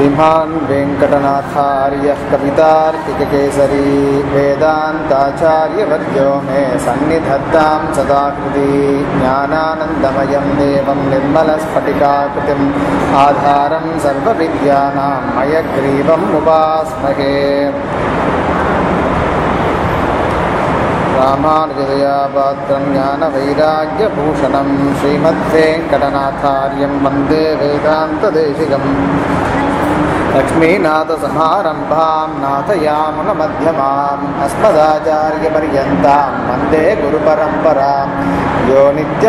श्रीमान् वेङ्कटनाथार्यः कवितार्किककेसरी वेदान्ताचार्यवर्यो मे सन्निधत्तां सदा कृति ज्ञानानन्दमयं देवं निर्मलस्फटिकाकृतिम् आधारं सर्वविद्यानां मयग्रीवम् उपास्महे रामानुजदयापात्रं ज्ञानवैराग्यभूषणं श्रीमद्वेङ्कटनाथार्यं वन्दे वेदान्तदेशिकम् लक्ष्मीनाथसमारम्भां नाथयामुनमध्यमाम् अस्मदाचार्यपर्यन्तां वन्दे गुरुपरम्परां यो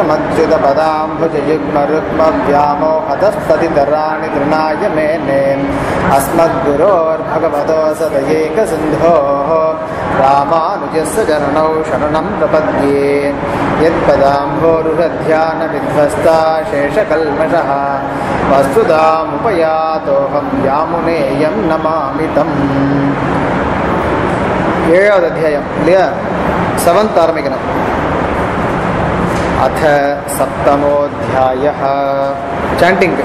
नित्यमच्युतपदाम्भुजयुग्मरुग्मव्यामोहतस्तदितराणि तृणाय मेने अस्मद्गुरोर्भगवतोऽसदयेकसिन्धोः रामानुजस्य चरणौ शरणं प्रपद्ये यत्पदाम्भोरुहध्यानविध्वस्ता शेषकल्मषः वस्तुतामुपयातोऽहं யாமுனேயம் நமாமிதம் ஏழாவது அத்தியாயம் இல்லையா செவன்த் ஆரம்பிக்கணும் அத சப்தமோத்தியாய சாண்டிங்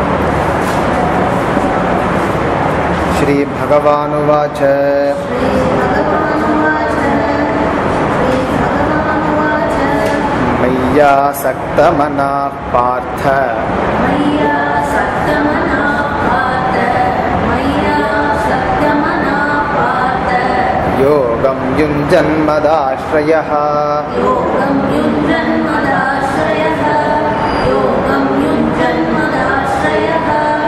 ஸ்ரீ பகவானுவாச்ச मय्या सक्तमनाः पार्थ योगं युञ्जन्मदाश्रयः योगं युञ्जन्मदाश्रयः योगं युञ्जन्मदाश्रयः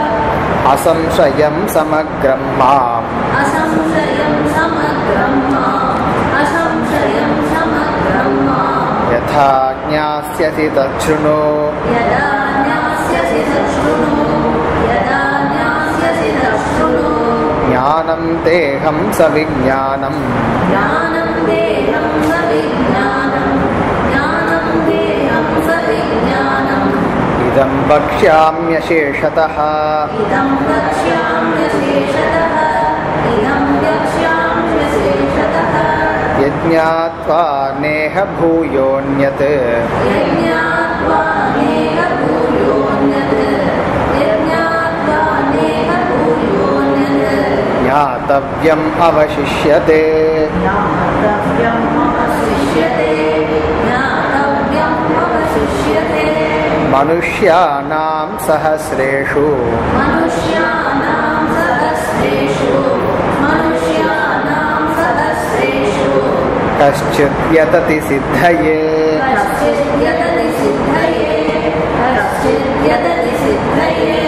असंशयं समग्रं माम् असंशयं समग्रं माम् असंशयं समग्रं माम् यथा ज्ञास्यसि तच्छृणु यदा ज्ञास्यसि तच्छृणु यदा ज्ञास्यसि तच्छृणु ज्ञानं तेऽहं सविज्ञानम् ज्ञानं देहं सविज्ञानं ज्ञानं देहं सविज्ञानम् इदं वक्ष्याम्यशेषतः इदं वक्ष्याम्यशेषतः इदं वक्ष्याम्यशेषतः यज्ञात्वा नेह भूयोऽन्यत् यज्ञात्वा नेह भूयोऽन्यत् यज्ञात्वा नेह भूयोऽन्यत् ज्ञातव्यम् अवशिष्यते ज्ञातव्यम् अवशिष्यते ज्ञातव्यम् अवशिष्यते मनुष्याणां सहस्रेषु मनुष्याणां सहस्रेषु मनुष्याणां सहस्रेषु कश्चित् यतति सिद्धये कश्चित् यतति सिद्धये कश्चित् यतति सिद्धये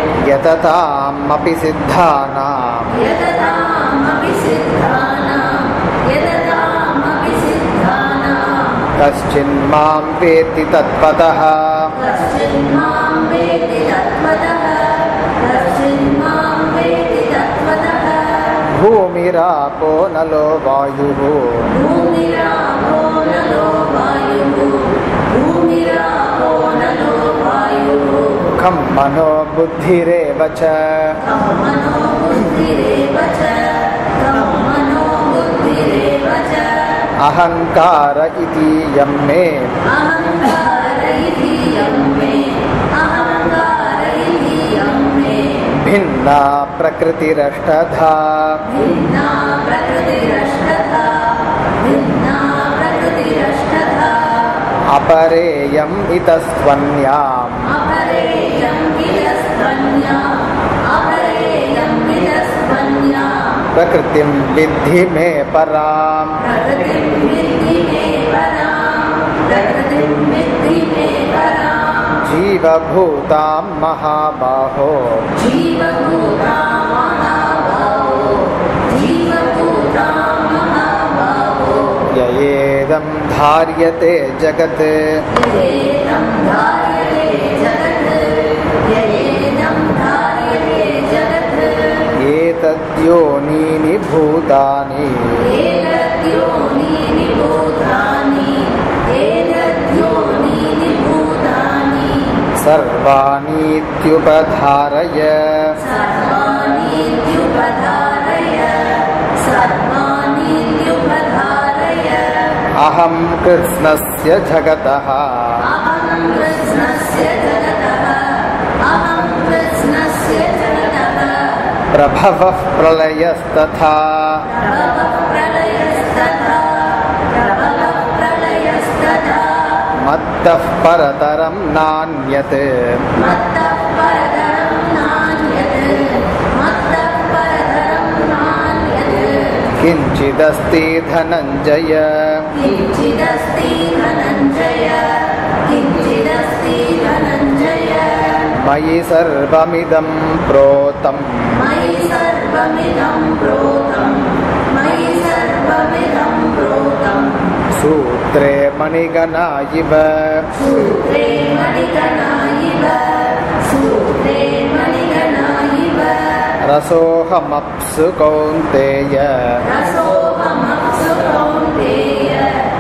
यततामपि सिद्धानाम् यततामपि सिद्धानां यततामपि सिद्धानां कश्चिन्मां वेत्ति तत्पतः कश्चिन्मां वेति तत्त्वतः कश्चिन्मां वेति तत्त्वतः भूमिरापो नलो वायुः भूमिरापो नलो वायुः भूमिरापो नलो वायुः खं मनो बुद्धिरेव च तं मनो बुद्धिरेव च तं मनो बुद्धिरेव च अहङ्कार इति यं मे अहङ्कार इति यं मे अहङ्कार इति यं मे भिन्ना प्रकृतिरष्टधा भिन्ना प्रकृतिरष्टधा भिन्ना प्रकृतिरष्टधा अपरेयम् इतस्त्वन्याम् अपरेयं विदस्त्वन्याम् अपरेयं विदस्त्वन्याम् प्रकृतिं विद्धि मे पराम् प्रकृतिं विद्धि मे पराम् प्रकृतिं विद्धि मे पराम् जीवभूतां महाबाहो जीवभूता महाबाहो जीवभूता महाबाहो ययेदं धार्यते जगत् ययेदं धार्यते जगत् ययेदं धार्यते जगत् एतद्योनीनि भूतानि एतद्योनीनि भूतानि एतद्योनीनि भूतानि सर्वाणीत्युपधारय सर्वाणीत्युपधारय सर्वाणीत्युपधारय अहं कृत्स्नस्य जगतः अहं कृष्णस्य जगतः अहं कृष्णस्य जगतः प्रभवः प्रलयस्तथा प्रभवः प्रलयस्तथा प्रभवः प्रलयस्तथा मत्तः परतरं नान्यत् मत्तः परतरं नान्यत् मत्तः परतरं नान्यत् किञ्चिदस्ति धनञ्जय किञ्चिदस्ति धनञ्जय किञ्चिदस्ति धनञ्जय मयि सर्वमिदं प्रोतम् मयि सर्वमिदं प्रोतं मयि सर्वमिदं प्रोतं सूत्रे मणिगणा इव सूत्रे मणिगणा इव सूत्रे मणिगणा इव रसोऽहमप्सु कौन्तेय रसोऽहमप्सु कौन्तेय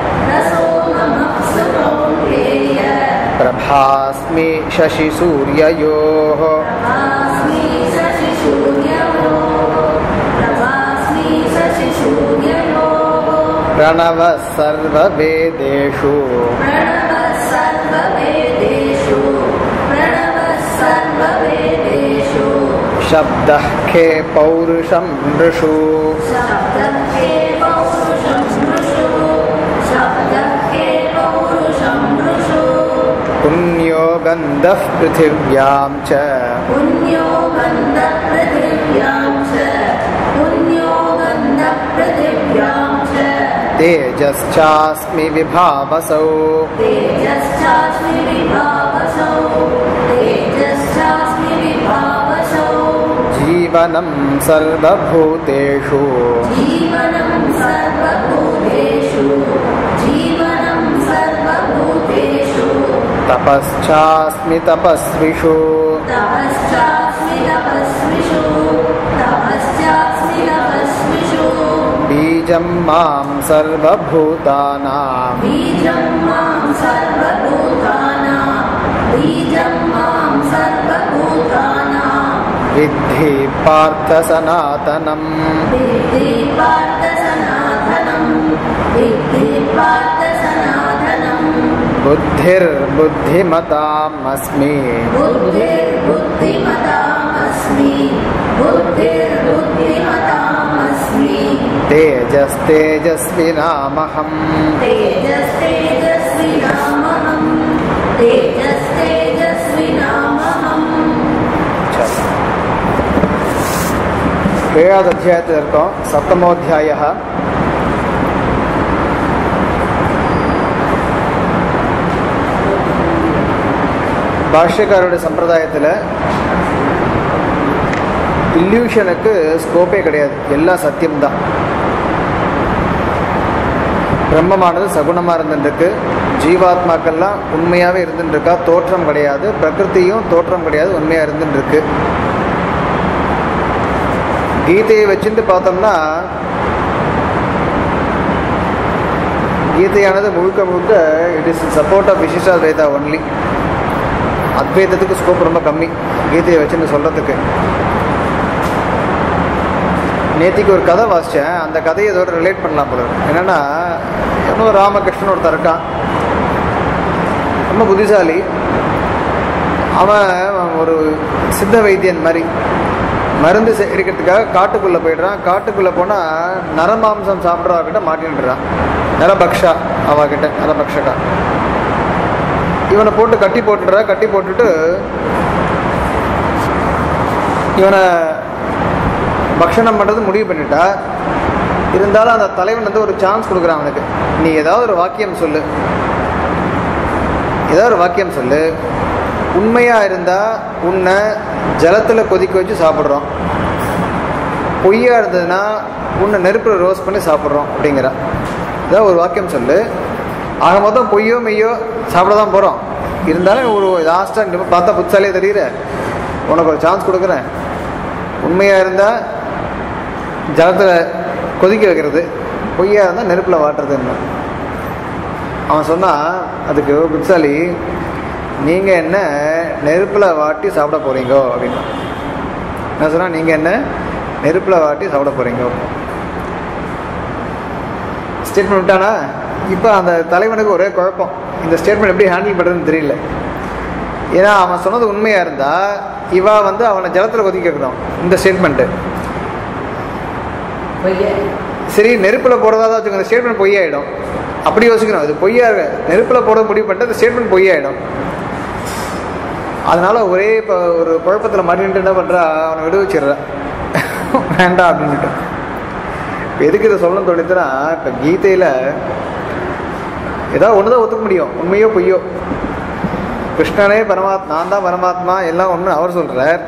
रसोऽहमप्सु कौन्तेय प्रभास्मि शशिसूर्ययोः प्रभास्मि शशिसूर्ययोः प्रभास्मि शशिसूर्ययोः प्रणवः सर्ववेदेषु प्रणवः सर्ववेदेषु प्रणवः सर्ववेदेषु शब्दः खे पौरुषं नृषु शब्दखे पौरुषं नृषु शब्दखे पौरुषं नृषु पुण्यो गन्धः पृथिव्यां च पुण्यो गन्धपृथिव्यां च पुण्यो गन्धपृथिव्यां च तेजश्चास्मि विभावसौ तेजश्चास्मि विभावसौ तेजश्चास्मि विभावसौ जीवनं सर्वभूतेषु जीवनं सर्वभूतेषु जीवनं सर्वभूतेषु तपश्चास्मि तपस्विषु तपश्चास्मि तपस्विषु तपश्चास्मि तपस्विषु बीजं मां सर्वभूतानां बीजं मां सर्वभूतानां बीजं मां सर्वभूतानां विद्धि पार्थ सनातनम् विद्धि पार्थ सनातनं विद्धि पार्थ सनातनम् बुद्धिर्बुद्धिमताम् अस्मि बुद्धिर्बुद्धिमतामस्मि बुद्धिर्बुद्धिमतामस्मि तेजस्तेजस्विनामहम् तेजस्तेजस्विनामहम् तेजस्तेजस्विनामहम् ஏழாவது அத்தியாயத்தில் இருக்கோம் சப்தமோத்தியாய பாஷ்யக்காரோட சம்பிரதாயத்தில் இல்யூஷனுக்கு ஸ்கோப்பே கிடையாது எல்லாம் சத்தியம்தான் பிரம்மமானது சகுணமாக இருந்துருக்கு ஜீவாத்மாக்கள்லாம் உண்மையாகவே இருந்துருக்கா தோற்றம் கிடையாது பிரகிருதியும் தோற்றம் கிடையாது உண்மையாக இருந்துருக்கு கீதையை வச்சுட்டு பார்த்தோம்னா கீதையானது முழுக்க முழுக்க இட் இஸ் சப்போர்ட் ஆஃப் விசிஷ்டா வேதா ஒன்லி அத்வைதத்துக்கு ஸ்கோப் ரொம்ப கம்மி கீதையை வச்சுன்னு சொல்கிறதுக்கு நேத்திக்கு ஒரு கதை வாசித்தேன் அந்த கதையை இதோட ரிலேட் பண்ணலாம் போல இருக்கு. என்னன்னா எவனோ ராமகிருஷ்ணன் ஒருத்தன் இருக்கான் ரொம்ப புத்திசாலி அவன் ஒரு சித்த வைத்தியன் மாதிரி மருந்து சேகரிக்கிறதுக்காக காட்டுக்குள்ளே போயிடுறான் காட்டுக்குள்ளே போனால் நரமாம்சம் சாப்பிட்றவகிட்ட மாட்டின்றான் நரபக்ஷா அவகிட்ட நரபக்ஷகா இவனை போட்டு கட்டி போட்டுடுறா கட்டி போட்டுட்டு இவனை பக்ஷணம் பண்ணுறது முடிவு பண்ணிட்டா இருந்தாலும் அந்த தலைவன் வந்து ஒரு சான்ஸ் கொடுக்குறான் அவனுக்கு நீ ஏதாவது ஒரு வாக்கியம் சொல்லு ஏதாவது ஒரு வாக்கியம் சொல்லு உண்மையாக இருந்தால் உன்னை ஜலத்தில் கொதிக்க வச்சு சாப்பிட்றோம் பொய்யா இருந்ததுன்னா உன்னை நெருப்பில் ரோஸ்ட் பண்ணி சாப்பிட்றோம் அப்படிங்கிறா ஏதாவது ஒரு வாக்கியம் சொல்லு ஆக மொத்தம் பொய்யோ மெய்யோ சாப்பிட தான் போகிறோம் இருந்தாலும் ஒரு லாஸ்ட்டாக பார்த்தா புத்தாலே தெரியுற உனக்கு ஒரு சான்ஸ் கொடுக்குறேன் உண்மையாக இருந்தால் ஜலத்தில் கொதிக்க வைக்கிறது பொய்யா இருந்தால் நெருப்பில் வாட்டுறதுன்னு அவன் சொன்னான் அதுக்கு புத்தாலி நீங்கள் என்ன நெருப்பில் வாட்டி சாப்பிட போகிறீங்கோ அப்படின்னு என்ன சொன்னால் நீங்கள் என்ன நெருப்பில் வாட்டி சாப்பிட போகிறீங்கோ ஸ்டேட்மெண்ட் விட்டானா இப்போ அந்த தலைவனுக்கு ஒரே குழப்பம் இந்த ஸ்டேட்மெண்ட் எப்படி ஹேண்டில் பண்ணுறதுன்னு தெரியல ஏன்னா அவன் சொன்னது உண்மையாக இருந்தால் இவா வந்து அவனை ஜலத்தில் கொதிக்க வைக்கணும் இந்த ஸ்டேட்மெண்ட்டு பொய்ய சரி நெருப்பில் போடுறதா தான் வச்சுக்கோங்க இந்த ஸ்டேட்மெண்ட் பொய்யாயிடும் அப்படி யோசிக்கணும் அது பொய்யா நெருப்பில் போட முடிவு பண்ணிட்டு அந்த ஸ்டேட்மெண்ட் பொய்யாயிடும் அதனால ஒரே இப்போ ஒரு குழப்பத்தில் மாட்டின்ட்டு என்ன பண்ணுறா அவனை விடுவிச்சிடுற வேண்டாம் அப்படின்ட்டு இப்போ எதுக்கு இதை சொல்லணும்னு தோணித்துனா இப்போ கீதையில் ஏதாவது ஒன்று தான் ஒத்துக்க முடியும் உண்மையோ பொய்யோ கிருஷ்ணனே பரமாத்மா நான் தான் பரமாத்மா எல்லாம் ஒன்று அவர் சொல்கிறார்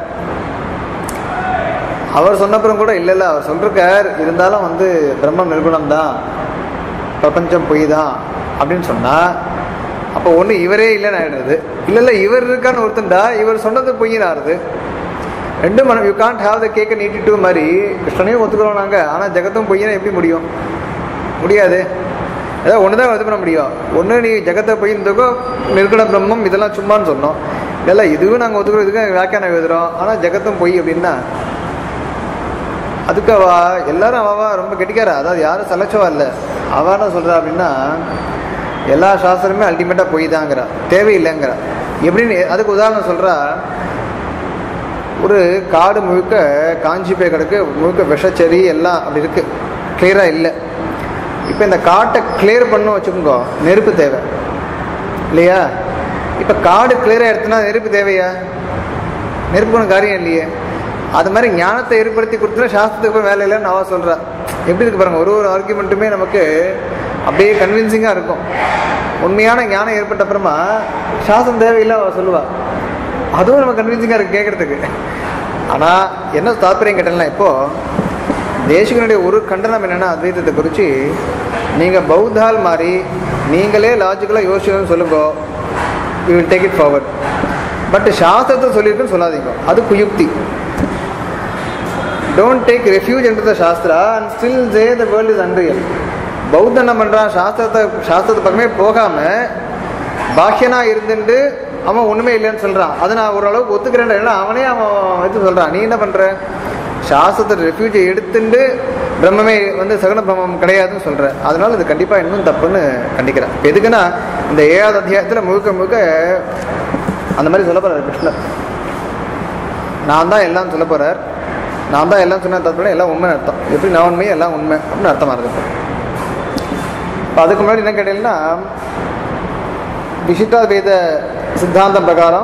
அவர் சொன்னப்புறம் கூட இல்லை இல்லை அவர் சொல்லிருக்கார் இருந்தாலும் வந்து பிரம்மம் நிர்குணம் தான் பிரபஞ்சம் பொய் தான் அப்படின்னு சொன்னால் அப்போ ஒன்று இவரே இல்லைன்னு ஆயிடுறது இல்லை இல்லை இவர் இருக்கான்னு ஒருத்தண்டா இவர் சொன்னது பொய்ன்னு ஆறுது ரெண்டும் மனம் you can't have the cake eat it too மாதிரி கிருஷ்ணனையும் ஒத்துக்கிறோம் நாங்கள் ஆனால் ஜெகத்தும் பொய்யனா எப்படி முடியும் முடியாது ஏதாவது ஒன்று தான் இது பண்ண முடியும் ஒன்று நீ ஜெகத்தை பொய் இருந்தக்கோ நிர்குண பிரம்மம் இதெல்லாம் சும்மான்னு சொன்னோம் இல்லை இதுவும் நாங்கள் ஒத்துக்கிறோம் இதுக்கும் வியாக்கியானம் எழுதுகிறோம் ஆனால் ஜெகத்தும் பொய் அப்படின்னா அதுக்கு அவ எல்லாரும் அவவா ரொம்ப கெட்டிக்காரா அதாவது யாரும் சலைச்சவா இல்லை அவ என்ன சொல்றா அப்படின்னா எல்லா சாஸ்திரமே அல்டிமேட்டாக பொய் தாங்கிறா தேவையில்லைங்கிறா எப்படின்னு அதுக்கு உதாரணம் சொல்றா ஒரு காடு முழுக்க காஞ்சி போய் கிடக்கு முழுக்க விஷச்செடி எல்லாம் அப்படி இருக்கு கிளியரா இல்லை இப்போ இந்த காட்டை கிளியர் பண்ண வச்சுக்கோங்க நெருப்பு தேவை இல்லையா இப்போ காடு கிளியராக எடுத்துனா நெருப்பு தேவையா நெருப்புன்னு காரியம் இல்லையே அது மாதிரி ஞானத்தை ஏற்படுத்தி கொடுத்துனா சாஸ்திரத்துக்கு போய் வேலை இல்லைன்னு அவ சொல்றா எப்படி இருக்கு பாருங்க ஒரு ஒரு ஆர்குமெண்ட்டுமே நமக்கு அப்படியே கன்வின்சிங்காக இருக்கும் உண்மையான ஞானம் ஏற்பட்ட அப்புறமா சாஸ்திரம் தேவையில்லை அவ சொல்லுவா அதுவும் நம்ம கன்வின்சிங்காக இருக்கு கேட்கறதுக்கு ஆனால் என்ன தாற்பயம் கேட்டலாம் இப்போ தேசிகனுடைய ஒரு கண்டனம் என்னன்னா அத்வைதத்தை குறித்து நீங்கள் பௌத்தால் மாதிரி நீங்களே லாஜிக்கலாக யோசிக்கணும்னு சொல்லுங்க you will take it forward but சாஸ்திரத்தை சொல்லியிருக்குன்னு சொல்லாதீங்க அது குயுக்தி டோன்ட் டேக் ரெஃப்யூஜ் என்று the shastra and still say the world is unreal பௌத்தன் என்ன பண்ணுறான் சாஸ்திரத்தை சாஸ்திரத்து பக்கமே போகாமல் பாக்கியனா இருந்துட்டு அவன் ஒன்றுமே இல்லைன்னு சொல்கிறான் அதை நான் ஓரளவுக்கு ஒத்துக்கிறேன் ஏன்னா அவனே அவன் இது சொல்கிறான் நீ என்ன பண்ணுற சாஸ்திரத்தை ரெஃப்யூஜை எடுத்துட்டு பிரம்மமே வந்து சகன பிரம்மம் கிடையாதுன்னு சொல்கிற அதனால இது கண்டிப்பாக இன்னும் தப்புன்னு கண்டிக்கிறேன் இப்ப எதுக்குன்னா இந்த ஏழாவது அத்தியாயத்தில் முழுக்க முழுக்க அந்த மாதிரி சொல்ல போகிறார் கிருஷ்ணர் நான் தான் எல்லாம் சொல்ல போகிறார் நான் தான் எல்லாம் சொன்ன தத்துவம் எல்லாம் உண்மை அர்த்தம் எப்படி நான் உண்மை எல்லாம் உண்மை அப்படின்னு அர்த்தமாக இருக்குது இப்போ அதுக்கு முன்னாடி என்ன கேட்டீங்கன்னா விசிஷ்டாத்வைத சித்தாந்தம் பிரகாரம்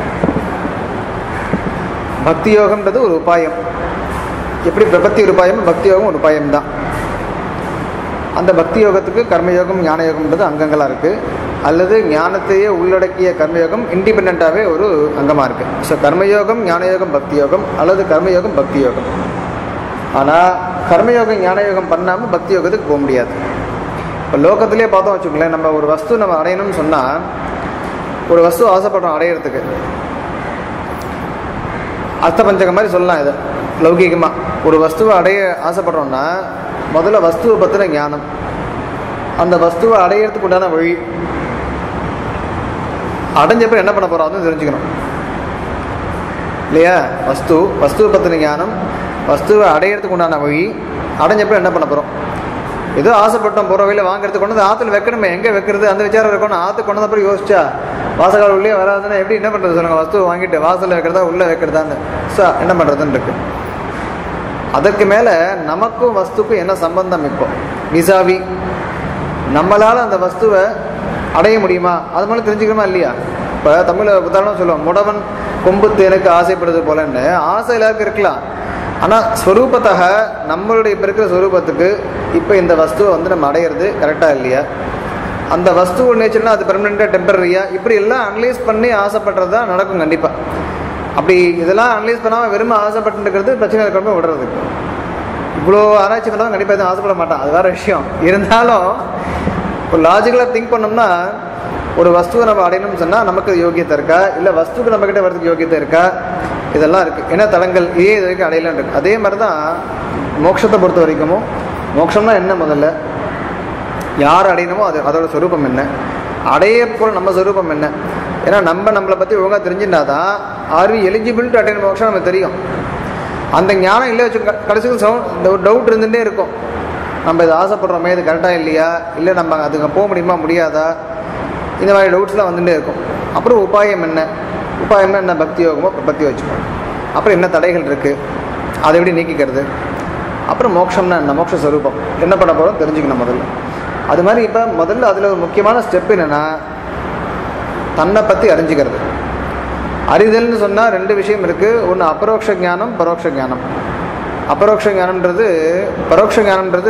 பக்தி யோகம்ன்றது ஒரு உபாயம் எப்படி பிரபத்தி ஒரு உபாயம் பக்தி யோகம் ஒரு உபாயம் தான் அந்த பக்தி யோகத்துக்கு கர்மயோகம் ஞான யோகம்ன்றது அங்கங்களாக இருக்குது அல்லது ஞானத்தையே உள்ளடக்கிய கர்மயோகம் இண்டிபெண்ட்டாகவே ஒரு அங்கமாக இருக்குது ஸோ கர்மயோகம் ஞானயோகம் பக்தி யோகம் அல்லது கர்மயோகம் பக்தி யோகம் ஆனால் கர்மயோகம் ஞானயோகம் பண்ணாமல் பக்தி யோகத்துக்கு போக முடியாது இப்போ லோகத்திலே பார்த்தோம் வச்சுக்கோங்களேன் நம்ம ஒரு வஸ்து நம்ம அடையணும்னு சொன்னால் ஒரு வஸ்து ஆசைப்படுறோம் அடையிறதுக்கு அர்த்தபஞ்சகம் மாதிரி சொல்லலாம் இதை லௌகீகமாக ஒரு வஸ்துவை அடைய ஆசைப்படுறோம்னா முதல்ல வஸ்துவை பற்றின ஞானம் அந்த வஸ்துவை அடையிறதுக்கு உண்டான வழி அடைஞ்சப்ப என்ன பண்ண போகிறோம் அதுவும் தெரிஞ்சுக்கணும் இல்லையா வஸ்து வஸ்துவை பற்றின ஞானம் வஸ்துவை அடையிறதுக்கு உண்டான வழி அடைஞ்சப்ப என்ன பண்ண போகிறோம் ஏதோ ஆசைப்பட்டோம் போகிற வழியில் வாங்குறதுக்கு கொண்டு வந்து ஆற்றுல வைக்கணுமே எங்கே வைக்கிறது அந்த விசாரம் இருக்கணும் ஆற்றுக்கு கொண்டு அப்புறம் யோசிச்சா வாசகால் உள்ளே வராதுன்னா எப்படி என்ன பண்ணுறது சொல்லுங்கள் வஸ்துவை வாங்கிட்டு வாசலில் வைக்கிறதா உள்ளே வைக்கிறதான்னு ஸோ என்ன பண்ணுறதுன்னு இருக்கு அதற்கு மேலே நமக்கும் வஸ்துக்கும் என்ன சம்பந்தம் இப்போ விசாவி நம்மளால் அந்த வஸ்துவை அடைய முடியுமா அது மாதிரி தெரிஞ்சுக்கணுமா இல்லையா இப்போ தமிழில் உதாரணம் சொல்லுவோம் முடவன் கொம்பு தேனுக்கு ஆசைப்படுறது போலன்னு ஆசை எல்லாருக்கும் இருக்கலாம் ஆனால் ஸ்வரூபத்தக நம்மளுடைய இப்போ இருக்கிற ஸ்வரூபத்துக்கு இப்போ இந்த வஸ்துவை வந்து நம்ம அடையிறது கரெக்டாக இல்லையா அந்த வஸ்து நேச்சர்னா அது பெர்மனெண்ட்டாக டெம்பரரியா இப்படி எல்லாம் அனலைஸ் பண்ணி ஆசைப்படுறது தான் நடக்கும் கண்டிப்பாக அப்படி இதெல்லாம் அனலைஸ் பண்ணாமல் வெறும் ஆசைப்பட்டுருக்கிறது பிரச்சனை இருக்கிறப்ப விடுறது இவ்வளோ ஆராய்ச்சி பண்ணாலும் கண்டிப்பாக எதுவும் ஆசைப்பட மாட்டான் அது வேறு விஷயம் இருந்தாலும் ஒரு லாஜிக்கலாக திங்க் பண்ணோம்னா ஒரு வஸ்துவை நம்ம அடையணும்னு சொன்னால் நமக்கு யோகியத்தை இருக்கா இல்லை வஸ்துக்கு நம்மக்கிட்ட வரதுக்கு யோகியத்தை இருக்கா இதெல்லாம் இருக்குது என்ன தடங்கள் இதே இது வரைக்கும் அடையலான்னு இருக்கு அதே மாதிரி தான் மோட்சத்தை பொறுத்த வரைக்கும் மோட்சம்னா என்ன முதல்ல யார் அடையணுமோ அது அதோட சொரூபம் என்ன அடைய போல நம்ம சொரூபம் என்ன ஏன்னா நம்ம நம்மளை பற்றி ஒழுங்காக தெரிஞ்சுட்டா தான் are we eligible to attain moksham நமக்கு தெரியும் அந்த ஞானம் இல்லை வச்சு கடைசிக்கு சவுண்ட் ஒரு டவுட் இருந்துகிட்டே இருக்கும் நம்ம இது ஆசைப்படுறோமே இது கரெக்டாக இல்லையா இல்லை நம்ம அதுக்கு போக முடியுமா முடியாதா இந்த மாதிரி டவுட்ஸ்லாம் வந்துட்டே இருக்கும் அப்புறம் உபாயம் என்ன உபாயம்னா என்ன பக்தி யோகமோ பக்தி வச்சுக்கோ அப்புறம் என்ன தடைகள் இருக்குது அதை எப்படி நீக்கிக்கிறது அப்புறம் மோட்சம்னா என்ன மோட்ச ஸ்வரூபம் என்ன பண்ண போகிறோம் தெரிஞ்சுக்கணும் முதல்ல அது மாதிரி இப்போ முதல்ல அதில் ஒரு முக்கியமான ஸ்டெப் என்னென்னா தன்னை பற்றி அறிஞ்சிக்கிறது அறிதல்னு சொன்னால் ரெண்டு விஷயம் இருக்குது ஒன்று அபரோக்ஷ ஞானம் பரோட்ச ஞானம் அபரோக்ஷ ஞானம்ன்றது பரோட்ச ஞானம்ன்றது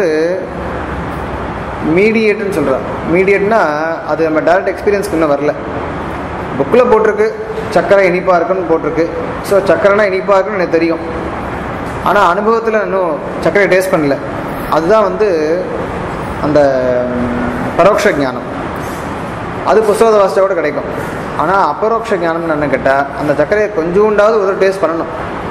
மீடியேட்டுன்னு சொல்கிறோம் மீடியேட்னா அது நம்ம டேரக்ட் எக்ஸ்பீரியன்ஸ்க்கு இன்னும் வரல புக்கில் போட்டிருக்கு சக்கரை இனிப்பாக இருக்குன்னு போட்டிருக்கு ஸோ சக்கரைனா இனிப்பாக இருக்குன்னு எனக்கு தெரியும் ஆனால் அனுபவத்தில் இன்னும் சக்கரை டேஸ்ட் பண்ணல அதுதான் வந்து அந்த பரோட்ச ஞானம் அது புஸ்தகத்தை வாசிச்சா கூட கிடைக்கும் ஆனால் அபரோக்ஷ ஞானம்னு என்ன கேட்டால் அந்த சர்க்கரையை கொஞ்சோண்டாவது ஒரு டேஸ்ட் பண்ணணும்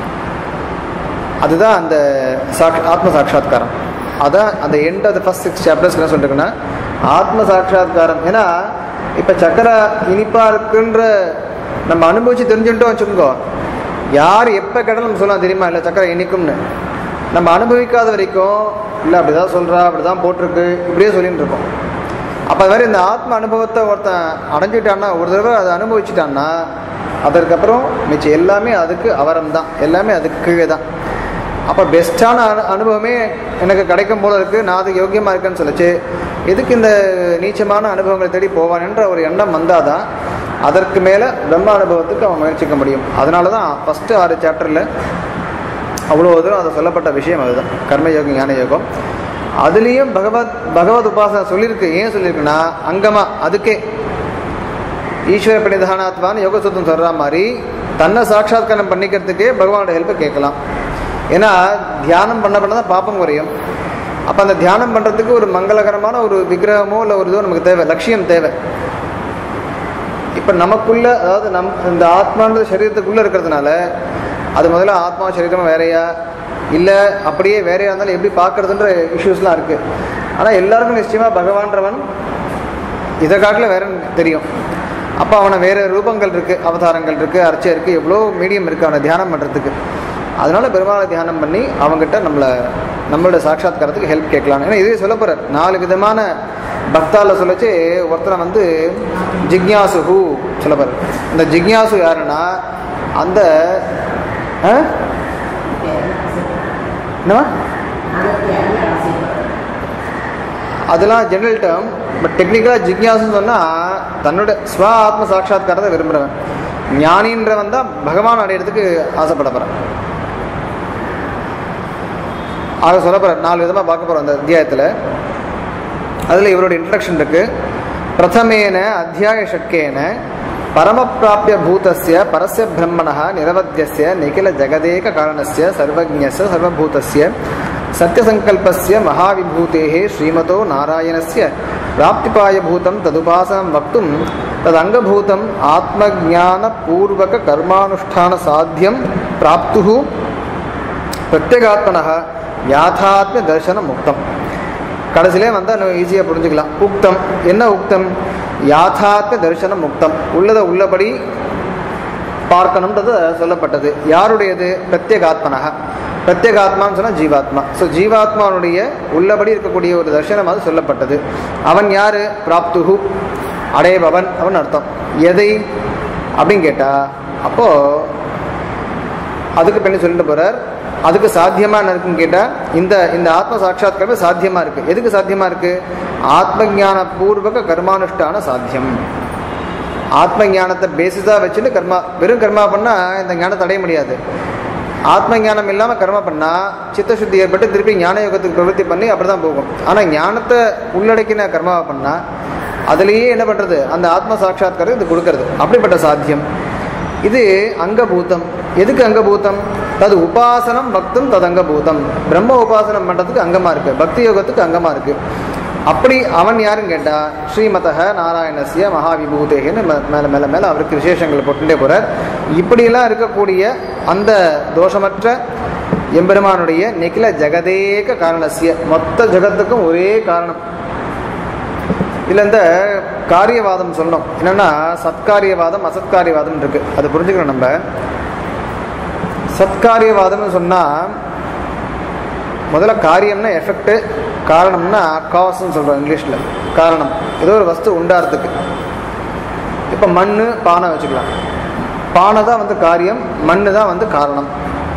அதுதான் அந்த சாக் ஆத்ம சாட்சா்காரம் அதான் அந்த end of the first six chapters என்ன சொல்லிருக்குன்னா ஆத்ம சாட்சா்காரம் ஏன்னா இப்போ சக்கரை இனிப்பாக இருக்குன்ற நம்ம அனுபவிச்சு தெரிஞ்சுட்டோம் வச்சுக்கோங்க யார் எப்போ கேட்டாலும் நம்ம சொல்லலாம் தெரியுமா இல்லை சக்கரை இனிக்கும்னு நம்ம அனுபவிக்காத வரைக்கும் இல்லை அப்படி தான் சொல்கிறா அப்படி தான் போட்டிருக்கு இப்படியே சொல்லிட்டு இருக்கோம் அப்போ அது மாதிரி இந்த ஆத்ம அனுபவத்தை ஒருத்தன் அடைஞ்சிட்டான்னா ஒரு தடவை அதை அனுபவிச்சிட்டான்னா அதற்கப்புறம் மிச்சம் எல்லாமே அதுக்கு அவரம் தான் எல்லாமே அதுக்கு கீழே தான் அப்போ பெஸ்ட்டான அனு அனுபவமே எனக்கு கிடைக்கும் போல இருக்குது நான் அதுக்கு யோக்கியமாக இருக்கேன்னு சொல்லிச்சு எதுக்கு இந்த நீச்சமான அனுபவங்களை தேடி போவான்ன்ற ஒரு எண்ணம் வந்தால் தான் அதற்கு மேலே பிரம்ம அனுபவத்துக்கு அவன் முயற்சிக்க முடியும் அதனால தான் ஃபஸ்ட்டு ஆறு சாப்டரில் அவ்வளோ தூரம் அது சொல்லப்பட்ட விஷயம் அதுதான் கர்மயோகம் ஞான யோகம் அதுலேயும் பகவத் பகவத் உபாசனை சொல்லியிருக்கு ஏன் சொல்லியிருக்குன்னா அங்கமாக அதுக்கே ஈஸ்வர பிரணிதானாத்வான்னு யோக சுத்தம் சொல்கிற மாதிரி தன்னை சாட்சாத்காரம் பண்ணிக்கிறதுக்கே பகவானோட ஹெல்ப்பை கேட்கலாம் ஏன்னா தியானம் பண்ண பண்ண தான் பாப்பம் குறையும் அப்போ அந்த தியானம் பண்ணுறதுக்கு ஒரு மங்களகரமான ஒரு விக்கிரகமோ இல்லை ஒரு இதோ நமக்கு தேவை லட்சியம் தேவை இப்போ நமக்குள்ள அதாவது நம் இந்த ஆத்மான்றது சரீரத்துக்குள்ளே இருக்கிறதுனால அது முதல்ல ஆத்மா சரீரமாக வேறையா இல்லை அப்படியே வேறையா இருந்தாலும் எப்படி பார்க்கறதுன்ற இஷ்யூஸ்லாம் இருக்குது ஆனால் எல்லாருக்கும் நிச்சயமாக பகவான்றவன் இதை காட்டில் வேற தெரியும் அப்போ அவனை வேறு ரூபங்கள் இருக்குது அவதாரங்கள் இருக்குது அர்ச்சை இருக்குது எவ்வளோ மீடியம் இருக்குது அவனை தியானம் பண்ணுறதுக்கு அதனால பெருமாளை தியானம் பண்ணி அவங்ககிட்ட நம்மளை நம்மளோட சாட்சாத்காரத்துக்கு ஹெல்ப் கேட்கலாம் ஏன்னா இதே சொல்ல போகிறார் நாலு விதமான பக்தால சொல்லச்சு ஒருத்தனை வந்து ஜிக்யாசுஹு சொல்ல போகிறார் இந்த ஜிக்யாசு யாருன்னா அந்த ஆ? என்னவா அதெல்லாம் ஜெனரல் டேர்ம் பட் டெக்னிக்கலாக ஜிக்யாசுன்னு சொன்னால் தன்னோட ஸ்வ ஆத்ம சாட்சாத்காரத்தை விரும்புகிறவன் ஞானின்றவன் தான் பகவான் அடையிறதுக்கு ஆசைப்பட போகிறான் ஆக சொல்ல போகிற நாலு விதமாக பார்க்க போகிறோம் அந்த அத்தியாயத்தில் அதில் இவரோட இன்ட்ரடக்ஷன் இருக்கு பிரதமேன அத்தியாய ஷட்கேன பரமப்பிராபிய பூதஸ்ய பரஸ்ய பிரம்மணः நிரவத்தியஸ்ய நிகில ஜெகதேக காரணஸ்ய சர்வஜ்ஞஸ்ய சர்வபூதஸ்ய சத்யசங்கல்பஸ்ய மகாவிபூதேः ஸ்ரீமதோ நாராயணஸ்ய பிராப்திபாயபூதம் ததுபாசனம் வக்தும் ததங்கபூதம் ஆத்மஜானபூர்வக கர்மானுஷ்டான சாத்தியம் பிராப்துः பிரத்யேகாத்மனः யாதாத்ம தர்சனம் முக்தம் கடைசியிலே வந்தால் இன்னும் ஈஸியாக புரிஞ்சுக்கலாம் உக்தம் என்ன உக்தம் யாதாத்ம தரிசனம் முக்தம் உள்ளதை உள்ளபடி பார்க்கணுன்றது சொல்லப்பட்டது யாருடையது பிரத்யேகாத்மனக பிரத்யேகாத்மான்னு சொன்னால் ஜீவாத்மா ஸோ ஜீவாத்மாவுடைய உள்ளபடி இருக்கக்கூடிய ஒரு தர்சனம் அது சொல்லப்பட்டது அவன் யாரு பிராப்துகு அடையபவன் அவன் அர்த்தம் எதை அப்படின்னு கேட்டால் அப்போது அதுக்கு பெண்ணு சொல்லிட்டு போகிறார் அதுக்கு சாத்தியமா என்ன இருக்குன்னு கேட்டால் இந்த இந்த ஆத்ம சாட்சாத்காரம் சாத்தியமா இருக்கு எதுக்கு சாத்தியமா இருக்கு ஆத்ம ஞான பூர்வக கர்மானுஷ்டான சாத்தியம் ஆத்ம ஞானத்தை பேசிஸாக வச்சுட்டு கர்மா வெறும் கர்மா பண்ணால் இந்த ஞானத்தை அடைய முடியாது ஆத்ம ஞானம் இல்லாமல் கர்மா பண்ணால் சித்தசுத்தி ஏற்பட்டு திருப்பி ஞான யோகத்துக்கு பிரவൃத்தி பண்ணி அப்படி தான் போகும் ஆனால் ஞானத்தை உள்ளடக்கின கர்மாவை பண்ணால் அதுலேயே என்ன பண்ணுறது அந்த ஆத்ம சாட்சாத்காரம் இது கொடுக்கறது அப்படிப்பட்ட சாத்தியம் இது அங்கபூதம் எதுக்கு அங்கபூதம் தது உபாசனம் பக்தம் தது அங்கபூதம் பிரம்ம உபாசனம் பண்ணுறதுக்கு அங்கமாக இருக்குது பக்தி யோகத்துக்கு அங்கமாக இருக்குது அப்படி அவன் யாருன்னு கேட்டால் ஸ்ரீமதக நாராயணசிய மகாவிபூதேகன்னு மேலே மேலே மேலே அவருக்கு விசேஷங்கள் போட்டுட்டே போகிறார் இப்படியெல்லாம் இருக்கக்கூடிய அந்த தோஷமற்ற எம்பெருமானுடைய நிகில ஜெகதேக காரணசிய மொத்த ஜெகத்துக்கும் ஒரே காரணம் இதில் இந்த காரியவாதம் சொன்னோம் என்னென்னா சத்காரியவாதம் அசத்காரியவாதம் இருக்கு அது புரிஞ்சுக்கணும் நம்ம சத்காரியவாதம்னு சொன்னால் முதல்ல காரியம்னா எஃபெக்ட் காரணம்னா காஸ்ன்னு சொல்கிறோம் இங்கிலீஷில் காரணம் ஏதோ ஒரு வஸ்து உண்டாகிறதுக்கு இப்போ மண் பானை வச்சுக்கலாம் பானை தான் வந்து காரியம் மண்ணு தான் வந்து காரணம்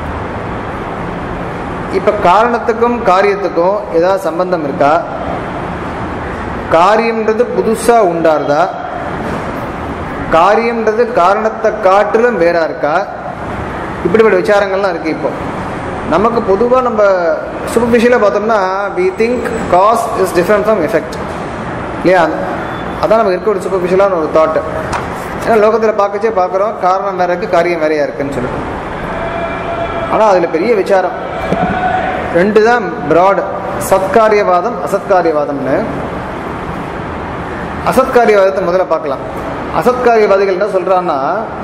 இப்போ காரணத்துக்கும் காரியத்துக்கும் ஏதாவது சம்பந்தம் இருக்கா காரியம்ன்றது புதுசாக உண்டாருதா காரியம்ன்றது காரணத்தை காட்டிலும் வேறா இருக்கா இப்படிப்பட்ட விசாரங்கள்லாம் இருக்குது இப்போ நமக்கு பொதுவாக நம்ம சூப்பர்ஃபிஷியலாக பார்த்தோம்னா we think cause is different from effect இல்லையா அதான் நமக்கு இருக்க ஒரு சூப்பர்ஃபிஷியலான ஒரு தாட் ஏன்னா லோகத்தில் பார்க்கச்சே பார்க்குறோம் காரணம் வேற இருக்குது காரியம் வேறையா இருக்குன்னு சொல்லிட்டு ஆனால் அதில் பெரிய விசாரம் ரெண்டு தான் ப்ராட் சத்காரியவாதம் அசத்காரியவாதம்னு அசத்காரியவாதத்தை முதல்ல பார்க்கலாம் அசத்காரியவாதிகள் என்ன சொல்றான்னா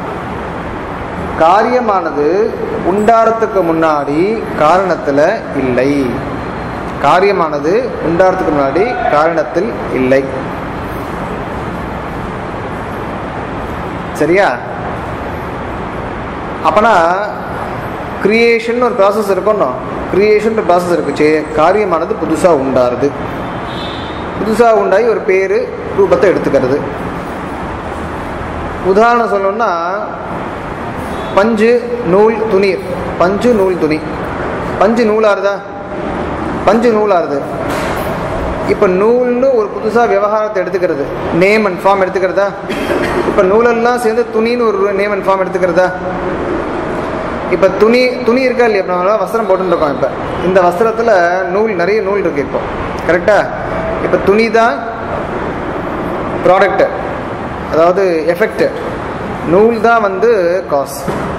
காரியமானது உண்டாரத்துக்கு முன்னாடி காரணத்தில் இல்லை காரியமானது உண்டாரத்துக்கு முன்னாடி காரணத்தில் இல்லை சரியா அப்பனா கிரியேஷன் ஒரு ப்ராசஸ் இருக்கணும் கிரியேஷன் ப்ராசஸ் இருக்குச்சு காரியமானது புதுசாக உண்டாருது புதுசாக உண்டாகி ஒரு பேர் ரூபத்தை எடுத்துக்கிறது உதாரணம் சொல்லணும்னா பஞ்சு நூல் துணி பஞ்சு நூல் துணி பஞ்சு நூலாருதா பஞ்சு நூலாருது இப்போ நூல்னு ஒரு புதுசாக விவகாரத்தை எடுத்துக்கிறது நேம் அண்ட் ஃபார்ம் எடுத்துக்கிறதா இப்போ நூலெல்லாம் சேர்ந்து துணின்னு ஒரு நேம் அண்ட் ஃபார்ம் எடுத்துக்கிறதா இப்போ துணி துணி இருக்கா இல்லையா இப்போ நம்ம வஸ்திரம் போட்டுருக்கோம் இப்போ இந்த வஸ்திரத்தில் நூல் நிறைய நூல் இருக்குது இப்போ கரெக்டாக இப்போ துணி தான் ப்ராடக்ட்டு அதாவது எஃபெக்ட் நூல் தான் வந்து காஸ்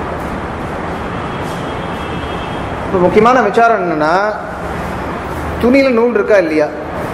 இப்போ முக்கியமான விசாரம் என்னன்னா துணியில் நூல் இருக்கா இல்லையா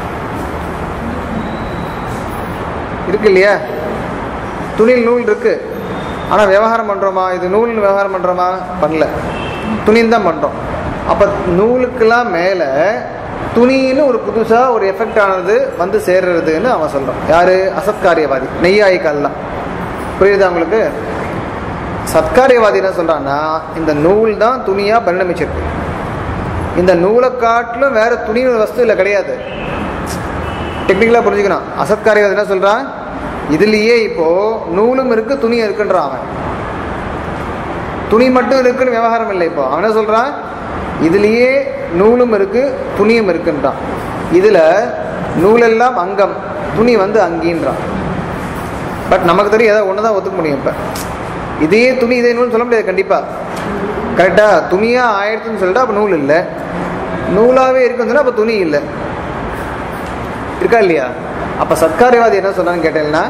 இருக்கு இல்லையா துணியில் நூல் இருக்கு ஆனால் விவகாரம் பண்ணுறோமா இது நூல்னு விவகாரம் பண்ணுறோமா பண்ணல துணின்னு தான் பண்ணுறோம் அப்போ நூலுக்கெல்லாம் மேலே துணின்னு ஒரு புதுசாக ஒரு எஃபெக்ட் ஆனது வந்து சேர்றதுன்னு அவன் சொல்கிறான் யார் அசத்காரியவாதி நெய்யாயிக்கல்லாம் புரியுதா உங்களுக்கு சத்காரியவாதி என்ன சொல்கிறான்னா இந்த நூல் தான் துணியாக பரிணமிச்சிருக்கு இந்த நூலை காட்டிலும் வேற துணி வஸ்து இல்லை கிடையாது டெக்னிக்கலாக புரிஞ்சுக்கணும் அசத்காரியவாதி என்ன சொல்கிறான் இதுலேயே இப்போ நூலும் இருக்கு துணியும் இருக்குன்றான் அவன் துணி மட்டும் இருக்குன்னு விவகாரம் இல்லை இப்போ அவன் என்ன சொல்கிறான் இதுலேயே நூலும் இருக்கு துணியும் இருக்குன்றான் இதில் நூலெல்லாம் அங்கம் துணி வந்து அங்கின்றான் பட் நமக்கு தெரியும் ஏதாவது ஒன்று தான் ஒத்துக்க முடியும் இப்போ இதே துணி இதே நூல் சொல்ல முடியாது கண்டிப்பாக கரெக்டாக துணியாக ஆயிடுச்சுன்னு சொல்லிட்டு அப்போ நூல் இல்லை நூலாகவே இருக்குன்னு சொன்னால் அப்போ துணி இல்லை இருக்கா இல்லையா அப்போ சத்காரியவாதி என்ன சொல்கிறான்னு கேட்டீங்கன்னா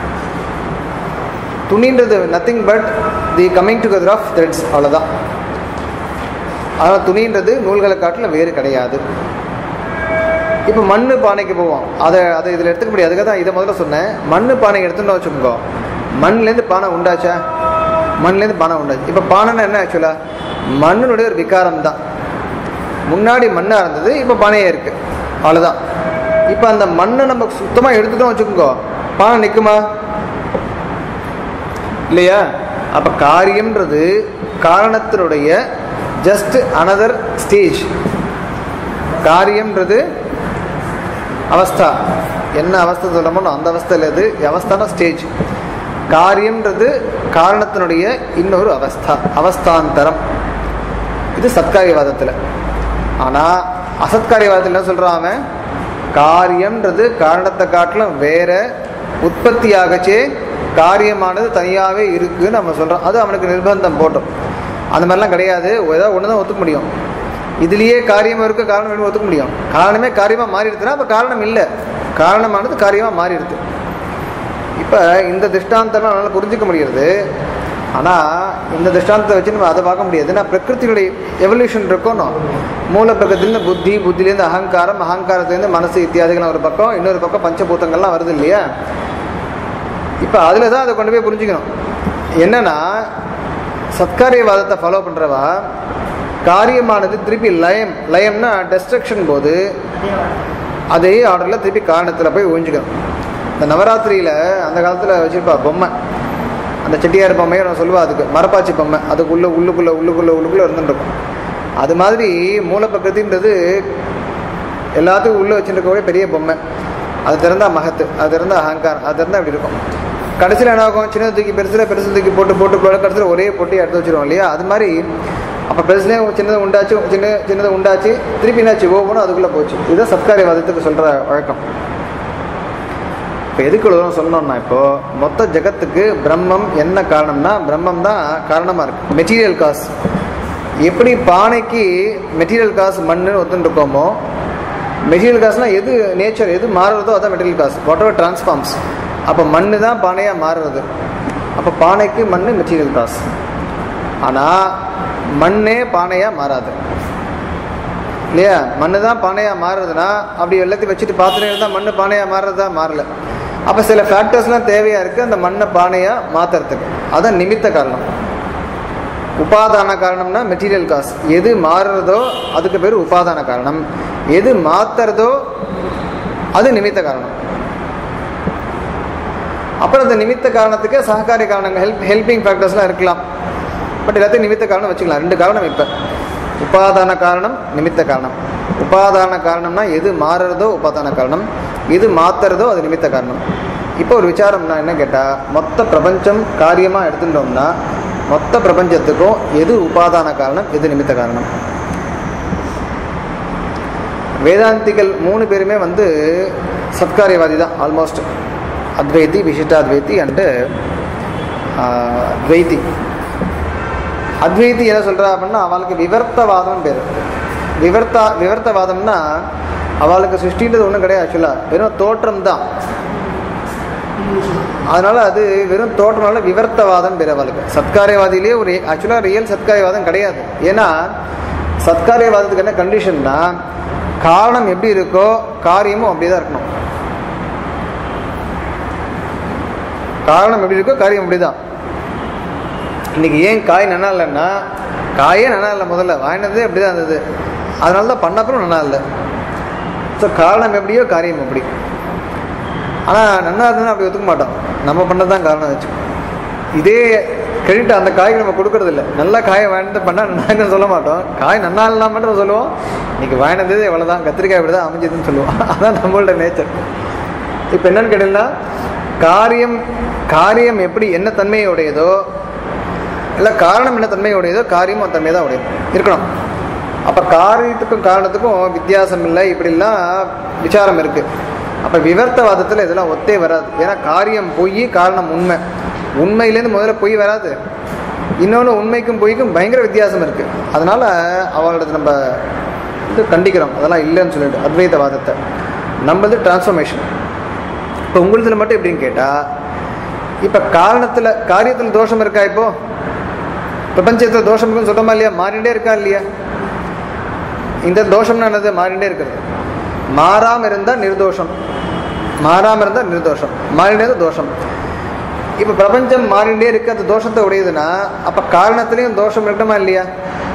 துணின்றது nothing but the coming together of threads அவ்வளோதான் ஆனால் துணின்றது நூல்களை காட்டிலும் வேறு கிடையாது இப்போ மண்ணு பானைக்கு போவோம் அதை அதை இதில் எடுத்துக்க முடியாது அதுக்காக தான் இதை முதல்ல சொன்னேன் மண்ணு பானை எடுத்துன்னு வச்சுக்கோ மண்ணுலேருந்து பானை உண்டாச்சா மண்ணுலேருந்து பானை உண்டாச்சு இப்போ பானைன்னா என்ன ஆக்சுவலாக மண்ணினுடைய ஒரு விகாரம் தான் முன்னாடி மண்ணாக இருந்தது இப்போ பானையே இருக்குது அவ்வளோதான் இப்போ அந்த மண்ணை நம்ம சுத்தமாக எடுத்துட்டோம் வச்சுக்கோங்க பானை நிற்குமா இல்லையா அப்போ காரியம்ன்றது காரணத்தினுடைய ஜஸ்ட் அனதர் ஸ்டேஜ் காரியம்ன்றது அவஸ்தா என்ன அவஸ்தை சொல்லமோ அந்த அவஸ்தையில் இது அவஸ்தான ஸ்டேஜ் காரியம்ன்றது காரணத்தினுடைய இன்னொரு அவஸ்தா அவஸ்தாந்தரம் இது சத்காரியவாதத்தில் ஆனால் அசத்காரியவாதத்தில் என்ன சொல்கிறான் அவன் காரியம்ன்றது காரணத்தை காட்டிலும் வேற உற்பத்தி ஆகச்சே காரியமானது தனியாகவே இருக்குன்னு நம்ம சொல்கிறோம் அது அவனுக்கு நிர்பந்தம் போட்டோம் அந்த மாதிரிலாம் கிடையாது ஏதாவது ஒன்று தான் ஒத்துக்க முடியும் இதுலேயே காரியம் இருக்க காரணம் வேணும் ஒத்துக்க முடியும் காரணமே காரியமாக மாறிடுதுன்னா அப்போ காரணம் இல்லை காரணமானது காரியமாக மாறிடுது இப்போ இந்த திருஷ்டாந்தம் நம்மளால் புரிஞ்சிக்க முடிகிறது ஆனால் இந்த திருஷ்டாந்தத்தை வச்சு நம்ம அதை பார்க்க முடியாது ஏன்னா பிரகிருத்தினுடைய எவல்யூஷன் இருக்கணும் மூல பிரகத்திலேருந்து புத்தி புத்திலேருந்து அகங்காரம் அகங்காரத்துலேருந்து மனசு இத்தியாதிகள் ஒரு பக்கம் இன்னொரு பக்கம் பஞ்சபூத்தங்கள்லாம் வருது இல்லையா இப்போ அதில் தான் அதை கொண்டு போய் புரிஞ்சுக்கணும் என்னன்னா சத்காரியவாதத்தை ஃபாலோ பண்ணுறவா காரியமானது திருப்பி லயம் லயம்னா டெஸ்ட்ரக்ஷன் போது அதே ஆர்டரில் திருப்பி காரணத்தில் போய் ஒழிஞ்சுக்கணும் இந்த நவராத்திரியில் அந்த காலத்தில் வச்சுருப்பா பொம்மை அந்த செட்டியார் பொம்மையை நான் சொல்லுவா அதுக்கு மரப்பாச்சி பொம்மை அதுக்குள்ளே உள்ளுக்குள்ளே உள்ளுக்குள்ளே உள்ளுக்குள்ளே இருந்துருக்கும் அது மாதிரி மூலப்பக்கத்தின்றது எல்லாத்துக்கும் உள்ளே வச்சுருக்கவே பெரிய பொம்மை அது திறந்தா மகத்து அது திறந்தா அகங்காரம் அது திறந்தா அப்படி இருக்கும் கடைசியில் என்ன ஆகும் சின்னது தூக்கி பெருசில் பெருசு தூக்கி போட்டு போட்டு போட்டு கடைசியில் ஒரே பொட்டி எடுத்து வச்சிருவோம் இல்லையா அது மாதிரி அப்போ பெருசுலேயும் சின்னது உண்டாச்சு சின்ன சின்னது உண்டாச்சு திருப்பி என்னாச்சு ஒவ்வொன்றும் அதுக்குள்ளே போச்சு இதுதான் சத்காரியவாதத்துக்கு சொல்கிற வழக்கம் இப்போ எதுக்கு இவ்வளோ சொன்னோம்னா இப்போ மொத்த ஜெகத்துக்கு பிரம்மம் என்ன காரணம்னா பிரம்மம் தான் காரணமாக இருக்கு மெட்டீரியல் காசு எப்படி பானைக்கு மெட்டீரியல் காசு மண்ணுன்னு ஒத்துன்னு இருக்கோமோ மெட்டீரியல் காசுனா எது நேச்சர் எது மாறுறதோ அதான் மெட்டீரியல் காசு வாட் எவர் டிரான்ஸ்ஃபார்ம்ஸ் அப்போ மண்ணு தான் பானையாக மாறுறது அப்போ பானைக்கு மண் மெட்டீரியல் காசு ஆனால் மண்ணே பானையாக மாறாது இல்லையா மண்ணு தான் பானையாக மாறுறதுன்னா அப்படி எல்லாத்தையும் வச்சுட்டு பார்த்துட்டே இருந்தால் மண்ணு பானையாக மாறுறதா மாறல அப்போ சில ஃபேக்டர்ஸ்லாம் தேவையாக இருக்குது அந்த மண்ணை பானையாக மாற்றுறதுக்கு அதான் நிமித்த காரணம் உபாதான காரணம்னா மெட்டீரியல் காசு எது மாறுறதோ அதுக்கு பேர் உபாதான காரணம் எது மாத்துறதோ அது நிமித்த காரணம் அப்புறம் அந்த நிமித்த காரணத்துக்கு சககாரி காரணங்கள் ஹெல்ப் ஹெல்பிங் ஃபேக்டர்ஸ்லாம் இருக்கலாம் பட் எல்லாத்தையும் நிமித்த காரணம் வச்சுக்கலாம் ரெண்டு காரணம் இப்போ உபாதான காரணம் நிமித்த காரணம் உபாதான காரணம்னா எது மாறுறதோ உபாதான காரணம் எது மாத்துறதோ அது நிமித்த காரணம் இப்போ ஒரு விசாரம்னா என்ன கேட்டால் மொத்த பிரபஞ்சம் காரியமாக எடுத்துட்டோம்னா மொத்த பிரபஞ்சத்துக்கும் எது உபாதான காரணம் எது நிமித்த காரணம் வேதாந்திகள் மூணு பேருமே வந்து சத்காரியவாதி தான் ஆல்மோஸ்ட் அத்வைதி விசிஷ்டாத்வைதி அண்டு துவைதி அத்வைதி என்ன சொல்கிறா அப்படின்னா அவளுக்கு விவர்த்தவாதம் பேர் விவர்த்தா விவர்த்தவாதம்னா அவளுக்கு சிருஷ்டின்றது ஒன்றும் கிடையாது ஆக்சுவலாக வெறும் தோற்றம் தான் அதனால அது வெறும் தோற்றம்னால விவர்த்தவாதம் பேர் அவளுக்கு சத்காரியவாதியிலேயே ஒரு ஆக்சுவலாக ரியல் சத்காரியவாதம் கிடையாது ஏன்னா சத்காரியவாதத்துக்கு என்ன கண்டிஷன்னா காரணம் எப்படி இருக்கோ காரியமும் அப்படியே தான் இருக்கணும் காரணம் எப்படி இருக்கோ காரியம் அப்படிதான் இன்னைக்கு ஏன் காய் நல்லா இல்லைன்னா காயே நல்லா இல்லை முதல்ல வாங்கினதே அப்படி தான் இருந்தது அதனால தான் பண்ணப்பறம் நல்லா இல்லை ஸோ காரணம் எப்படியோ காரியம் அப்படி ஆனால் நல்லா இருந்ததுன்னா அப்படி ஒத்துக்க மாட்டோம் நம்ம பண்ணது தான் காரணம் வச்சு இதே கிரெடிட் அந்த காய்க்கு நம்ம கொடுக்கறது இல்லை நல்ல காயை வாங்கிட்டு பண்ணால் நல்லான்னு சொல்ல மாட்டோம் காய் நல்லா இல்லாம மட்டும் சொல்லுவோம் இன்னைக்கு வாங்கினதே இவ்வளோதான் கத்திரிக்காய் இப்படி தான் அமைஞ்சதுன்னு சொல்லுவோம் அதான் நம்மளோட நேச்சர் இப்போ என்னன்னு கேட்டீங்கன்னா காரியம் காரியம் எப்படி என்ன தன்மையுடையதோ இல்லை காரணம் என்ன தன்மையுடையதோ காரியமும் அந்த தன்மை தான் உடையது இருக்கணும் அப்போ காரியத்துக்கும் காரணத்துக்கும் வித்தியாசம் இல்லை இப்படிலாம் விசாரம் இருக்குது அப்போ விவர்த்தவாதத்தில் இதெல்லாம் ஒத்தே வராது ஏன்னா காரியம் பொய் காரணம் உண்மை உண்மையிலேருந்து முதல்ல பொய் வராது இன்னொன்று உண்மைக்கும் பொய்க்கும் பயங்கர வித்தியாசம் இருக்குது அதனால் அவளோட நம்ம இது கண்டிக்கிறோம் அதெல்லாம் இல்லைன்னு சொல்லிட்டு அத்வைதவாதத்தை நம்மளது டிரான்ஸ்ஃபர்மேஷன் இப்போ உங்களுதுல மட்டும் எப்படின்னு கேட்டால் இப்போ காரணத்தில் காரியத்தில் தோஷம் இருக்கா இப்போ பிரபஞ்சத்தில் தோஷம் இருக்குன்னு சொல்கிறோமா இல்லையா மாறிண்டே இருக்கா இல்லையா இந்த தோஷம்னா என்னது மாறிண்டே இருக்கிறது மாறாமல் இருந்தால் நிர்தோஷம் மாறாமல் இருந்தால் நிர்தோஷம் மாறிண்டே இருந்தா தோஷம் இப்போ பிரபஞ்சம் மாறிண்டே இருக்கு அந்த தோஷத்தை உடையதுன்னா அப்போ காரணத்துலேயும் தோஷம் இருக்கணுமா இல்லையா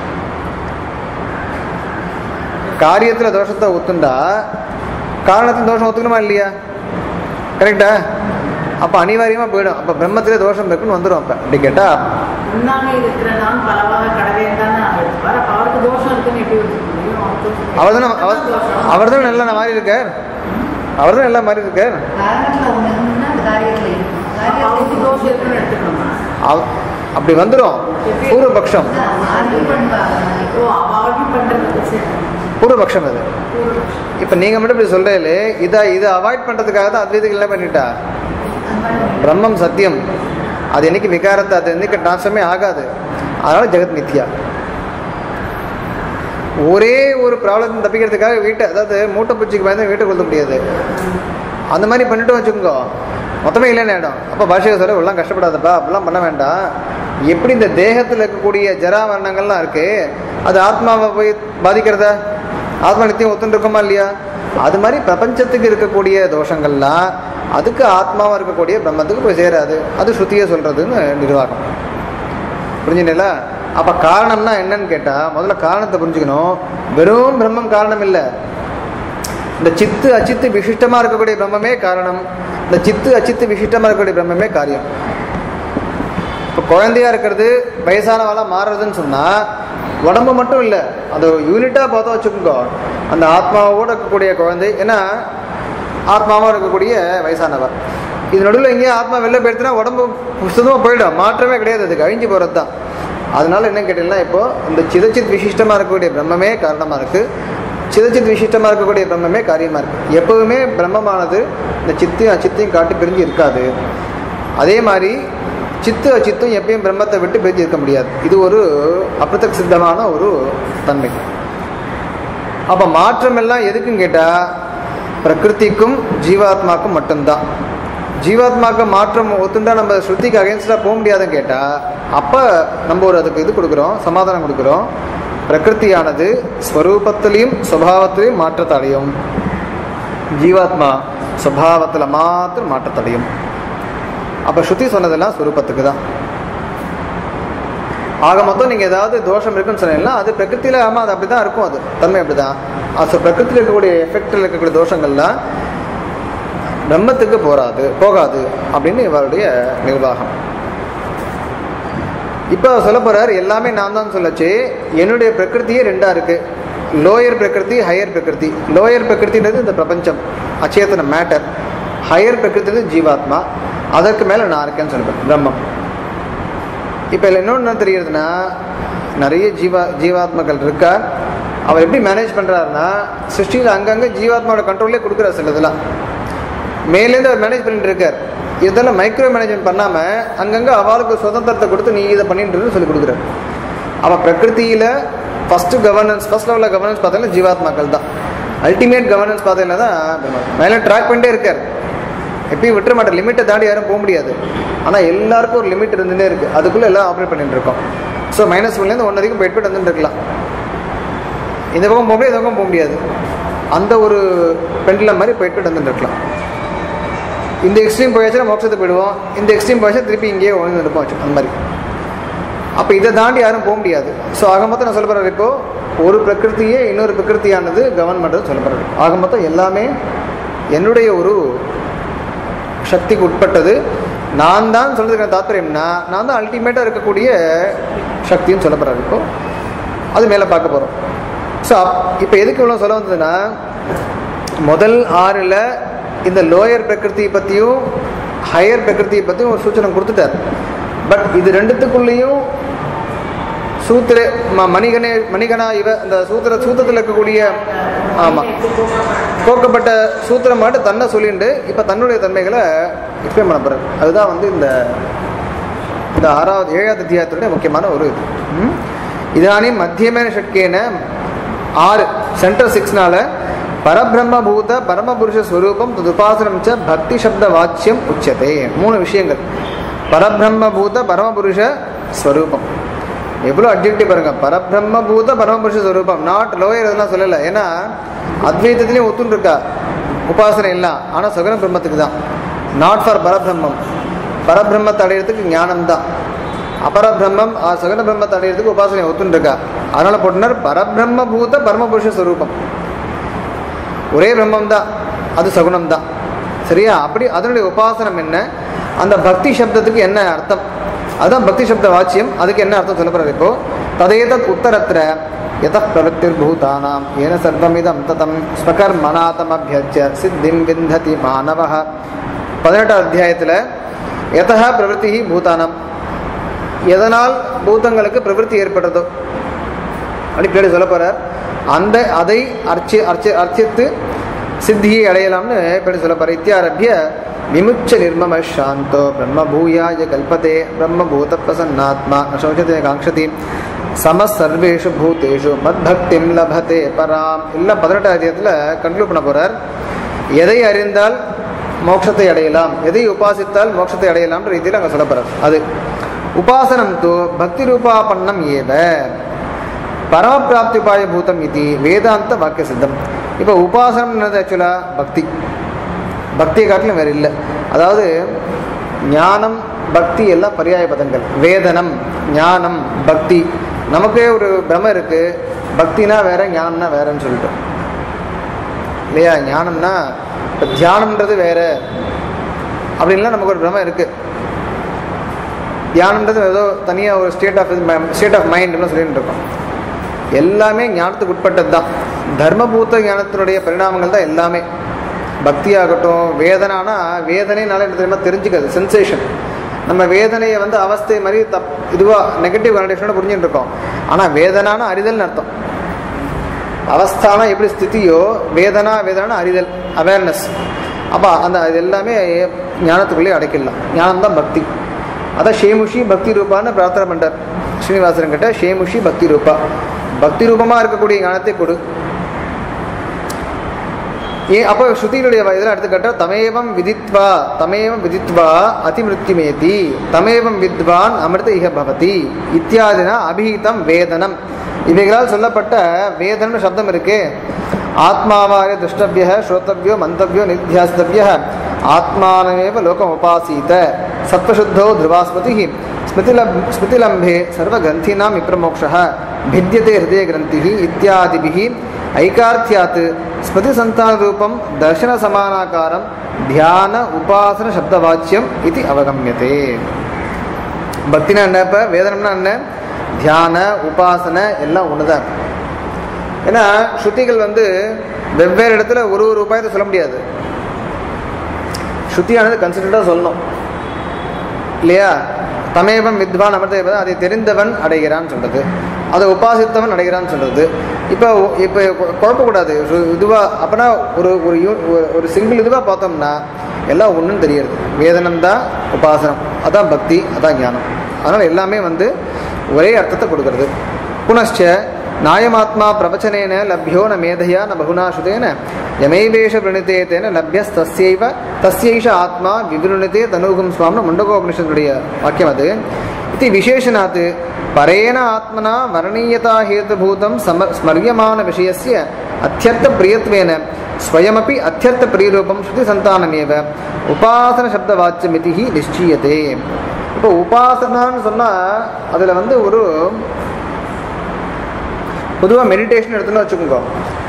காரியத்தில் தோஷத்தை ஒத்துண்டா காரணத்தில் தோஷம் ஒத்துக்கணுமா இல்லையா கரெக்டா அப்போ அனிவாரியமாக போயிடும் அப்போ பிரம்மத்திலே தோஷம் இருக்குன்னு வந்துடும் அப்போ அப்படி கேட்டால் முன்னாடி இருக்கிற நான் பலவாக கடவே தானே வர அவருக்கு தோஷம் இருக்குன்னு எப்படி வச்சுக்க முடியும் அவர் தானே அவர் அவர் தானே நல்லா மாறி இருக்கார் அவர் தான் எல்லாம் மாறி இருக்கார் காரணத்துல ஒண்ணு இருந்ததுன்னா அது காரியத்துல இருக்கும் அவருக்கு காரியத்துல தோஷம் இருக்குன்னு எடுத்துக்கணுமா அவ- அப்படி வந்துடும் பூர்வபக்ஷம் ஆர்கியூ பண்ணுவாங்க ஓ அவருக்கு பண்றதுக்கு சரி பூர்வபக்ஷம் அது இப்போ நீங்கள் மட்டும் இப்படி சொல்கிறீங்களே இதை இதை அவாய்ட் பண்ணுறதுக்காக தான் அத்வைதிகள் என்ன பண்ணிட்டா பிரம்மம் சத்தியம் அது என்னைக்கு விகாரத்தை அது என்னைக்கு நாசமே ஆகாது அதனால ஜெகத் மித்யா ஒரே ஒரு ப்ராப்ளம் தப்பிக்கிறதுக்காக வீட்டை அதாவது மூட்டை பூச்சிக்கு பயந்து வீட்டை கொளுத்த முடியாது அந்த மாதிரி பண்ணிட்டு வச்சுக்கோங்க மொத்தமே இல்லைன்னு ஆகிடும் அப்போ பாஷையை சொல்ல எல்லாம் கஷ்டப்படாதப்பா அப்படிலாம் பண்ண வேண்டாம் எப்படி இந்த தேகத்தில் இருக்கக்கூடிய ஜரா மரணங்கள்லாம் இருக்கு அது ஆத்மாவை போய் பாதிக்கிறதா ஆத்மா நித்தியம் ஒத்துன்னு இருக்குமா இல்லையா அது மாதிரி பிரபஞ்சத்துக்கு இருக்கக்கூடிய தோஷங்கள்லாம் அதுக்கு ஆத்மாவாக இருக்கக்கூடிய பிரம்மத்துக்கு போய் சேராது அது ஸ்ருதியை சொல்கிறதுன்னு நிர்வாகம் புரிஞ்சுங்களா அப்போ காரணம்னா என்னன்னு கேட்டால் முதல்ல காரணத்தை புரிஞ்சுக்கணும் வெறும் பிரம்மம் காரணம் இல்லை இந்த சித்து அச்சித்து விசிஷ்டமாக இருக்கக்கூடிய பிரம்மமே காரணம் இந்த சித்து அச்சித்து விசிஷ்டமாக இருக்கக்கூடிய பிரம்மமே காரியம் இப்போ குழந்தையா இருக்கிறது வயசானவாளா மாறுறதுன்னு சொன்னால் உடம்பு மட்டும் இல்லை அது யூனிட்டாக பார்த்தா வச்சுக்கோங்க அந்த ஆத்மாவோட இருக்கக்கூடிய குழந்தை ஏன்னா ஆத்மாவாக இருக்கக்கூடிய வயசானவர் இது நடுவில் எங்கேயும் ஆத்மா வெளில போயிடுச்சுன்னா உடம்பு சுத்தமாக போயிடும் மாற்றமே கிடையாது அதுக்கு அழிஞ்சு போகிறது தான் அதனால என்ன கேட்டீங்கன்னா இப்போ இந்த சிதச்சித் விசிஷ்டமாக இருக்கக்கூடிய பிரம்மமே காரணமாக இருக்குது சிதச்சித் விசிஷ்டமாக இருக்கக்கூடிய பிரம்மமே காரியமாக இருக்குது எப்பவுமே பிரம்மமானது இந்த சித்தையும் அச்சித்தையும் காட்டி பிரிஞ்சு இருக்காது அதே மாதிரி சித்து அச்சித்தும் எப்பயும் பிரம்மத்தை விட்டு பிரிஞ்சு இருக்க முடியாது இது ஒரு அப்பிரத்தக் சித்தமான ஒரு தன்மை அப்போ மாற்றம் எல்லாம் எதுக்குன்னு கேட்டால் பிரகிருதிக்கும் ஜீவாத்மாக்கும் மட்டும்தான் ஜீவாத்மாக்கு மாற்றம் ஒத்துண்டா நம்ம ஸ்ருதிக்கு அகேன்ஸ்டாக போக முடியாதுன்னு கேட்டால் அப்போ நம்ம ஒரு அதுக்கு இது கொடுக்குறோம் சமாதானம் கொடுக்குறோம் பிரகிருதியானது ஸ்வரூபத்திலையும் சுபாவத்திலையும் மாற்றத்தடையும் ஜீவாத்மா சுபாவத்தில் மாத்திரம் மாற்றத்தடையும் அப்போ ஸ்ருதி சொன்னதெல்லாம் ஸ்வரூபத்துக்கு தான் ஆக மொத்தம் நீங்கள் ஏதாவது தோஷம் இருக்குன்னு சொன்னீங்கன்னா அது பிரகிருத்தியில் ஆமாம் அது அப்படி தான் இருக்கும் அது தன்மை அப்படி தான் அது பிரகிருத்தியில் இருக்கக்கூடிய எஃபெக்டில் இருக்கக்கூடிய தோஷங்கள்லாம் பிரம்மத்துக்கு போகாது போகாது அப்படின்னு இவருடைய நிர்வாகம் இப்போ சொல்ல போறார் எல்லாமே நான் தான் சொல்லச்சு என்னுடைய பிரகிருத்தியே ரெண்டா இருக்கு லோயர் பிரகிருதி ஹையர் பிரகிருதி லோயர் பிரகிருதின்றது இந்த பிரபஞ்சம் அச்சேதன மேட்டர் ஹையர் பிரகிருதி ஜீவாத்மா அதற்கு மேலே நான் இருக்கேன்னு சொல்லுவேன் பிரம்மம் இப்போ இதில் இன்னொன்று என்ன தெரியுதுன்னா நிறைய ஜீவா ஜீவாத்மகள் இருக்கா அவர் எப்படி மேனேஜ் பண்ணுறாருன்னா சிருஷ்டியில் அங்கங்கே ஜீவாத்மாவோட கண்ட்ரோல்லே கொடுக்குறாரு சில இதெல்லாம் மேலேருந்து அவர் மேனேஜ் பண்ணிட்டு இருக்கார் இதெல்லாம் மைக்ரோ மேனேஜ்மெண்ட் பண்ணாமல் அங்கங்கே அவளுக்கு சுதந்திரத்தை கொடுத்து நீ இதை பண்ணிட்டு சொல்லி கொடுக்குறாரு அவள் பிரகிருத்தியில் ஃபஸ்ட்டு கவர்னன்ஸ் ஃபஸ்ட் லெவலில் கவர்னன்ஸ் பார்த்தீங்கன்னா ஜீவாத்மாக்கள் தான் அல்டிமேட் கவர்னன்ஸ் பார்த்தீங்கன்னா தான் மேலே ட்ராக் பண்ணிட்டே இருக்கார் எப்பயும் விட்டுற மாட்டேன் லிமிட்டை தாண்டி யாரும் போக முடியாது ஆனால் எல்லாருக்கும் ஒரு லிமிட் இருந்துட்டே இருக்குது அதுக்குள்ளே எல்லாம் ஆப்ரேட் பண்ணிட்டு இருக்கோம் ஸோ மைனஸ் ஒன்லேருந்து ஒன் வரைக்கும் போயிட்டு போயிட்டு வந்துட்டு இருக்கலாம் இந்த பக்கம் போக முடியாது இந்த பக்கம் போக முடியாது அந்த ஒரு பெண்டில் மாதிரி போயிட்டு போயிட்டு வந்துட்டு இருக்கலாம் இந்த எக்ஸ்ட்ரீம் போயாச்சுன்னா மோட்சத்துக்கு போயிடுவோம் இந்த எக்ஸ்ட்ரீம் போயாச்சும் திருப்பி இங்கேயே ஒழுங்கு இருப்போம் வச்சு அந்த மாதிரி அப்போ இதை தாண்டி யாரும் போக முடியாது ஸோ ஆக மொத்தம் நான் சொல்ல போகிறேன் இப்போ ஒரு பிரகிருத்தியே இன்னொரு பிரகிருத்தியானது கவர்ன் பண்ணுறது சொல்ல போகிறேன் ஆக மொத்தம் எல்லாமே என்னுடைய ஒரு சக்திக்கு உட்பட்டது நான் தான் சொல்றதுக்கு தாத்பரியம்னா நான் தான் அல்டிமேட்டாக இருக்கக்கூடிய சக்தின்னு சொல்ல போகிறாரு இப்போ அது மேலே பார்க்க போகிறோம் ஸோ இப்போ எதுக்கு இவ்வளோ சொல்ல வந்ததுன்னா முதல் ஆறில் இந்த லோயர் பிரகிருதியை பற்றியும் ஹையர் பிரகிருதியை பற்றியும் ஒரு சூச்சனை கொடுத்துட்டார் பட் இது ரெண்டுத்துக்குள்ளேயும் சூத்திர ம- மணிகனே மணிகனா இவ இந்த சூத்திர சூத்திரத்தில் இருக்கக்கூடிய ஆமாம் கோக்கப்பட்ட சூத்திரம் மட்டும் தன்னை சொல்லிண்டு இப்போ தன்னுடைய தன்மைகளை எக்ஸ்பிளைன் பண்ண போகிறார் அதுதான் வந்து இந்த இந்த ஆறாவது ஏழாவது அத்தியாயத்துடைய முக்கியமான ஒரு இது ம்? இதானே மத்தியமேன ஷட்கேன ஆறு சென்டர் சிக்ஸ்னால பரபிரம்மபூத பரமபுருஷ ஸ்வரூபம் ததுபாசனம் ச பக்தி சப்த வாச்சியம் உச்சதே மூணு விஷயங்கள் பரபிரம்மபூத பரமபுருஷ ஸ்வரூபம் எவ்வளோ அப்ஜெக்டிவ் பாருங்க பரபிரம்மபூத பரமபுருஷ ஸ்வரூபம் நாட் லோயர் இதெல்லாம் சொல்லலை ஏன்னா அத்வைத்தத்திலையும் ஒத்துன்னு இருக்கா உபாசனை இல்லை ஆனால் சகுன பிரம்மத்துக்கு தான் நாட் ஃபார் பரபிரம்மம் பரபிரம்மத்தை அடையிறதுக்கு ஞானம் தான் அபரபிரம்மம் ஆ, சகுன பிரம்மத்தை அடையிறதுக்கு உபாசனை ஒத்துன்னு இருக்கா அதனால போட்டினார் பரபிரம்மபூத பரமபுருஷ ஸ்வரூபம் ஒரே பிரம்மம் தான் அது சகுனம் தான் சரியா அப்படி அதனுடைய உபாசனம் என்ன அந்த பக்தி சப்தத்துக்கு என்ன அர்த்தம் அதுதான் பக்தி சப்த வாச்சியம் அதுக்கு என்ன அர்த்தம் சொல்ல போறாரு இப்போ ததேதத் உத்தரத்திர யத பிரவருத்திர் பூதானாம் ஏன சர்வமிதம் ததம் ஸ்வகர்மனாதம் அபியஜ்ய சித்திம் விந்ததி மாணவ பதினெட்டாம் அத்தியாயத்தில் யதா பிரவருத்தி பூதானம் எதனால் பூதங்களுக்கு பிரவருத்தி ஏற்படுறதோ அப்படி பின்னாடி சொல்ல போறார் அந்த அதை அர்ச்சி அர்ச்சி அர்ச்சித்து சித்தியை அடையலாம்னு பின்னாடி சொல்ல போறார் இத்தியாரபிய விமுச்ச நிர்மம சாந்தோ பிரம்ம பூயாய கல்பதே பிரம்ம பூத பிரசன்னாத்மா நசோச்சதே காங்ஷதி சம சர்வேஷு பூதேஷு மத்பக்திம் லபதே பராம் எல்லாம் பதினெட்டாம் அத்தியாயத்தில் கன்க்ளூட் பண்ண போறார் எதை அறிந்தால் மோட்சத்தை அடையலாம் எதை உபாசித்தால் மோட்சத்தை அடையலாம்ன்ற ரீதியில் அங்கே சொல்ல போறார் அது உபாசனம் தோ பக்தி ரூபாபன்னம் ஏவ பரமபிராப்திபாய பூதம் இது வேதாந்த வாக்கிய சித்தம் இப்போ உபாசனம்ன்றது ஆக்சுவலாக பக்தி பக்தியை காட்டிலும் வேறு இல்லை அதாவது ஞானம் பக்தி எல்லாம் பரியாய பதங்கள் வேதனம் ஞானம் பக்தி நமக்கே ஒரு பிரம இருக்கு பக்தினா வேற ஞானம்னா வேறன்னு சொல்லிட்டு இல்லையா ஞானம்னா இப்போ தியானம்ன்றது வேற அப்படின்லாம் நமக்கு ஒரு பிரம இருக்கு தியானம்ன்றது ஏதோ தனியாக ஒரு ஸ்டேட் ஆஃப் ஸ்டேட் ஆஃப் மைண்ட்னு சொல்லிட்டு இருக்கோம் எல்லாமே ஞானத்துக்கு உட்பட்டது தான் தர்மபூத்த ஞானத்தினுடைய பரிணாமங்கள் தான் எல்லாமே பக்தியாகட்டும் வேதனானா வேதனைனால என்ன தெரியுமா தெரிஞ்சுக்கிறது சென்சேஷன் நம்ம வேதனையை வந்து அவஸ்தை மாதிரி தப் இதுவாக நெகட்டிவ் கனெக்ஷனோட புரிஞ்சுட்டு இருக்கோம் ஆனால் வேதனான அறிதல்னு அர்த்தம் அவஸ்தானா எப்படி ஸ்திதியோ வேதனா வேதனா அறிதல் அவேர்னஸ் அப்போ அந்த இது எல்லாமே ஞானத்துக்குள்ளேயே அடைக்கலாம் ஞானம் தான் பக்தி அதான் ஷேமுஷி பக்தி ரூபான்னு பிரார்த்தனை பண்றார் ஸ்ரீனிவாசன் கிட்ட ஷேமுஷி பக்தி ரூபா பக்தி ரூபமாக இருக்கக்கூடிய ஞானத்தை கொடு ஏன் அப்போ ஸ்ருதியினுடைய இதில் எடுத்துக்கிட்ட தமேவம் விதித்வா தமேவம் விதித்வா அதிமிருத்யுமேதி தமேவம் வித்வான் அமிர்த இக பவதி இத்தியாதினா அபிஹிதம் வேதனம் இவைகளால் சொல்லப்பட்ட வேதனம் சப்தம் இருக்கு ஆத்மாவாய துஷ்டவிய ஸ்ரோத்தவியோ மந்தவியோ நித்தியாஸ்தவிய ஆத்மானமேவ லோகம் உபாசீத சத்வசுத்தோ த்ருவாஸ்மதி ஸ்மிருதிலப் ஸ்மிருதிலம்பே சர்வகிரந்தீனாம் விப்ரமோக்ஷः भिद्यते हृदयग्रन्थिः इत्यादिभिः ऐकार्थ्यात् स्मृतिसन्तानरूपं दर्शनसमानाकारं ध्यान उपासनशब्दवाच्यम् इति अवगम्यते பக்தினா என்ன இப்போ வேதனம்னா என்ன தியான உபாசனை எல்லாம் ஒன்று தான் ஏன்னா ஸ்ருதிகள் வந்து வெவ்வேறு இடத்துல ஒரு ஒரு உபாயத்தை சொல்ல முடியாது ஸ்ருதியானது கன்சிடர்டாக சொல்லணும் இல்லையா தமேவம் வித்வான் அமிர்த அதை தெரிந்தவன் அடைகிறான்னு சொல்றது அதை உபாசித்தவன் அடைகிறான்னு சொல்றது இப்போ இப்போ குழப்பக்கூடாது ஒரு இதுவா அப்பனா ஒரு ஒரு யூ- ஒரு- ஒரு சிங்கிள் இதுவாக பார்த்தோம்னா எல்லாம் ஒன்றும் தெரியுது வேதனம் தான் உபாசனம் அதான் பக்தி அதான் ஞானம் அதனால் எல்லாமே வந்து ஒரே அர்த்தத்தை கொடுக்கறது புனश्च நாயமாத்மா பிரவச்சனேன லப்யோ ந மேதையா ந பகுனா சுதேன யமைவேஷ பிரணிதே தேன லப்யஸ்தஸ்யைவ தஸ்யைஷ ஆத்மா விவருணிதே தனூகம் சுவாமின்னு முண்டகோபனிஷத்துடைய வாக்கியம் அது இது விசேஷனாத் பரேன ஆத்மனா வர்ணீயதா ஹேதுபூதம் சம ஸ்மரியமான விஷயஸ்ய அத்தியர்த்த பிரியத்வேன ஸ்வயமபி அத்தியர்த்த பிரியரூபம் ஸ்ருதி சந்தானமேவ உபாசன சப்த வாச்சியமிதி நிச்சயத்தே இப்போ உபாசனான்னு சொன்னால் அதில் வந்து ஒரு பொதுவாக மெடிடேஷன் எடுத்துன்னு வச்சுக்கோங்க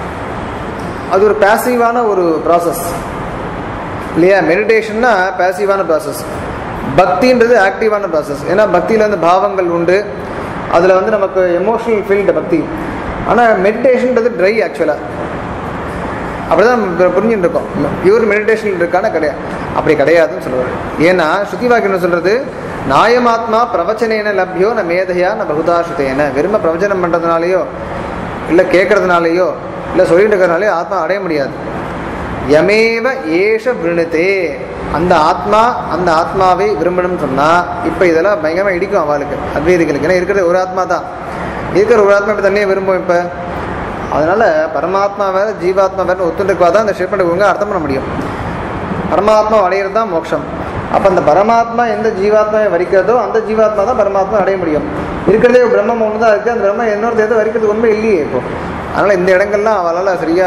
அது ஒரு பேசிவான ஒரு ப்ராசஸ் இல்லையா மெடிடேஷன்னா பேசிவான ப்ராசஸ் பக்தின்றது ஆக்டிவான ப்ராசஸ் ஏன்னா பக்தியில் வந்து பாவங்கள் உண்டு அதில் வந்து நமக்கு எமோஷனல் ஃபீல்டு பக்தி ஆனால் மெடிடேஷன்ன்றது ட்ரை ஆக்சுவலாக அப்படிதான் நம்ம புரிஞ்சுட்டு இருக்கோம் பியூர் மெடிடேஷன் இருக்கான கிடையாது அப்படி கிடையாதுன்னு சொல்லுவார் ஏன்னா ஸ்ருதி வாக்கியம் என்ன சொல்றது நாயமாத்மா பிரவச்சனேன லப்யோ ந மேதையா ந பகுதாசுதேன வெறும பிரவச்சனம் பண்ணுறதுனாலையோ இல்லை கேட்கறதுனாலையோ இல்லை சொல்லிட்டு இருக்கிறதுனாலையோ ஆத்மா அடைய முடியாது யமேவ ஏஷ விருணுதே அந்த ஆத்மா அந்த ஆத்மாவை விரும்பணும்னு சொன்னால் இப்போ இதெல்லாம் பயங்கரமாக இடிக்கும் அவளுக்கு அத்வைதிகளுக்கு ஏன்னா இருக்கிறது ஒரு ஆத்மா தான் இருக்கிற ஒரு ஆத்மா இப்படி தண்ணியை விரும்பும் இப்போ அதனால பரமாத்மா வேற ஜீவாத்மா வேற ஒத்துண்டுக்குவா தான் இந்த ஷேப் ஒழுங்கா அர்த்தம் பண்ண முடியும் பரமாத்மா அடையிறது தான் மோட்சம் அப்போ அந்த பரமாத்மா எந்த ஜீவாத்மாவை வரிக்கிறதோ அந்த ஜீவாத்மா தான் பரமாத்மா அடைய முடியும் இருக்கிறதே ஒரு பிரம்மம் ஒன்று தான் இருக்குது அந்த பிரம்மம் இன்னொரு எதை வரிக்கிறது உண்மை இல்லையே இப்போ அதனால் இந்த இடங்கள்லாம் அவளால் சரியா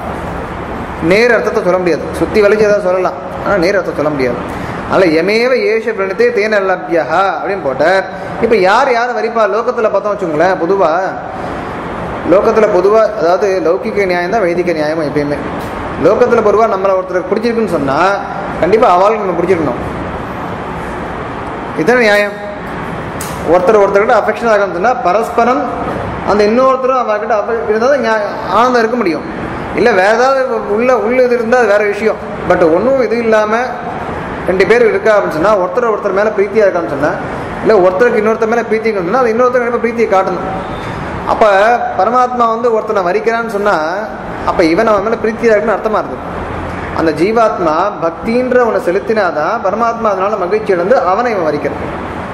நேர் அர்த்தத்தை சொல்ல முடியாது சுத்தி வலிச்சு ஏதாவது சொல்லலாம் ஆனால் நேர் அர்த்தம் சொல்ல முடியாது அதனால் எமேவ ஏஷ பிரணத்தே தேன லப்யா அப்படின்னு போட்டார் இப்போ யார் யார் வரிப்பா லோகத்தில் பார்த்தோம் வச்சுங்களேன் பொதுவாக லோகத்தில் பொதுவாக அதாவது லௌகிக நியாயம் தான் வைதிக நியாயம் எப்பயுமே லோகத்தில் பொதுவாக நம்மளை ஒருத்தருக்கு பிடிச்சிருக்குன்னு சொன்னால் கண்டிப்பாக அவளுக்கு நம்ம பிடிச்சிருக்கணும் இதுதான் நியாயம் ஒருத்தர் ஒருத்தர்கிட்ட அஃபெக்ஷன் ஆகணும்னு சொன்னால் பரஸ்பரம் அந்த இன்னொருத்தரும் அவர்கிட்ட அஃபெக்ட் இருந்தால் தான் நியா- ஆனந்தம் இருக்க முடியும் இல்லை வேற ஏதாவது உள்ள உள்ள இது இருந்தால் அது வேற விஷயம் பட் ஒன்றும் இது இல்லாமல் ரெண்டு பேர் இருக்கா அப்படின்னு சொன்னால் ஒருத்தர் ஒருத்தர் மேலே பிரீத்தியாக இருக்கான்னு சொன்னால் இல்லை ஒருத்தருக்கு இன்னொருத்தர் மேலே பிரீத்தி இருக்குன்னு சொன்னால் அது இன்னொருத்தர் கண்டிப்பாக பிரீத்தியை காட்டணும் அப்போ பரமாத்மா வந்து ஒருத்தனை வரிக்கிறான்னு சொன்னால் அப்போ இவன் அவன் மேலே பிரீத்தியாக இருக்குன்னு அர்த்தமாக இருக்குது அந்த ஜீவாத்மா பக்தின்ற அவனை செலுத்தினாதான் பரமாத்மா அதனால மகிழ்ச்சி அடைந்து அவனை இவன் வரிக்கிறான்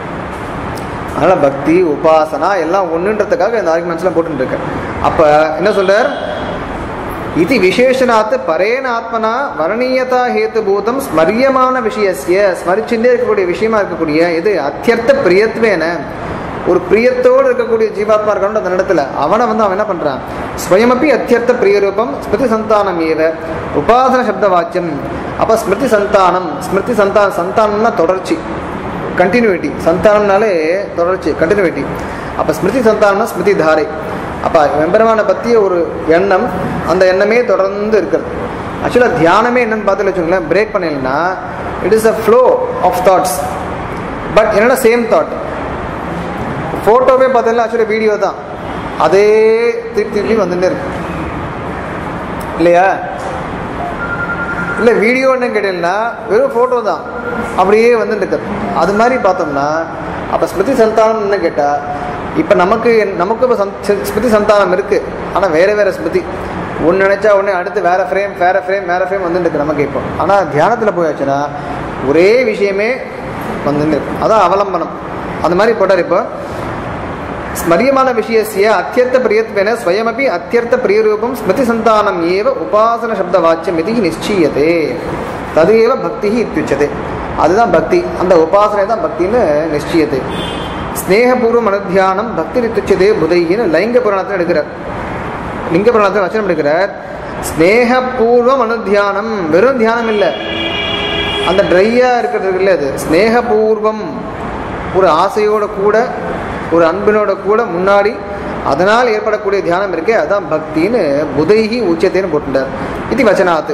அதனால பக்தி உபாசனா எல்லாம் ஒன்றுன்றதுக்காக இந்த ஆர்குமெண்ட்ஸ்லாம் போட்டுட்டு இருக்கேன் அப்போ என்ன சொல்றார் இது விசேஷனாத்து பரேன ஆத்மனா வர்ணீயதா ஹேத்துபூதம் ஸ்மரியமான விஷயஸ்ய ஸ்மரிச்சுட்டே இருக்கக்கூடிய விஷயமா இருக்கக்கூடிய இது அத்தியர்த்த பிரியத்வேன ஒரு பிரியத்தோடு இருக்கக்கூடிய ஜீவாத்மா இருக்கான அந்த இடத்துல அவனை வந்து அவன் என்ன பண்றான் ஸ்வயமப்பி அத்தியர்த்த பிரியரூபம் ஸ்மிருதி சந்தானம் ஏவ உபாசன சப்த வாக்கியம் அப்ப ஸ்மிருதி சந்தானம் ஸ்மிருதி சந்தானம் சந்தானம்னா தொடர்ச்சி கண்டினியூட்டி சந்தானம்னாலே தொடர்ச்சி கண்டினியூட்டி அப்போ ஸ்மிருதி சந்தானம்னா ஸ்மிருதி தாரை அப்போ வெம்பெருமானை பற்றிய ஒரு எண்ணம் அந்த எண்ணமே தொடர்ந்து இருக்கிறது ஆக்சுவலாக தியானமே என்னன்னு பார்த்து வச்சுக்கோங்களேன் பிரேக் பண்ணலைன்னா it is a flow of thoughts but என்னென்னா சேம் தாட் ஃபோட்டோவே பார்த்தீங்கன்னா ஆக்சுவலாக வீடியோ தான் அதே திருப்பி திருப்பி வந்துட்டே இருக்கு இல்லையா இல்லை வீடியோன்னு கேட்டீங்கன்னா வெறும் ஃபோட்டோ தான் அப்படியே வந்துட்டு இருக்கு அது மாதிரி பார்த்தோம்னா அப்போ ஸ்மிருதி சந்தானம் என்ன கேட்டால் இப்போ நமக்கு நமக்கு இப்போ சந் சி- ஸ்மிருதி சந்தானம் இருக்குது ஆனால் வேறு வேறு ஸ்மிருதி ஒன்று நினச்சா ஒன்று அடுத்து வேறு ஃப்ரேம் வேறு ஃப்ரேம் வேறு ஃப்ரேம் வந்துட்டு இருக்கு நமக்கு இப்போ ஆனால் தியானத்தில் போயாச்சுன்னா ஒரே விஷயமே வந்துட்டு இருக்கு அதான் அவலம்பனம் அந்த மாதிரி போட்டார் இப்போ ஸ்மரியமான விஷயசிய அத்தியர்த்த பிரியத்வேன ஸ்வயமபி அத்தியர்த்த பிரியரூபம் ஸ்மிருதி சந்தானம் ஏவ உபாசன சப்த வாச்சியம் இது நிச்சயதே தது ஏவ பக்தி இத்தியுச்சதே அதுதான் பக்தி அந்த உபாசனை தான் பக்தின்னு நிச்சயத்தை ஸ்னேகபூர்வம் அனுத்தியானம் பக்தி இத்தியுச்சதே புதையின்னு லைங்க புராணத்தில் எடுக்கிறார் லிங்க புராணத்தில் வச்சனம் எடுக்கிறார் ஸ்னேகபூர்வம் அனுத்தியானம் வெறும் தியானம் இல்லை அந்த ட்ரையாக இருக்கிறது இல்லை அது ஸ்னேகபூர்வம் ஒரு ஆசையோட கூட ஒரு அன்பினோட கூட முன்னாடி அதனால் ஏற்படக்கூடிய தியானம் இருக்கே அதான் பக்தின்னு புதைகி உச்சத்தைன்னு போட்டுட்டார் இது வச்சனாத்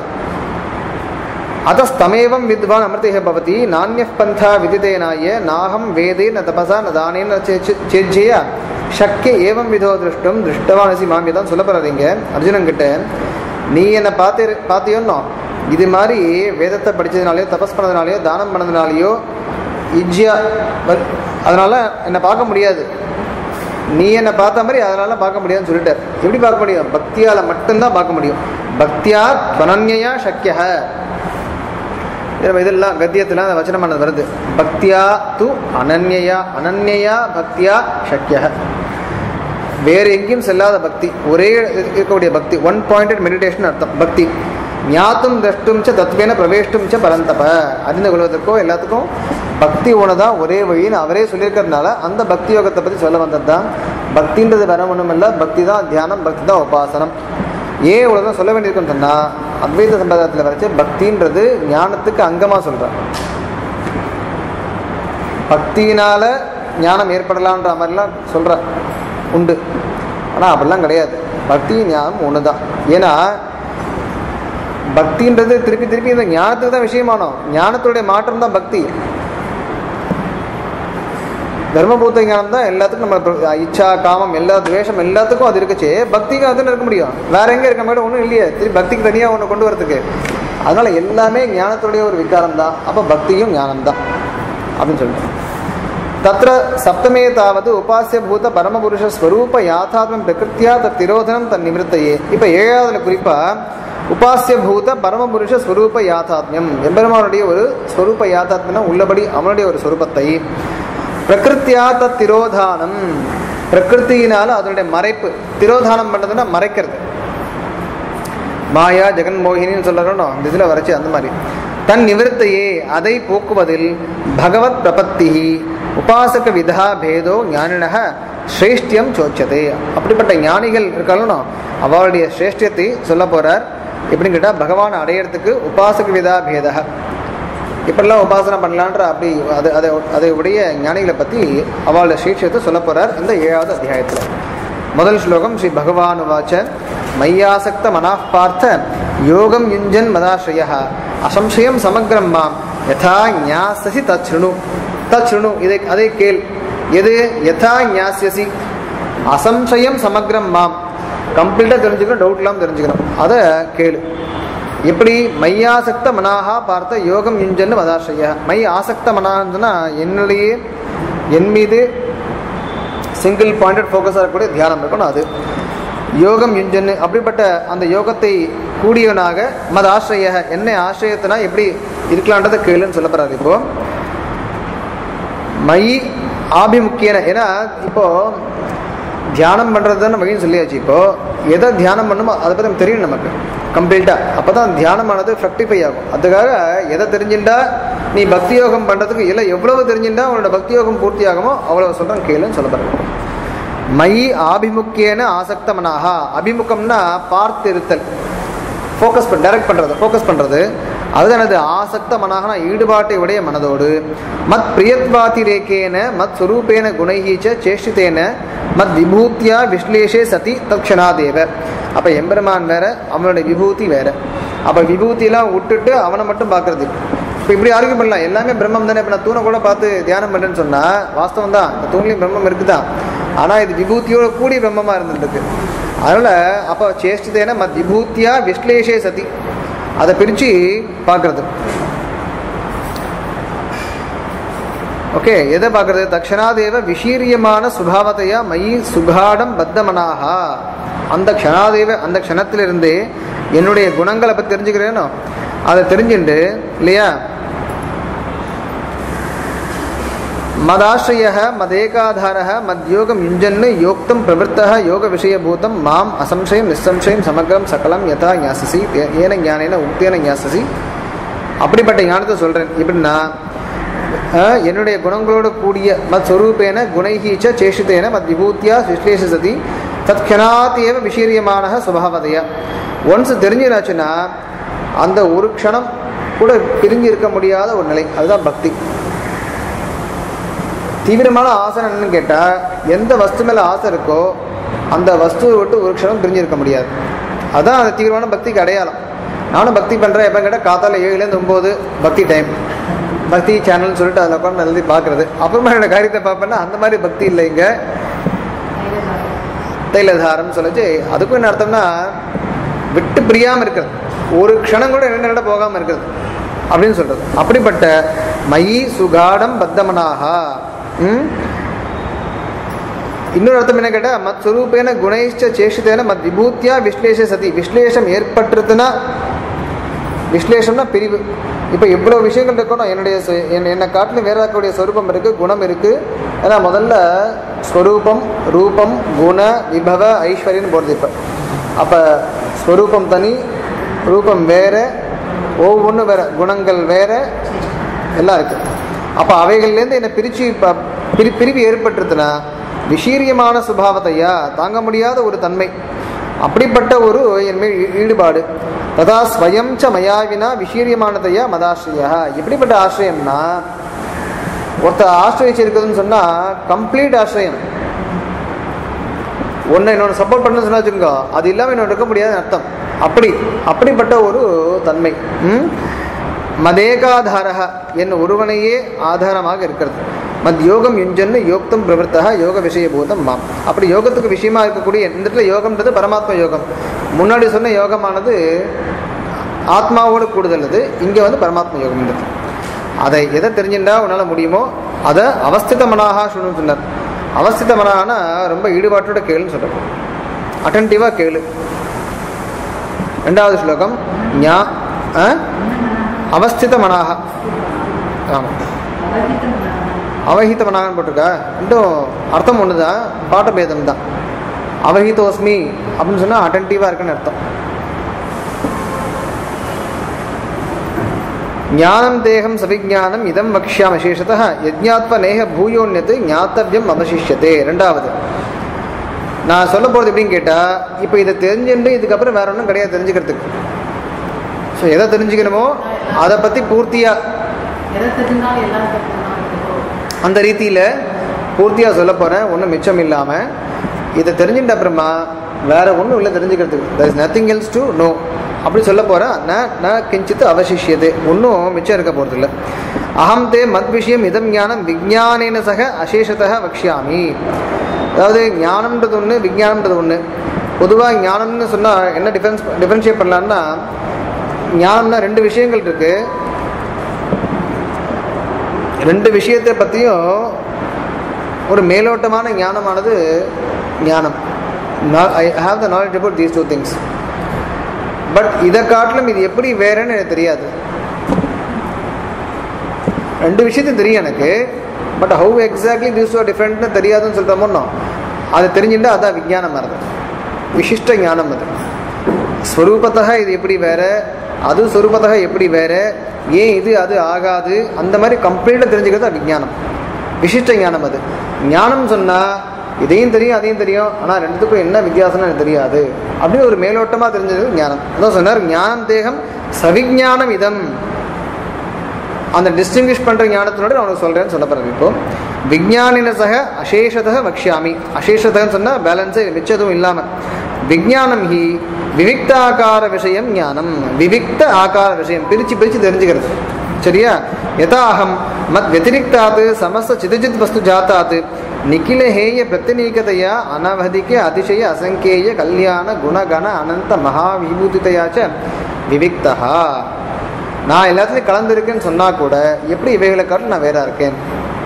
அத்தமேவம் வித்வான் அமிர்தேக பவதி நானிய பந்தா விதிதேனாய நாகம் வேதே ந தபசா ந தானேன சேஜ்ஜேய சக்கிய ஏவம் விதோ திருஷ்டம் திருஷ்டவானசி மாமியை தான் சொல்ல போறாதீங்க அர்ஜுனன் கிட்ட நீ என்னை பார்த்து பார்த்தியோன்னோ இது மாதிரி வேதத்தை படித்ததுனாலையோ தபஸ் பண்ணதுனாலையோ தானம் பண்ணதுனாலையோ இஜ்யா வ- அதனால என்னை பார்க்க முடியாது நீ என்னை பார்த்த மாதிரி அதனால பார்க்க முடியாதுன்னு சொல்லிட்டார் எப்படி பார்க்க முடியும் பக்தியால மட்டும்தான் பார்க்க முடியும் பக்தியா துவனன்யா சக்கிய இதெல்லாம் கத்தியத்தில் அந்த வச்சனமானது வருது பக்தியா து அனன்யா அனன்யா பக்தியா சக்கிய வேறு எங்கேயும் செல்லாத பக்தி ஒரே இருக்கக்கூடிய பக்தி ஒன் பாயிண்டட் மெடிடேஷன் அர்த்தம் பக்தி ஞாத்தும் திரஷ்டும் ச தத்வேன பிரவேஷ்டும் ச பரந்தப அறிந்து கொள்வதற்கோ எல்லாத்துக்கும் பக்தி ஒன்று ஒரே வழின்னு அவரே சொல்லியிருக்கிறதுனால அந்த பக்தி யோகத்தை பற்றி சொல்ல வந்தது தான் பக்தின்றது வேற ஒன்றும் இல்லை பக்தி தான் தியானம் பக்தி தான் உபாசனம் ஏன் இவ்வளோதான் சொல்ல வேண்டியிருக்குன்னு சொன்னால் அத்வைத சம்பிரதாயத்தில் வரைச்சு பக்தின்றது ஞானத்துக்கு அங்கமாக சொல்கிறேன் பக்தியினால ஞானம் ஏற்படலான்ற மாதிரிலாம் சொல்கிற உண்டு ஆனால் அப்படிலாம் கிடையாது பக்தி ஞானம் ஒன்று தான் ஏன்னா பக்தின்றது திருப்பி திருப்பி இந்த ஞானத்துக்கு தான் விஷயமானோம் ஞானத்துடைய மாற்றம் தான் பக்தி தர்மபூத்த ஞானம் தான் எல்லாத்துக்கும் நம்ம இப்ப இச்சா காமம் எல்லா துவேஷம் எல்லாத்துக்கும் அது இருக்குச்சு பக்திக்கு அதுன்னு இருக்க முடியும் வேற எங்க இருக்க மாதிரி ஒன்றும் இல்லையே திருப்பி பக்திக்கு தனியாக ஒன்று கொண்டு வரதுக்கு அதனால எல்லாமே ஞானத்துடைய ஒரு விகாரம் தான் அப்போ பக்தியும் ஞானம் தான் அப்படின்னு சொல்லிட்டு தத்ர சப்தமே தாவது உபாசிய பூத பரமபுருஷ ஸ்வரூப யாத்தாத்மம் பிரகிருத்தியா தத் திரோதனம் தன் நிமிர்த்தையே இப்போ ஏழாவதுல குறிப்பா உபாசிய பூத பரமபுருஷ ஸ்வரூப யாத்தாத்மியம் எம்பெருமானுடைய ஒரு ஸ்வரூப யாத்தாத்மியம்னா உள்ளபடி அவனுடைய ஒரு ஸ்வரூபத்தை பிரகிருத்தியா தத் திரோதானம் பிரகிருத்தியினால அதனுடைய மறைப்பு திரோதானம் பண்றதுன்னா மறைக்கிறது மாயா ஜெகன் மோகினின்னு சொல்லணும் அந்த இதில் வரைச்சு அந்த மாதிரி தன் நிவர்த்தையே அதை போக்குவதில் பகவத் பிரபத்தி உபாசக விதா பேதோ ஞானினக ஸ்ரேஷ்டியம் சோச்சதே அப்படிப்பட்ட ஞானிகள் இருக்காலும் அவளுடைய ஸ்ரேஷ்டியத்தை சொல்ல போறார் எப்படின்னு கேட்டால் பகவான் அடையிறதுக்கு உபாசக விதா பேதக இப்படிலாம் உபாசனை பண்ணலான்ற அப்படி அது அதை அதை உடைய ஞானிகளை பற்றி அவளுடைய ஸ்ரீட்சத்தை சொல்ல போறார் இந்த ஏழாவது அத்தியாயத்தில் முதல் ஸ்லோகம் ஸ்ரீ பகவான் வாச்ச மையாசக்த மனாப் பார்த்த யோகம் யுஞ்சன் மதாஸ்ரய அசம்சயம் சமக்ரம் மாம் யதா ஞாசசி தச்ருணு தச்ருணு இதை அதை கேள் எது யதா ஞாசியசி அசம்சயம் சமக்ரம் மாம் கம்ப்ளீட்டாக தெரிஞ்சுக்கணும் டவுட் இல்லாமல் தெரிஞ்சுக்கணும் அதை கேளு எப்படி மையாசக்த மனாகா பார்த்த யோகம் யுஞ்சன்னு மதாஸ்ரய மை ஆசக்த மனாகன்னா என்னுடைய என் மீது சிங்கிள் பாயிண்டட் ஃபோக்கஸாக இருக்கக்கூடிய தியானம் இருக்கணும் அது யோகம் யுஞ்சன்னு அப்படிப்பட்ட அந்த யோகத்தை கூடியவனாக மத ஆசிரிய என்ன ஆசிரியத்தினா எப்படி இருக்கலான்றதை கேளுன்னு சொல்ல போறாரு இப்போ மயி ஆபிமுக்கியன ஏன்னா இப்போ தியானம் பண்ணுறதுன்னு வகைன்னு சொல்லியாச்சு இப்போ எதை தியானம் பண்ணுமோ அதை பற்றி நமக்கு தெரியும் நமக்கு கம்ப்ளீட்டாக அப்போ தான் தியானமானது ஃப்ரக்டிஃபை ஆகும் அதுக்காக எதை தெரிஞ்சுட்டா நீ பக்தி யோகம் பண்ணுறதுக்கு இல்லை எவ்வளவு தெரிஞ்சுட்டா உன்னோட பக்தி யோகம் பூர்த்தி ஆகுமோ அவ்வளவு சொல்கிறேன் கேளுன்னு சொல்ல போகிறேன் மயி ஆபிமுக்கியன ஆசக்தமனாக அபிமுகம்னா பார்த்து இருத்தல் ஃபோக்கஸ் பண்ண டைரக்ட் பண்ணுறது ஃபோக்கஸ் பண்ணுறது அதுதான் எனது ஆசக்த மனாகனா ஈடுபாட்டை உடைய மனதோடு மத் பிரியத்வாதி ரேகேன மத் சுரூபேன குணைஹீச்ச சேஷ்டித்தேன மத் விபூத்தியா விஸ்லேஷே சதி தக்ஷணாதேவ அப்போ எம்பெருமான் வேற அவனுடைய விபூதி வேற அப்போ விபூதியெல்லாம் விட்டுட்டு அவனை மட்டும் பார்க்கறது இப்போ இப்படி ஆரோக்கியம் பண்ணலாம் எல்லாமே பிரம்மம் தானே இப்போ நான் தூணை கூட பார்த்து தியானம் பண்ணுறேன்னு சொன்னால் வாஸ்தவம் தான் இந்த தூண்லையும் பிரம்மம் இருக்குதான் ஆனால் இது விபூதியோட கூடிய பிரம்மமாக இருந்துருக்கு அதனால் அப்போ சேஷ்டித்தேன மத் விபூத்தியா விஸ்லேஷே சதி அதை பிரித்து பார்க்குறது ஓகே எதை பார்க்கறது தக்ஷணாதேவ விஷீரியமான சுபாவத்தையா மயி சுகாடம் பத்தமனாக அந்த க்ஷணாதேவ அந்த க்ஷணத்திலிருந்தே என்னுடைய குணங்களை பற்றி தெரிஞ்சுக்கிறேனோ அதை தெரிஞ்சுண்டு இல்லையா மதாश्रय மதேகாதார மத்யோகம் யுஞ்சன்னு யோக்தம் பிரவருத்தः யோக விஷயபூதம் மாம் அசம்சயம் நிசம்சயம் சமக்ரம் சகலம் யதா ஞாசசி ஏ- ஏன ஞானேன உக்தேன ஞாசசி அப்படிப்பட்ட ஞானத்தை சொல்கிறேன் எப்படின்னா அஹ், என்னுடைய குணங்களோடு கூடிய மத் ஸ்வரூபேன குணைஹீச்ச சேஷித்தேன மத் விபூத்தியா விஸ்லேஷசதி தத்கணாத் ஏவ விஷீரியமான சுபாவதையா ஒன்ஸ் தெரிஞ்சிடாச்சுன்னா அந்த ஒரு க்ஷணம் கூட பிரிஞ்சு இருக்க முடியாத ஒரு நிலை அதுதான் பக்தி தீவிரமான ஆசை என்னன்னு கேட்டால் எந்த வஸ்து மேலே ஆசை இருக்கோ அந்த வஸ்துவை விட்டு ஒரு க்ஷணம் பிரிஞ்சிருக்க முடியாது அதான் அந்த தீவிரமான பக்திக்கு அடையாளம் நானும் பக்தி பண்ணுறேன் எப்போ கேட்டால் காத்தால ஏழுலேருந்து ஒம்பது பக்தி டைம் பக்தி சேனல்னு சொல்லிட்டு அதில் உட்காந்து எழுதி பார்க்குறது அப்புறமா என்னோட காரியத்தை பார்ப்பேன்னா அந்த மாதிரி பக்தி இல்லை இங்கே தைலதாரம்னு சொல்லிச்சு அதுக்கும் என்ன அர்த்தம்னா விட்டு பிரியாமல் இருக்கிறது ஒரு க்ஷணம் கூட ரெண்டு நட போகாமல் இருக்கிறது அப்படின்னு சொல்றது அப்படிப்பட்ட மயி சுகாடம் பத்தமனாக ம்? இன்னொரு அர்த்தம் என்ன கேட்டால் மத் சுரூபேன குணைஷ்ட சேஷித்தேன மத் விபூத்தியா விஸ்லேஷ சதி விஸ்லேஷம் ஏற்பட்டுருதுன்னா விஸ்லேஷம்னா பிரிவு இப்போ இவ்வளோ விஷயங்கள் இருக்கணும் என்னுடைய சு- என்னை என்னை காட்டிலும் வேற இருக்கக்கூடிய ஸ்வரூபம் இருக்குது குணம் இருக்குது ஏன்னா முதல்ல ஸ்வரூபம் ரூபம் குண விபவ ஐஸ்வர்யன்னு போடுறது இப்போ அப்போ ஸ்வரூபம் தனி ரூபம் வேற ஒவ்வொன்றும் வேற குணங்கள் வேற எல்லாம் இருக்குது அப்போ அவைகள்லேருந்து என்னை பிரித்து பிரி பிரிவு ஏற்பட்டுருதுன்னா விஷீரியமான சுபாவத்தையா தாங்க முடியாத ஒரு தன்மை அப்படிப்பட்ட ஒரு என் மேல் ஈ- ஈடுபாடு ததா ஸ்வயம் ச மயாவினா விஷீரியமானதையா மதாசிரியா எப்படிப்பட்ட ஆசிரியம்னா ஒருத்தர் ஆசிரியச்சிருக்குதுன்னு சொன்னால் கம்ப்ளீட் ஆசிரியம் ஒன்று இன்னொன்று சப்போர்ட் பண்ணணும்னு சொன்னா வச்சுக்கோங்க அது இல்லாமல் இன்னொன்று இருக்க முடியாதுன்னு அர்த்தம் அப்படி அப்படிப்பட்ட ஒரு தன்மை ம்? மதேகாதாரக என் ஒருவனையே ஆதாரமாக இருக்கிறது மத் யோகம் யுஞ்சன்னு யோக்தம் பிரவருத்தா யோக விஷயபூதம் மாம் அப்படி யோகத்துக்கு விஷயமா இருக்கக்கூடிய இந்த இடத்துல யோகம்ன்றது பரமாத்ம யோகம் முன்னாடி சொன்ன யோகமானது ஆத்மாவோடு கூடுதல் அது இங்கே வந்து பரமாத்ம யோகம்ன்றது அதை எதை தெரிஞ்சுட்டா உன்னால் முடியுமோ அதை அவஸ்தித மனாகா சொல்லணும்னு சொன்னார் அவஸ்தித மனாகனா ரொம்ப ஈடுபாட்டோட கேளுன்னு சொல்கிறேன் அட்டன்டிவாக கேளு ரெண்டாவது ஸ்லோகம் ஞா ஆ? அவஸ்தித மனாக ஆமாம் அவஹித மனாகன்னு போட்டிருக்கா இன்னும் அர்த்தம் ஒன்று தான் பாட்ட பேதம் தான் அவஹிதோஸ்மி அப்படின்னு சொன்னால் அட்டன்டிவாக இருக்குன்னு அர்த்தம் ஞானம் தேகம் சவிஜானம் இதம் வக்ஷாம விசேஷத்தः யஜ்ஞாத்வ நேக பூயோன்யத்து ஞாத்தவியம் அவசிஷ்யத்தே ரெண்டாவது நான் சொல்ல போகிறது எப்படின்னு கேட்டால் இப்போ இதை தெரிஞ்சுட்டு இதுக்கப்புறம் வேற ஒன்றும் கிடையாது தெரிஞ்சுக்கிறதுக்கு ஸோ எதை தெரிஞ்சுக்கணுமோ அதை பற்றி பூர்த்தியாக எதை தெரிஞ்சாலும் எல்லாம் தெரிஞ்சுக்கலாம் அந்த ரீதியில் பூர்த்தியாக சொல்ல போகிறேன் ஒன்றும் மிச்சம் இல்லாமல் இதை தெரிஞ்சுட்ட அப்புறமா வேற ஒன்றும் இல்லை தெரிஞ்சுக்கிறதுக்கு there is nothing else to know அப்படி சொல்ல போகிறேன் நான் நான் கிஞ்சித்து அவசிஷியது ஒன்றும் மிச்சம் இருக்க போகிறது இல்லை அகம் தே மத் விஷயம் இதம் ஞானம் விஜானேன சக அசேஷத்தக வக்ஷாமி அதாவது ஞானம்ன்றது ஒன்று விஜானம்ன்றது ஒன்று பொதுவாக ஞானம்னு சொன்னால் என்ன டிஃபரன்ஸ் டிஃபரன்ஷியேட் பண்ணலான்னா ஞானம்னா ரெண்டு விஷயங்கள் இருக்குது ரெண்டு விஷயத்தை பற்றியும் ஒரு மேலோட்டமான ஞானமானது ஞானம் I have the knowledge about these two things but இதை காட்டிலும் இது எப்படி வேறன்னு எனக்கு தெரியாது ரெண்டு விஷயத்தையும் தெரியும் எனக்கு but how exactly these are டிஃப்ரெண்ட்னு தெரியாதுன்னு சொல்கிறோமோ அது தெரிஞ்சுட்டா அதான் விஞ்ஞானம் வருது விசிஷ்ட ஞானம் அது ஸ்வரூபத்தக இது எப்படி வேற அது ஸ்வரூபத்தக எப்படி வேற ஏன் இது அது ஆகாது அந்த மாதிரி கம்ப்ளீட்டாக தெரிஞ்சுக்கிறது அது விஞ்ஞானம் விசிஷ்ட ஞானம் அது ஞானம் சொன்னால் இதையும் தெரியும் அதையும் தெரியும் ஆனால் ரெண்டுத்துக்கும் என்ன வித்தியாசம்னு எனக்கு தெரியாது அப்படின்னு ஒரு மேலோட்டமாக தெரிஞ்சது ஞானம் அதான் சொன்னார் ஞானம் தேகம் சவிஞானம் இதம் அந்த டிஸ்டிங்கிஷ் பண்ணுற ஞானத்தினோட நான் உனக்கு சொல்கிறேன்னு சொல்ல போகிறேன் இப்போ விஜயானின சக அசேஷதக வக்ஷாமி அசேஷதகன்னு சொன்னால் பேலன்ஸே மிச்சதும் இல்லாமல் விஜயானம் ஹி விவிக்தாகார விஷயம் ஞானம் விவிக்த ஆகார விஷயம் பிரித்து பிரித்து தெரிஞ்சுக்கிறது சரியா யதாஹம் மத் व्यतिरिक्तात् समस्त चिदचित् वस्तु जातात् निखिल हेय प्रत्यनीकतया अनवधिक अतिशय असङ्ख्येय कल्याण गुणगण अनन्त महाविभूतितया च விவிக்தா நான் எல்லாத்துலேயும் கலந்துருக்கேன்னு சொன்னால் கூட எப்படி இவைகளை காட்டிலும் நான் வேற இருக்கேன்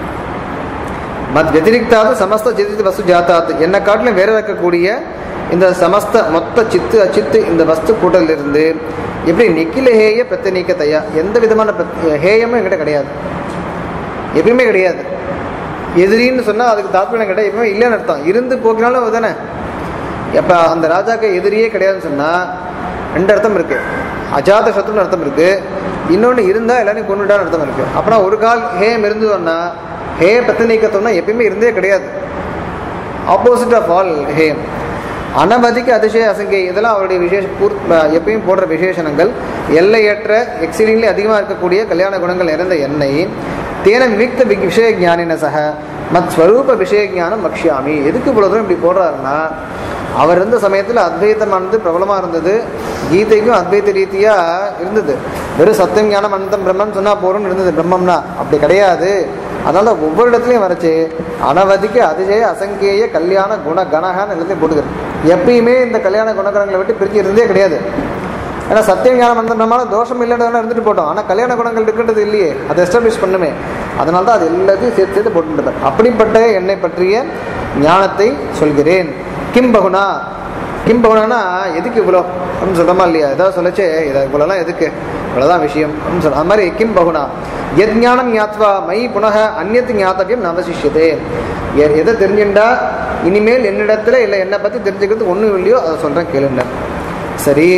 மத் வெதிரிக்தாவது சமஸ்த சித்து வஸ்து ஜாத்தாத் என்னை காட்டிலும் வேற இருக்கக்கூடிய இந்த சமஸ்த மொத்த சித்து அச்சித்து இந்த வஸ்து கூட்டலிருந்து எப்படி நிக்கில ஹேய பிரத்த நீக்க தையா எந்த விதமான பிரத்- ஹேயமும் என்கிட்ட கிடையாது எப்பயுமே கிடையாது எதிரின்னு சொன்னால் அதுக்கு தாத்பரியம் கிடையாது எப்பவுமே இல்லைன்னு அர்த்தம் இருந்து போக்கினாலும் தானே எப்போ அந்த ராஜாக்கு எதிரியே கிடையாதுன்னு சொன்னால் ரெண்டு அர்த்தம் இருக்கு அஜாத சத்ருன்னு அர்த்தம் இருக்கு இன்னொன்று இருந்தால் எல்லாரையும் கொண்டுட்டான்னு அர்த்தம் இருக்கு அப்படின்னா ஒரு கால் ஹேம் இருந்ததுன்னா ஹே பத்து நீக்கத்தோம்னா எப்பயுமே இருந்தே கிடையாது ஆப்போசிட் ஆஃப் ஆல் ஹேம் அனவதிக்கு அதிசய அசங்கை இதெல்லாம் அவருடைய விசேஷ பூர் எப்பயும் போடுற விசேஷணங்கள் எல்லையற்ற எக்ஸிலிங்லி அதிகமாக இருக்கக்கூடிய கல்யாண குணங்கள் நிறைந்த எண்ணெய் தேன விவிக்த வி- விஷய ஞானின சக மத் ஸ்வரூப விஷய ஞானம் வக்ஷாமி எதுக்கு இவ்வளோ தூரம் இப்படி போடுறாருன்னா அவர் இருந்த சமயத்தில் அத்வைத்தமானது பிரபலமாக இருந்தது கீதைக்கும் அத்வைத்த ரீதியாக இருந்தது வெறும் சத்தியம் ஞானம் அனந்தம் பிரம்மன் சொன்னால் போறோம்னு இருந்தது பிரம்மம்னா அப்படி கிடையாது அதனால ஒவ்வொரு இடத்துலையும் வரைச்சு அனவதிக்கு அதிசய அசங்கேய கல்யாண குண கணகான்னு எல்லாத்தையும் போட்டுக்கிறது எப்பயுமே இந்த கல்யாண குணகணங்களை விட்டு பிரிச்சு இருந்தே கிடையாது ஏன்னா சத்தியம் ஞானம் அந்த நம்மளால தோஷம் இல்லைன்னு இருந்துட்டு போட்டோம் ஆனால் கல்யாண குணங்கள் இருக்கின்றது இல்லையே அதை எஸ்டாப்ளிஷ் பண்ணுமே அதனால தான் அது எல்லாத்தையும் சேர்த்து சேர்த்து போட்டுருப்பார் அப்படிப்பட்ட என்னை பற்றிய ஞானத்தை சொல்கிறேன் கிம் பகுனா கிம் பகுனானா எதுக்கு இவ்வளோ அப்படின்னு சொல்கிறோமா இல்லையா ஏதாவது சொல்லச்சே இதை இவ்வளோலாம் எதுக்கு இவ்வளோதான் விஷயம் அப்படின்னு சொல்ல அது மாதிரி கிம் பகுனா எத் ஞானம் ஞாத்வா மை புனக அந்நியத்து ஞாத்தவியம் நவசிஷ்யதே எ- எதை தெரிஞ்சுண்டா இனிமேல் என்னிடத்துல இல்லை என்னை பற்றி தெரிஞ்சுக்கிறது ஒன்றும் இல்லையோ அதை சொல்கிறேன் கேளுங்க சரி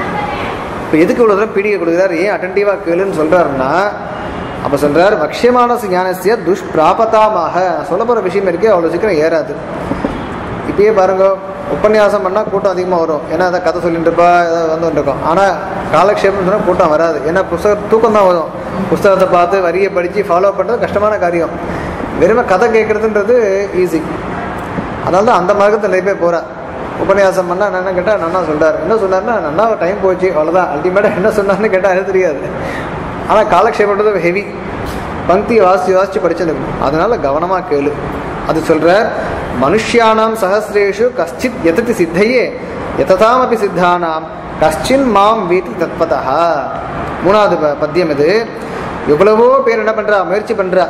இப்போ எதுக்கு இவ்வளோ தூரம் பீடிகை கொடுக்குறாரு ஏன் அட்டன்டிவாக கேளுன்னு சொல்கிறாருன்னா அப்போ சொல்கிறார் வக்ஷியமானசு ஞானசிய துஷ்பிராபதாமாக சொல்ல போகிற விஷயம் இருக்கே அவ்வளோ சீக்கிரம் ஏறாது இப்பயே பாருங்க உபன்யாசம் பண்ணால் கூட்டம் அதிகமாக வரும் ஏன்னா அதை கதை சொல்லிட்டு இருப்பா ஏதாவது வந்துட்டு இருக்கோம் ஆனால் காலக்ஷேபம் சொன்னால் கூட்டம் வராது ஏன்னா புஸ்தகம் தூக்கம் தான் வரும் புஸ்தகத்தை பார்த்து வரியை படித்து ஃபாலோ பண்ணுறது கஷ்டமான காரியம் வெறுமை கதை கேட்குறதுன்றது ஈஸி அதனால தான் அந்த மார்க்கத்தில் நிறைய பேர் போகிறா உபன்யாசம் பண்ணால் என்ன கேட்டால் நன்னா சொல்றார் என்ன சொன்னார்னா நன்னா டைம் போச்சு அவ்வளோதான் அல்டிமேட்டாக என்ன சொன்னார்னு கேட்டால் எனக்கு தெரியாது ஆனால் காலக்ஷேபன்றது ஹெவி பங்கி வாசிச்சு வாசிச்சு படிச்சிருக்கும் அதனால கவனமாக கேளு அது சொல்றார் மனுஷ்யானாம் சஹசிரேஷு கஷ்டித் எதத்தி சித்தையே எததாமபி சித்தானாம் கஷ்டின் மாம் வீதி தத்வதா மூணாவது ப- பத்தியம் இது எவ்வளவோ பேர் என்ன பண்றா முயற்சி பண்றா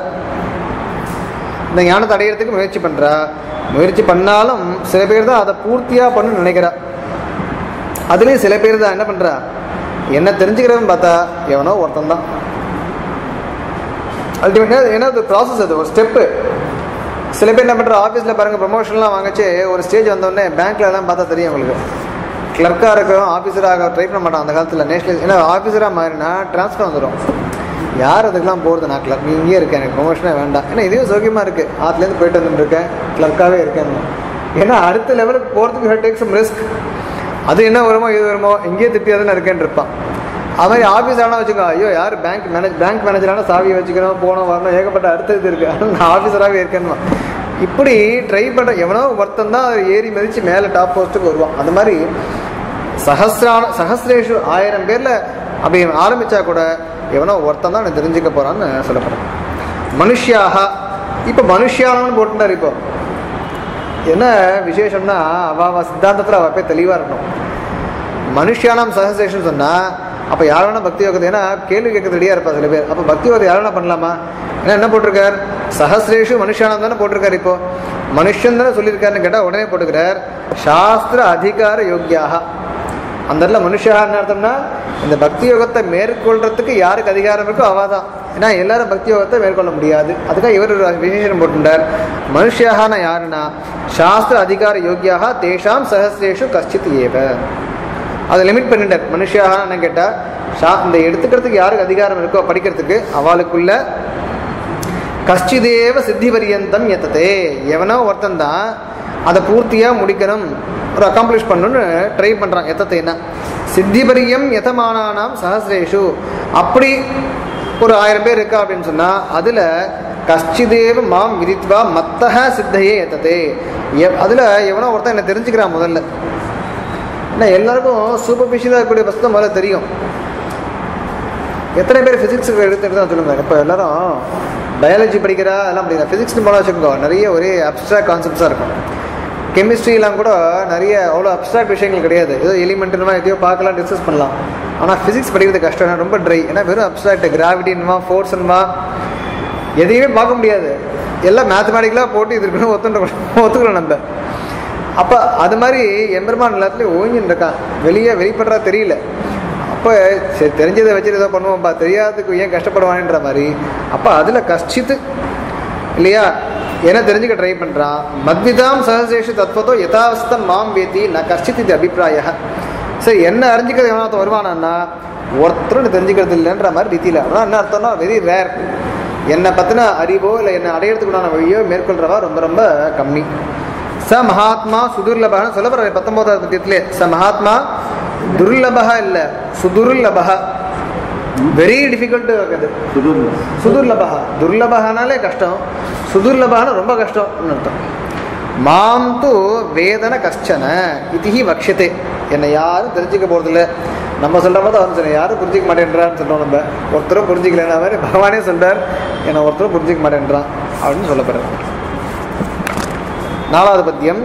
இந்த ஞானத்தை அடையிறதுக்கு முயற்சி பண்றா முயற்சி பண்ணாலும் சில பேர் தான் அதை பூர்த்தியா பண்ணு நினைக்கிறா அதுலேயும் சில பேர் தான் என்ன பண்றா என்ன தெரிஞ்சுக்கிறவன் பார்த்தா எவனோ ஒருத்தன் தான் அல்டிமேட்டாக ஏன்னா அது ப்ராசஸ் அது ஒரு ஸ்டெப்பு சில பேர் என்ன பண்ணுற ஆஃபீஸில் பாருங்கள் ப்ரமோஷன்லாம் வாங்கச்சு ஒரு ஸ்டேஜ் வந்தோடனே பேங்க்ல எல்லாம் பார்த்தா தெரியும் உங்களுக்கு கிளர்க்காக இருக்கும் ஆஃபீஸராக ட்ரை பண்ண மாட்டான் அந்த காலத்தில் நேஷனல் ஏன்னா ஆஃபீஸராக மாறினா ட்ரான்ஸ்ஃபர் வந்துடும் யார் அதுக்கெல்லாம் போகிறது நான் கிளர்க் நீ இங்கேயே இருக்கேன் எனக்கு ப்ரொமோஷனே வேண்டாம் ஏன்னா இதுவும் சௌக்கியமாக இருக்குது ஆற்றுலேருந்து போயிட்டு வந்துட்டு இருக்கேன் கிளர்க்காகவே இருக்கேன் ஏன்னா அடுத்த லெவலுக்கு போகிறதுக்கு டேக் சம் ரிஸ்க் அது என்ன வருமோ இது வருமோ இங்கேயே திட்டியாதுன்னு இருக்கேன்னு இருப்பான் அது மாதிரி ஆஃபீஸ் ஆனால் வச்சுக்கோ ஐயோ யார் பேங்க் மேனேஜ் பேங்க் மேனேஜரான சாவியை வச்சுக்கணும் போகணும் வரணும் ஏகப்பட்ட அடுத்த இது இருக்குது அதனால நான் ஆஃபீஸராகவே இருக்கேன்னு இப்படி ட்ரை பண்ணுற எவனோ ஒருத்தன் தான் அவர் ஏறி மதித்து மேலே டாப் போஸ்ட்டுக்கு வருவான் அந்த மாதிரி சஹசிரான சஹசிரேஷு ஆயிரம் பேரில் அப்படி ஆரம்பித்தா கூட எவனோ ஒருத்தன் தான் எனக்கு தெரிஞ்சுக்க போகிறான்னு சொல்லப்படுறேன் மனுஷியாக இப்போ மனுஷியானவன் போட்டுட்டார் இப்போ என்ன விசேஷம்னா அவ அவ சித்தாந்தத்தில் அவ போய் தெளிவாக இருக்கணும் மனுஷியானம் சஹசேஷன் சொன்னால் அப்போ யார் வேணா பக்தி யோகத்தை ஏன்னா கேள்வி கேட்க ரெடியாக இருப்பா சில பேர் அப்போ பக்தி யோகத்தை யார் வேணா பண்ணலாமா ஏன்னா என்ன போட்டிருக்கார் சஹசிரேஷு மனுஷானம் தானே போட்டிருக்காரு இப்போ மனுஷன் தானே சொல்லியிருக்காருன்னு கேட்டால் உடனே போட்டுக்கிறார் சாஸ்திர அதிகார யோக்கியாக அந்த இடத்துல மனுஷா என்ன அர்த்தம்னா இந்த பக்தி யோகத்தை மேற்கொள்றதுக்கு யாருக்கு அதிகாரம் இருக்கோ அவ தான் ஏன்னா எல்லாரும் பக்தி யோகத்தை மேற்கொள்ள முடியாது அதுக்காக இவர் ஒரு விசேஷம் போட்டுட்டார் மனுஷியாகனா யாருன்னா சாஸ்திர அதிகார யோக்கியாக தேஷாம் சஹசிரேஷு கஷ்டித் ஏவ அதை லிமிட் பண்ணிட்டார் மனுஷியாக என்ன கேட்டால் ஷா இந்த எடுத்துக்கிறதுக்கு யாருக்கு அதிகாரம் இருக்கோ படிக்கிறதுக்கு அவளுக்குள்ள கஷ்டிதேவ சித்தி பரியந்தம் எத்ததே எவனோ ஒருத்தன் தான் அதை பூர்த்தியாக முடிக்கணும் ஒரு அக்காம்ப்ளிஷ் பண்ணணும்னு ட்ரை பண்ணுறான் எத்தத்தைன்னா சித்திபரியம் எதமானானாம் சஹசிரேஷு அப்படி ஒரு ஆயிரம் பேர் இருக்கா அப்படின்னு சொன்னால் அதில் கஷ்டிதேவ மாம் விதித்வா மத்தக சித்தையே எத்ததே அதில் எவனோ ஒருத்தன் என்ன தெரிஞ்சுக்கிறான் முதல்ல ஏன்னா எல்லாருக்கும் சூப்பர்ஃபிஷியலாக இருக்கக்கூடிய வஸ்து தான் முதல்ல தெரியும் எத்தனை பேர் ஃபிசிக்ஸ் எடுத்து எடுத்து சொல்லுங்க இப்போ எல்லாரும் பயாலஜி படிக்கிறா அதெல்லாம் படிக்கிறா ஃபிசிக்ஸ்னு போனால் வச்சுக்கோங்க நிறைய ஒரே அப்ட்ராக்ட் கான்செப்ட்ஸாக இருக்கும் கெமிஸ்ட்ரிலாம் கூட நிறைய அவ்வளோ அப்ட்ராக்ட் விஷயங்கள் கிடையாது ஏதோ எலிமெண்ட்னுமா எதையோ பார்க்கலாம் டிஸ்கஸ் பண்ணலாம் ஆனால் ஃபிசிக்ஸ் படிக்கிறது கஷ்டம் ரொம்ப ட்ரை ஏன்னா வெறும் அப்ட்ராக்ட் கிராவிட்டின்மா ஃபோர்ஸ்ன்மா எதையுமே பார்க்க முடியாது எல்லாம் மேத்தமேட்டிக்கலாக போட்டு இது இருக்கணும் ஒத்துன்ற ஒத்துக்கிறோம் நம்ம அப்போ அது மாதிரி எம்பெருமான் எல்லாத்துலேயும் ஓஞ்சின்னு இருக்கான் வெளியே வெளிப்படுறா தெரியல அப்போ சரி தெரிஞ்சதை வச்சுட்டு ஏதோ பண்ணுவோம்ப்பா தெரியாததுக்கு ஏன் கஷ்டப்படுவானேன்ற மாதிரி அப்போ அதில் கஷ்டித்து இல்லையா என்ன தெரிஞ்சுக்க ட்ரை பண்ணுறான் மத்விதாம் சகசேஷ தத்துவத்தோ யதாவஸ்தம் மாம் வேத்தி நான் கஷ்டித் இது அபிப்பிராய சரி என்ன அறிஞ்சிக்கிறது எவனாத்த வருவானான்னா ஒருத்தரும் தெரிஞ்சுக்கிறது இல்லைன்ற மாதிரி ரீதியில் அதான் என்ன அர்த்தம்னா வெரி ரேர் என்னை பற்றின அறிவோ இல்லை என்னை அடையிறதுக்குண்டான வழியோ மேற்கொள்றவா ரொம்ப ரொம்ப கம்மி ச மகாத்மா சுதுர்லபகன்னு சொல்ல போகிற பத்தொம்போதாவது பத்தியத்திலே ச மகாத்மா துர்லபகா இல்லை சுதுர்லபகா வெரி டிஃபிகல்ட்டு இருக்குது சுதுர்லம் சுதுர்லபகா துர்லபகானாலே கஷ்டம் சுதுர்லபகான ரொம்ப கஷ்டம்னு அர்த்தம் மாம் து வேதன கஷ்டன இதிஹி வக்ஷதே என்னை யாரும் தெரிஞ்சுக்க போகிறதில்ல நம்ம சொல்கிற மாதிரி அவன் சொன்ன யாரும் புரிஞ்சிக்க மாட்டேன்றான்னு சொல்கிறோம் நம்ம ஒருத்தரும் புரிஞ்சிக்கலன்னா மாதிரி பகவானே சொல்றார் என்னை ஒருத்தரும் புரிஞ்சிக்க மாட்டேன்றான் அப்படின்னு சொல்லப்படுறார் நாலாவது பத்தியம்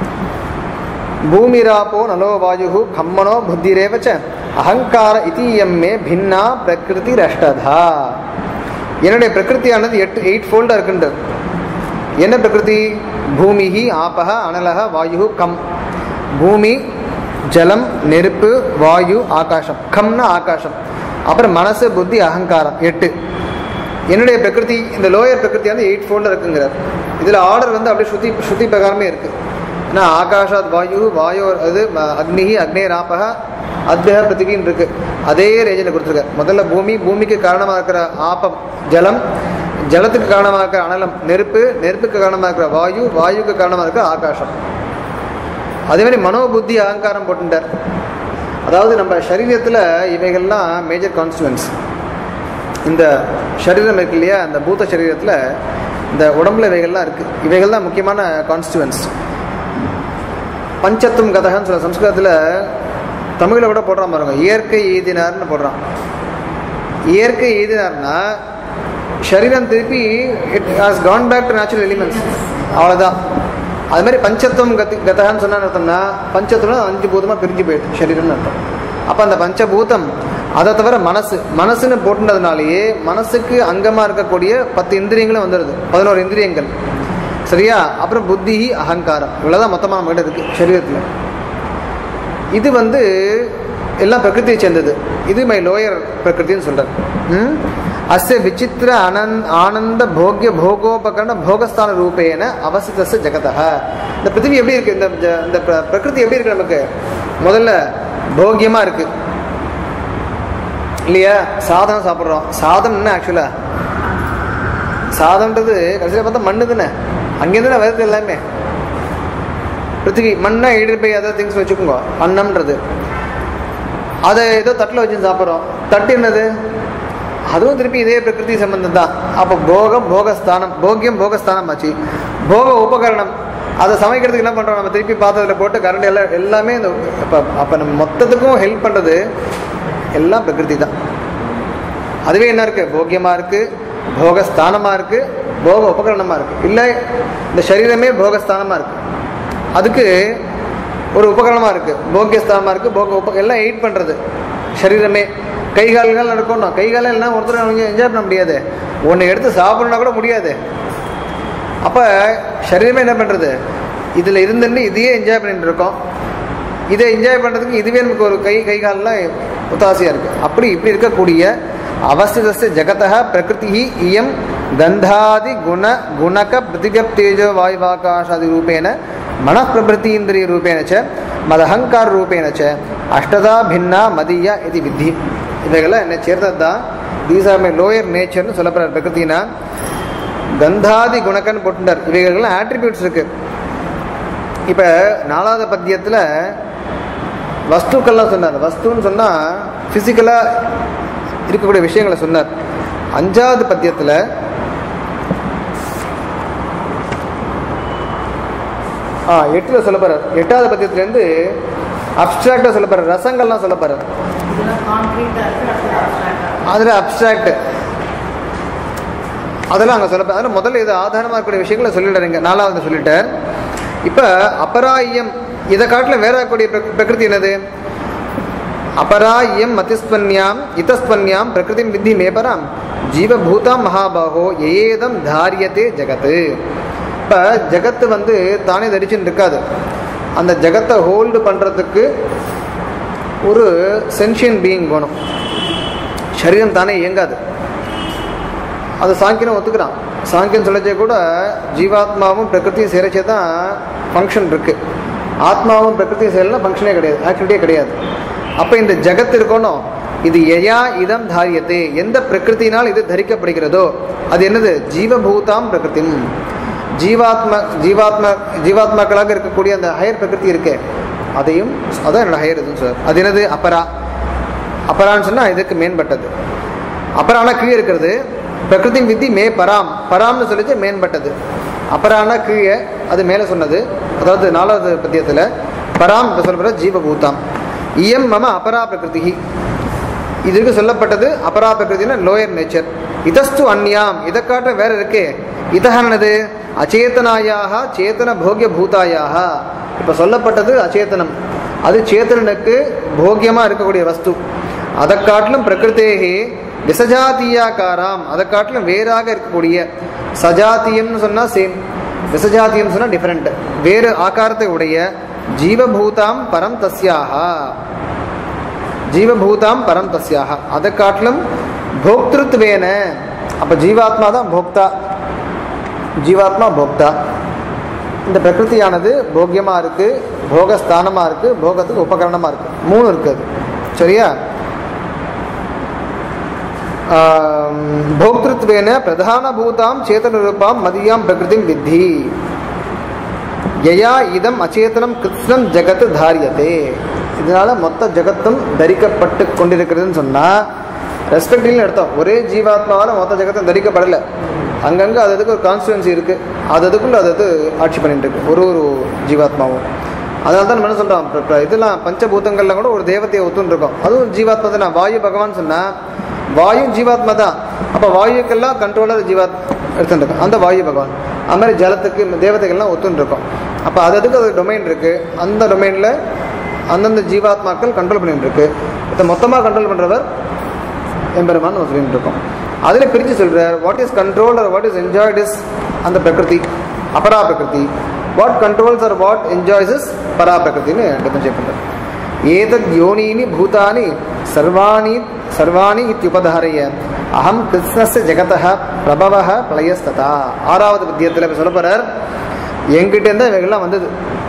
பூமிராப்போ நலோ வாயு கம்மனோ புத்திரேவ ச அகங்கார இத்தீயம் மே பின்னா பிரகிருதி ரஷ்டதா என்னுடைய பிரகிருதியானது எட்டு எயிட் ஃபோல்டாக இருக்குன்றது என்ன பிரகிருதி பூமிஹி ஆபக அனலக வாயு கம் பூமி ஜலம் நெருப்பு வாயு ஆகாசம் கம்னா ஆகாசம் அப்புறம் மனசு புத்தி அகங்காரம் எட்டு என்னுடைய பிரகிருதி இந்த லோயர் பிரகிருதியானது எயிட் ஃபோல்டில் இருக்குங்கிறார் இதில் ஆர்டர் வந்து அப்படியே ஸ்ருதி ஸ்ருதி பிரகாரமே இருக்குது ஏன்னா ஆகாஷாத் வாயு வாயோ அது ம- அக்னிஹி அக்னேர் ஆபக அத்யக பிருத்திவின்னு இருக்கு அதே ரேஞ்சில் கொடுத்துருக்கார் முதல்ல பூமி பூமிக்கு காரணமாக இருக்கிற ஆப்பம் ஜலம் ஜலத்துக்கு காரணமாக இருக்கிற அனலம் நெருப்பு நெருப்புக்கு காரணமாக இருக்கிற வாயு வாயுக்கு காரணமாக இருக்கிற ஆகாசம் அதே மாதிரி மனோபுத்தி அகங்காரம் போட்டுட்டார் அதாவது நம்ம சரீரத்தில் இவைகள்லாம் மேஜர் கான்ஸ்டுவன்ஸ் இந்த சரீரம் இருக்கு இல்லையா அந்த பூத சரீரத்தில் இந்த உடம்புல இவைகள்லாம் இருக்குது இவைகள் தான் முக்கியமான கான்ஸ்டுவன்ஸ் பஞ்சத்துவம் கதகன்னு சொல்ல சம்ஸ்கிருதத்தில் தமிழில் கூட போடுறான் பாருங்க இயற்கை எய்தினார்னு போடுறான் இயற்கை எய்தினார்னா சரீரம் திருப்பி it has gone back to natural elements அவ்வளோதான் அது மாதிரி பஞ்சத்துவம் கத்தி கதகான்னு சொன்னா அர்த்தம்னா பஞ்சத்துவம் அஞ்சு பூதமாக பிரிஞ்சு போயிடுது சரீரம்னு அர்த்தம் அப்போ அந்த பஞ்சபூதம் அதை தவிர மனசு மனசுன்னு போட்டுனதுனாலேயே மனசுக்கு அங்கமாக இருக்கக்கூடிய பத்து இந்திரியங்களும் வந்துடுது பதினோரு இந்திரியங்கள் சரியா அப்புறம் புத்தி அகங்காரம் இவ்வளோதான் மொத்தமாக நம்ம கிட்ட இருக்குது சரீரத்தில் இது வந்து எல்லாம் பிரகிருதியை சேர்ந்தது இது மை லோயர் பிரகிருத்தின்னு சொல்றார் ம்? அஸ்ய விசித்திர அனந்த் ஆனந்த போக்கிய போகோபகரண போகஸ்தான ரூபேன அவசிதச ஜெகதः இந்த பிருத்திவி எப்படி இருக்கு இந்த ஜ- இந்த பிர- பிரகிருதி எப்படி இருக்கு நமக்கு முதல்ல போக்கியமா இருக்கு இல்லையா சாதம் சாப்பிட்றோம் சாதம் என்ன ஆக்சுவலா சாதம்ன்றது கடைசியில் பார்த்தா மண்ணு தானே அங்கேருந்து தான் வருது எல்லாமே பிருத்திவி மண்ணா ஈடு போய் அதர் திங்ஸ் வச்சுக்கோங்க அன்னம்ன்றது அதை ஏதோ தட்டில் வச்சு சாப்பிட்றோம் தட்டு என்னது அதுவும் திருப்பி இதே பிரகிருதி சம்பந்தம் தான் அப்போ போகம் போகஸ்தானம் போக்கியம் போகஸ்தானம் ஆச்சு போக உபகரணம் அதை சமைக்கிறதுக்கு என்ன பண்ணுறோம் நம்ம திருப்பி பாத்திரத்தில் போட்டு கரண்ட் எல்லாம் எல்லாமே இந்த அப்போ அப்போ நம்ம மொத்தத்துக்கும் ஹெல்ப் பண்ணுறது எல்லாம் பிரகிருதி தான் அதுவே என்ன இருக்குது போக்கியமாக இருக்குது போகஸ்தானமாக இருக்குது போக உபகரணமாக இருக்குது இல்லை இந்த சரீரமே போகஸ்தானமாக இருக்குது அதுக்கு ஒரு உபகரணமாக இருக்குது போக்கியஸ்தானமாக இருக்குது போக உப எல்லாம் எயிட் பண்ணுறது சரீரமே கை கால்கள் நடக்கணும் கை காலம் எல்லாம் ஒருத்தர் அவங்க என்ஜாய் பண்ண முடியாது ஒன்று எடுத்து சாப்பிடணும்னா கூட முடியாது அப்போ சரீரமே என்ன பண்ணுறது இதில் இருந்துட்டு இதையே என்ஜாய் பண்ணிட்டு இருக்கோம் இதை என்ஜாய் பண்ணுறதுக்கு இதுவே நமக்கு ஒரு கை கை காலெலாம் உத்தாசையாக இருக்குது அப்படி இப்படி இருக்கக்கூடிய அவஸ்திதஸ்ய ஜகதः பிரகிருதி இயம் கந்தாதி குண குணக பிரதிகப் தேஜோ வாயுவாகாஷாதி ரூபேண மனப்பிரபృతீந்திரிய ரூபேண ச மதஹங்கார ரூபேண ச அஷ்டதா பின்னா மதியா இது வித்தி இவைகள்லாம் என்ன சேர்ந்தது தான் தீஸ் ஆர் மை லோயர் நேச்சர்னு சொல்லப்படுற பிரகிருத்தினா கந்தாதி குணக்கன்னு போட்டுட்டார் இவைகள்லாம் ஆட்ரிபியூட்ஸ் இருக்கு இப்போ நாலாவது பத்தியத்தில் வஸ்துக்கள்லாம் சொன்னார் வஸ்துன்னு சொன்னால் ஃபிசிக்கலாக இருக்கக்கூடிய விஷயங்களை சொன்னார் அஞ்சாவது பத்தியத்தில் ஆ எட்டில் சொல்ல போகிறார் எட்டாவது பத்தியத்துலேருந்து அப்ட்ராக்டாக சொல்ல போகிறார் ரசங்கள்லாம் சொல்ல போகிறார் இதெல்லாம் கான்க்ரீட்டாக இருக்குது அடுத்தது abstract-ஆ. அதில் அப்ட்ராக்ட் அதெல்லாம் அங்கே சொல்ல அதில் முதல்ல இது ஆதாரமாக இருக்கக்கூடிய விஷயங்களை சொல்லிடுறீங்க நாலாவது சொல்லிட்டார் இப்போ அபராயம் இதை காட்டில் வேற கூடிய பிரக்- பிரகிருதி என்னது அபராயம் மதிஸ்பன்யாம் இதஸ்பன்யாம் பிரகிருதி வித்தி மேபராம் ஜீவபூதாம் மகாபாகோ ஏதம் தாரியத்தே ஜகத்து இப்போ ஜகத்து வந்து தானே தரிச்சுன்னு இருக்காது அந்த ஜகத்தை ஹோல்டு பண்ணுறதுக்கு ஒரு சென்ஷியன் பீயிங் வேணும் சரீரம் தானே இயங்காது அது சாங்கியனும் ஒத்துக்கிறான் சாங்கியன் சொல்லச்சே கூட ஜீவாத்மாவும் பிரகிருதியும் சேரச்சே தான் ஃபங்க்ஷன் இருக்கு ஆத்மாவும் பிரகிருதியும் சேரலாம் ஃபங்க்ஷனே கிடையாது ஆக்டிவிட்டியே கிடையாது அப்போ இந்த ஜகத் இருக்கணும் இது எயா இதம் தாரியத்தே எந்த பிரகிருத்தினால் இது தரிக்கப்படுகிறதோ அது என்னது ஜீவபூதாம் பிரகிருதி ஜீவாத்மா ஜீவாத்மா ஜீவாத்மாக்களாக இருக்கக்கூடிய அந்த ஹையர் பிரகிருதி இருக்கே அதையும் அதான் என்னோட ஹையர் இதுன்னு சார் அது என்னது அப்பரா அப்பரான்னு சொன்னால் இதுக்கு மேம்பட்டது அபரானா கீழே இருக்கிறது பிரகிருதி வித்தி மே பராம் பராம்னு சொல்லிச்சு மேம்பட்டது அபரானா கீழே அது மேலே சொன்னது அதாவது நாலாவது பத்தியத்தில் பராம் இப்போ சொல்லப்படுற ஜீவபூதாம் இயம் மம அபரா பிரகிருதி இதுக்கு சொல்லப்பட்டது அபரா பிரகிருதினா லோயர் நேச்சர் இதஸ்து அந்யாம் இதை காட்ட வேற இருக்கே இதகானது அச்சேதனாயாக சேத்தன போகிய பூதாயாக இப்போ சொல்லப்பட்டது அச்சேதனம் அது சேத்தனனுக்கு போக்கியமாக இருக்கக்கூடிய வஸ்து அதை காட்டிலும் பிரகிருத்தேகி விசஜாத்தியாக்காராம் அதை காட்டிலும் வேறாக இருக்கக்கூடிய சஜாத்தியம்னு சொன்னால் சேம் விசஜாத்தியம் சொன்னால் டிஃப்ரெண்ட் வேறு ஆகாரத்தை உடைய ஜீவபூதாம் பரம் தஸ்யாகா ஜீவபூதாம் பரம் தஸ்யாக அதை காட்டிலும் போக்திருத்வேன அப்போ ஜீவாத்மா தான் போக்தா ஜீவாத்மா போக்தா இந்த பிரகிருதியானது போக்கியமாக இருக்கு போகஸ்தானமாக இருக்கு போகத்துக்கு உபகரணமாக இருக்கு மூணு இருக்கு அது சரியா ஆம், போக்திருத்வேன பிரதான பூதாம் சேதன ரூபாம் மதியாம் பிரகிருதிம் வித்தி யயா இதம் அச்சேதனம் கிருஷ்ணம் ஜெகத் தாரியதே இதனால மொத்த ஜெகத்தும் தரிக்கப்பட்டு கொண்டிருக்கிறதுன்னு சொன்னா ரெஸ்பெக்டிவ்னு அர்த்தம் ஒரே ஜீவாத்மாவால் மொத்த ஜெகத்தும் தரிக்கப்படலை அங்கங்கே அது அதுக்கு ஒரு கான்ஸ்டுவன்சி இருக்கு அது அதுக்குள்ள அது அது ஆட்சி பண்ணிட்டு இருக்கு ஒரு ஒரு ஜீவாத்மாவும் அதனால தான் நம்ம என்ன சொல்றோம் இப்ப- இப்ப இதெல்லாம் பஞ்சபூதங்கள்ல கூட ஒரு தேவதையை ஒத்துன்னு இருக்கோம் அதுவும் ஜீவாத்மா தான் வாயு பகவான் சொன்னா வாயு ஜீவாத்மா தான் அப்போ வாயுக்கெல்லாம் கண்ட்ரோலர் ஜீவாத் எடுத்துட்டு இருக்கோம் அந்த வாயு பகவான் அது மாதிரி ஜலத்துக்கு தேவதைகள்லாம் ஒத்துன்னு இருக்கும் அப்போ அது அதுக்கு அது டொமைன் இருக்கு அந்த டொமைனில் அந்தந்த ஜீவாத்மாக்கள் கண்ட்ரோல் பண்ணிட்டு இருக்கு இதை மொத்தமாக கண்ட்ரோல் பண்ணுறவர் எம்பெருமான் நம்ம சொல்லிட்டு இருக்கோம் அதில் பிரித்து சொல்கிறார் what is control or what is enjoyed is அந்த பிரகிருதி அபரா பிரகிருதி what controls or what enjoys is பரா பிரகிருத்தின்னு டிஃபரன்ஷியேட் பண்ணுறார் ஏதத் யோனீனி பூதானி சர்வாணி சர்வாணி இத்தியுபதாரய அகம் கிருஷ்ணஸ்ய ஜெகதः பிரபவः பிரளயஸ்ததா ஆறாவது பத்தியத்தில் இப்போ சொல்ல போகிறார் எங்கிட்ட இருந்தால் இவைகள்லாம் வந்தது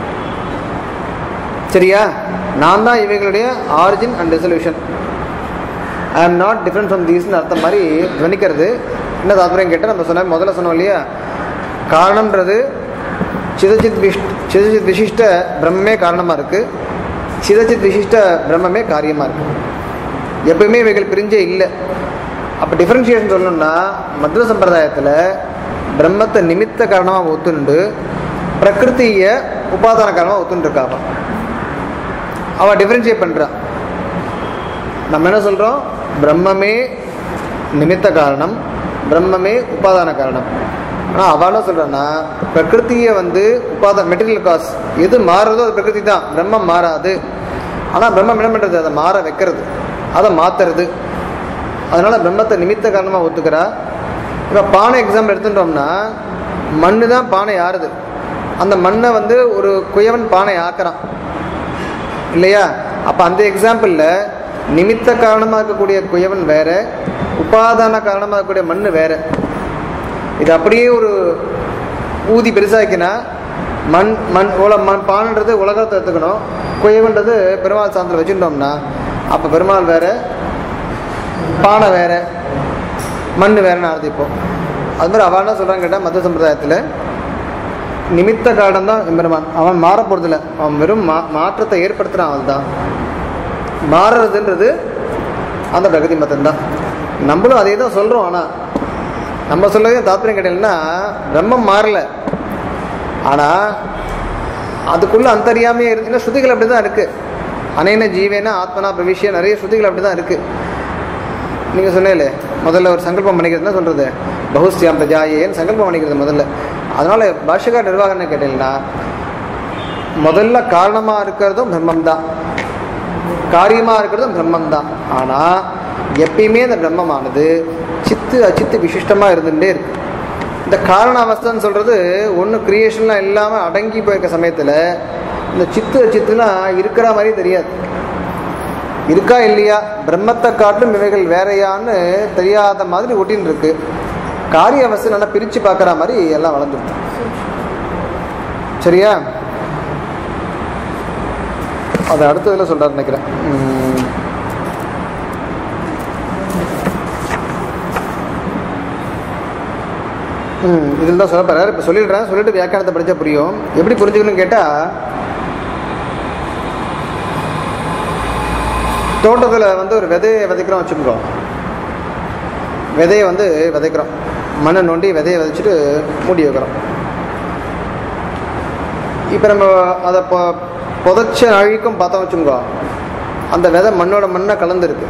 சரியா நான் தான் இவைகளுடைய origin and resolution I am not different from தீஸ்னு அர்த்தம் மாதிரி துவனிக்கிறது என்ன தாத்பரியம் கேட்டால் நம்ம சொன்ன முதல்ல சொன்னோம் இல்லையா காரணம்ன்றது சிதச்சித் விஷ் சிதச்சித் விசிஷ்ட பிரம்மே காரணமாக இருக்குது சிதச்சித் விசிஷ்ட பிரம்மமே காரியமாக இருக்குது எப்பயுமே இவைகள் பிரிஞ்சே இல்லை அப்போ டிஃப்ரென்ஷியேஷன் சொல்லணும்னா மத்வ சம்பிரதாயத்தில் பிரம்மத்தை நிமித்த காரணமாக ஒத்துண்டு பிரகிருத்திய உபாதான காரணமாக ஒத்துண்டு இருக்காவா அவள் டிஃப்ரென்ஷியேட் பண்ணுறான் நம்ம என்ன சொல்கிறோம் பிரம்மமே நிமித்த காரணம் பிரம்மமே உபாதான காரணம் ஆனால் அவள் என்ன சொல்கிறான்னா பிரகிருத்தியை வந்து உபாத மெட்டீரியல் காஸ் எது மாறுறதோ அது பிரகிருதி தான் பிரம்மம் மாறாது ஆனால் பிரம்மம் என்ன பண்ணுறது அதை மாற வைக்கிறது அதை மாற்றுறது அதனால் பிரம்மத்தை நிமித்த காரணமாக ஒத்துக்கிறா இப்போ பானை எக்ஸாம்பிள் எடுத்துட்டோம்னா மண்ணு தான் பானை ஆறுது அந்த மண்ணை வந்து ஒரு குயவன் பானை ஆக்குறான் இல்லையா அப்போ அந்த எக்ஸாம்பிளில் நிமித்த காரணமாக இருக்கக்கூடிய குயவன் வேற உபாதான காரணமாக இருக்கக்கூடிய மண் வேற இது அப்படியே ஒரு ஊதி பெருசாக்கினா மண் மண் உல மண் பானன்றது உலகத்தை எடுத்துக்கணும் குயவன்றது பெருமாள் சாந்தில் வச்சுட்டோம்னா அப்போ பெருமாள் வேற பானை வேற மண் வேறன்னு ஆறுது இப்போ அது மாதிரி அவள் என்ன சொல்கிறாங்க கேட்டால் மத சம்பிரதாயத்தில் நிமித்த காரணம் தான் எம்பெருமான் அவன் மாற போகிறதில்ல அவன் வெறும் மா மாற்றத்தை ஏற்படுத்துகிறான் அவன் தான் மாறுறதுன்றது அந்த பிரகதி மதம் தான் நம்மளும் அதே தான் சொல்கிறோம் ஆனால் நம்ம சொல்லவே தாத்பரியம் கேட்டீங்கன்னா பிரம்மம் மாறல ஆனால் அதுக்குள்ள அந்தரியாமையே இருக்குன்னா ஸ்ருதிகள் அப்படி தான் இருக்குது அனைன ஜீவேன ஆத்மனா பிரவிஷ்ய நிறைய ஸ்ருதிகள் அப்படி தான் இருக்குது நீங்கள் சொன்னீங்களே முதல்ல ஒரு சங்கல்பம் பண்ணிக்கிறது என்ன சொல்கிறது பகுஸ்தியாம் பிரஜாயேன்னு சங்கல்பம் பண்ணிக்கிறது முதல்ல அதனால் பாஷகா நிர்வாகம் என்ன கேட்டீங்கன்னா முதல்ல காரணமாக இருக்கிறதும் பிரம்மம் தான் காரியமாக இருக்கிறதும் பிரம்மம் தான் ஆனால் எப்பயுமே இந்த பிரம்மமானது சித்து அச்சித்து விசிஷ்டமாக இருந்துகிட்டே இருக்கு இந்த காரண அவஸ்தைன்னு சொல்கிறது ஒன்று கிரியேஷன்லாம் இல்லாமல் அடங்கி போயிருக்க சமயத்தில் இந்த சித்து அச்சித்துலாம் இருக்கிற மாதிரி தெரியாது இருக்கா இல்லையா பிரம்மத்தை காட்டும் இவைகள் வேறையான்னு தெரியாத மாதிரி ஒட்டின்னு இருக்கு காரிய அவஸ்தை நல்லா பிரித்து பார்க்குற மாதிரி எல்லாம் வளர்ந்துருக்கு சரியா அது அடுத்ததில் சொல்கிறார் நினைக்கிறேன் உம். ம் இதில் தான் சொல்ல போகிறார் இப்போ சொல்லிடுறேன் சொல்லிட்டு வியாக்கியானத்தை படித்தா புரியும் எப்படி புரிஞ்சுக்கணும்னு கேட்டால் தோட்டத்தில் வந்து ஒரு விதையை விதைக்கிறோம் வச்சுக்கோ விதையை வந்து விதைக்கிறோம் மண்ணை நோண்டி விதையை விதைச்சிட்டு மூடி வைக்கிறோம் இப்போ நம்ம அதை பொ புதைச்ச அழிக்கும் பார்த்தோம் வச்சுக்கோ அந்த விதை மண்ணோட மண்ணாக கலந்துருக்கு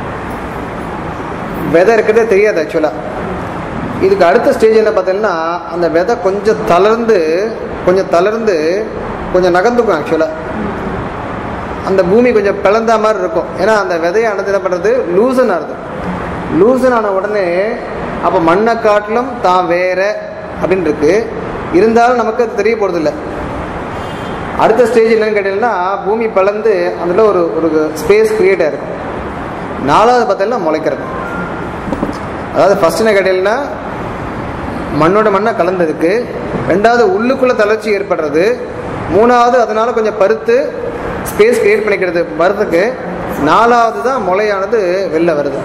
விதை இருக்கிறதே தெரியாது ஆக்சுவலாக இதுக்கு அடுத்த ஸ்டேஜ் என்ன பார்த்தீங்கன்னா அந்த விதை கொஞ்சம் தளர்ந்து கொஞ்சம் தளர்ந்து கொஞ்சம் நகர்ந்துக்கும் ஆக்சுவலாக அந்த பூமி கொஞ்சம் பிளந்த மாதிரி இருக்கும் ஏன்னா அந்த விதையானது என்ன பண்ணுறது லூசன் ஆகுது லூசன் ஆன உடனே அப்போ மண்ணை காட்டிலும் தான் வேற அப்படின்னு இருக்கு இருந்தாலும் நமக்கு அது தெரிய போகிறதில்ல அடுத்த ஸ்டேஜ் என்னன்னு கேட்டீங்கன்னா பூமி பிளந்து அதில் ஒரு ஒரு ஸ்பேஸ் கிரியேட் ஆயிருக்கும் நாலாவது பார்த்தீங்கன்னா முளைக்கிறது அதாவது ஃபர்ஸ்ட் என்ன கேட்டீங்கன்னா மண்ணோட மண்ணை கலந்ததுக்கு ரெண்டாவது உள்ளுக்குள்ள தளர்ச்சி ஏற்படுறது மூணாவது அதனால கொஞ்சம் பருத்து ஸ்பேஸ் கிரியேட் பண்ணிக்கிறது வரதுக்கு நாலாவது தான் முளையானது வெளில வருது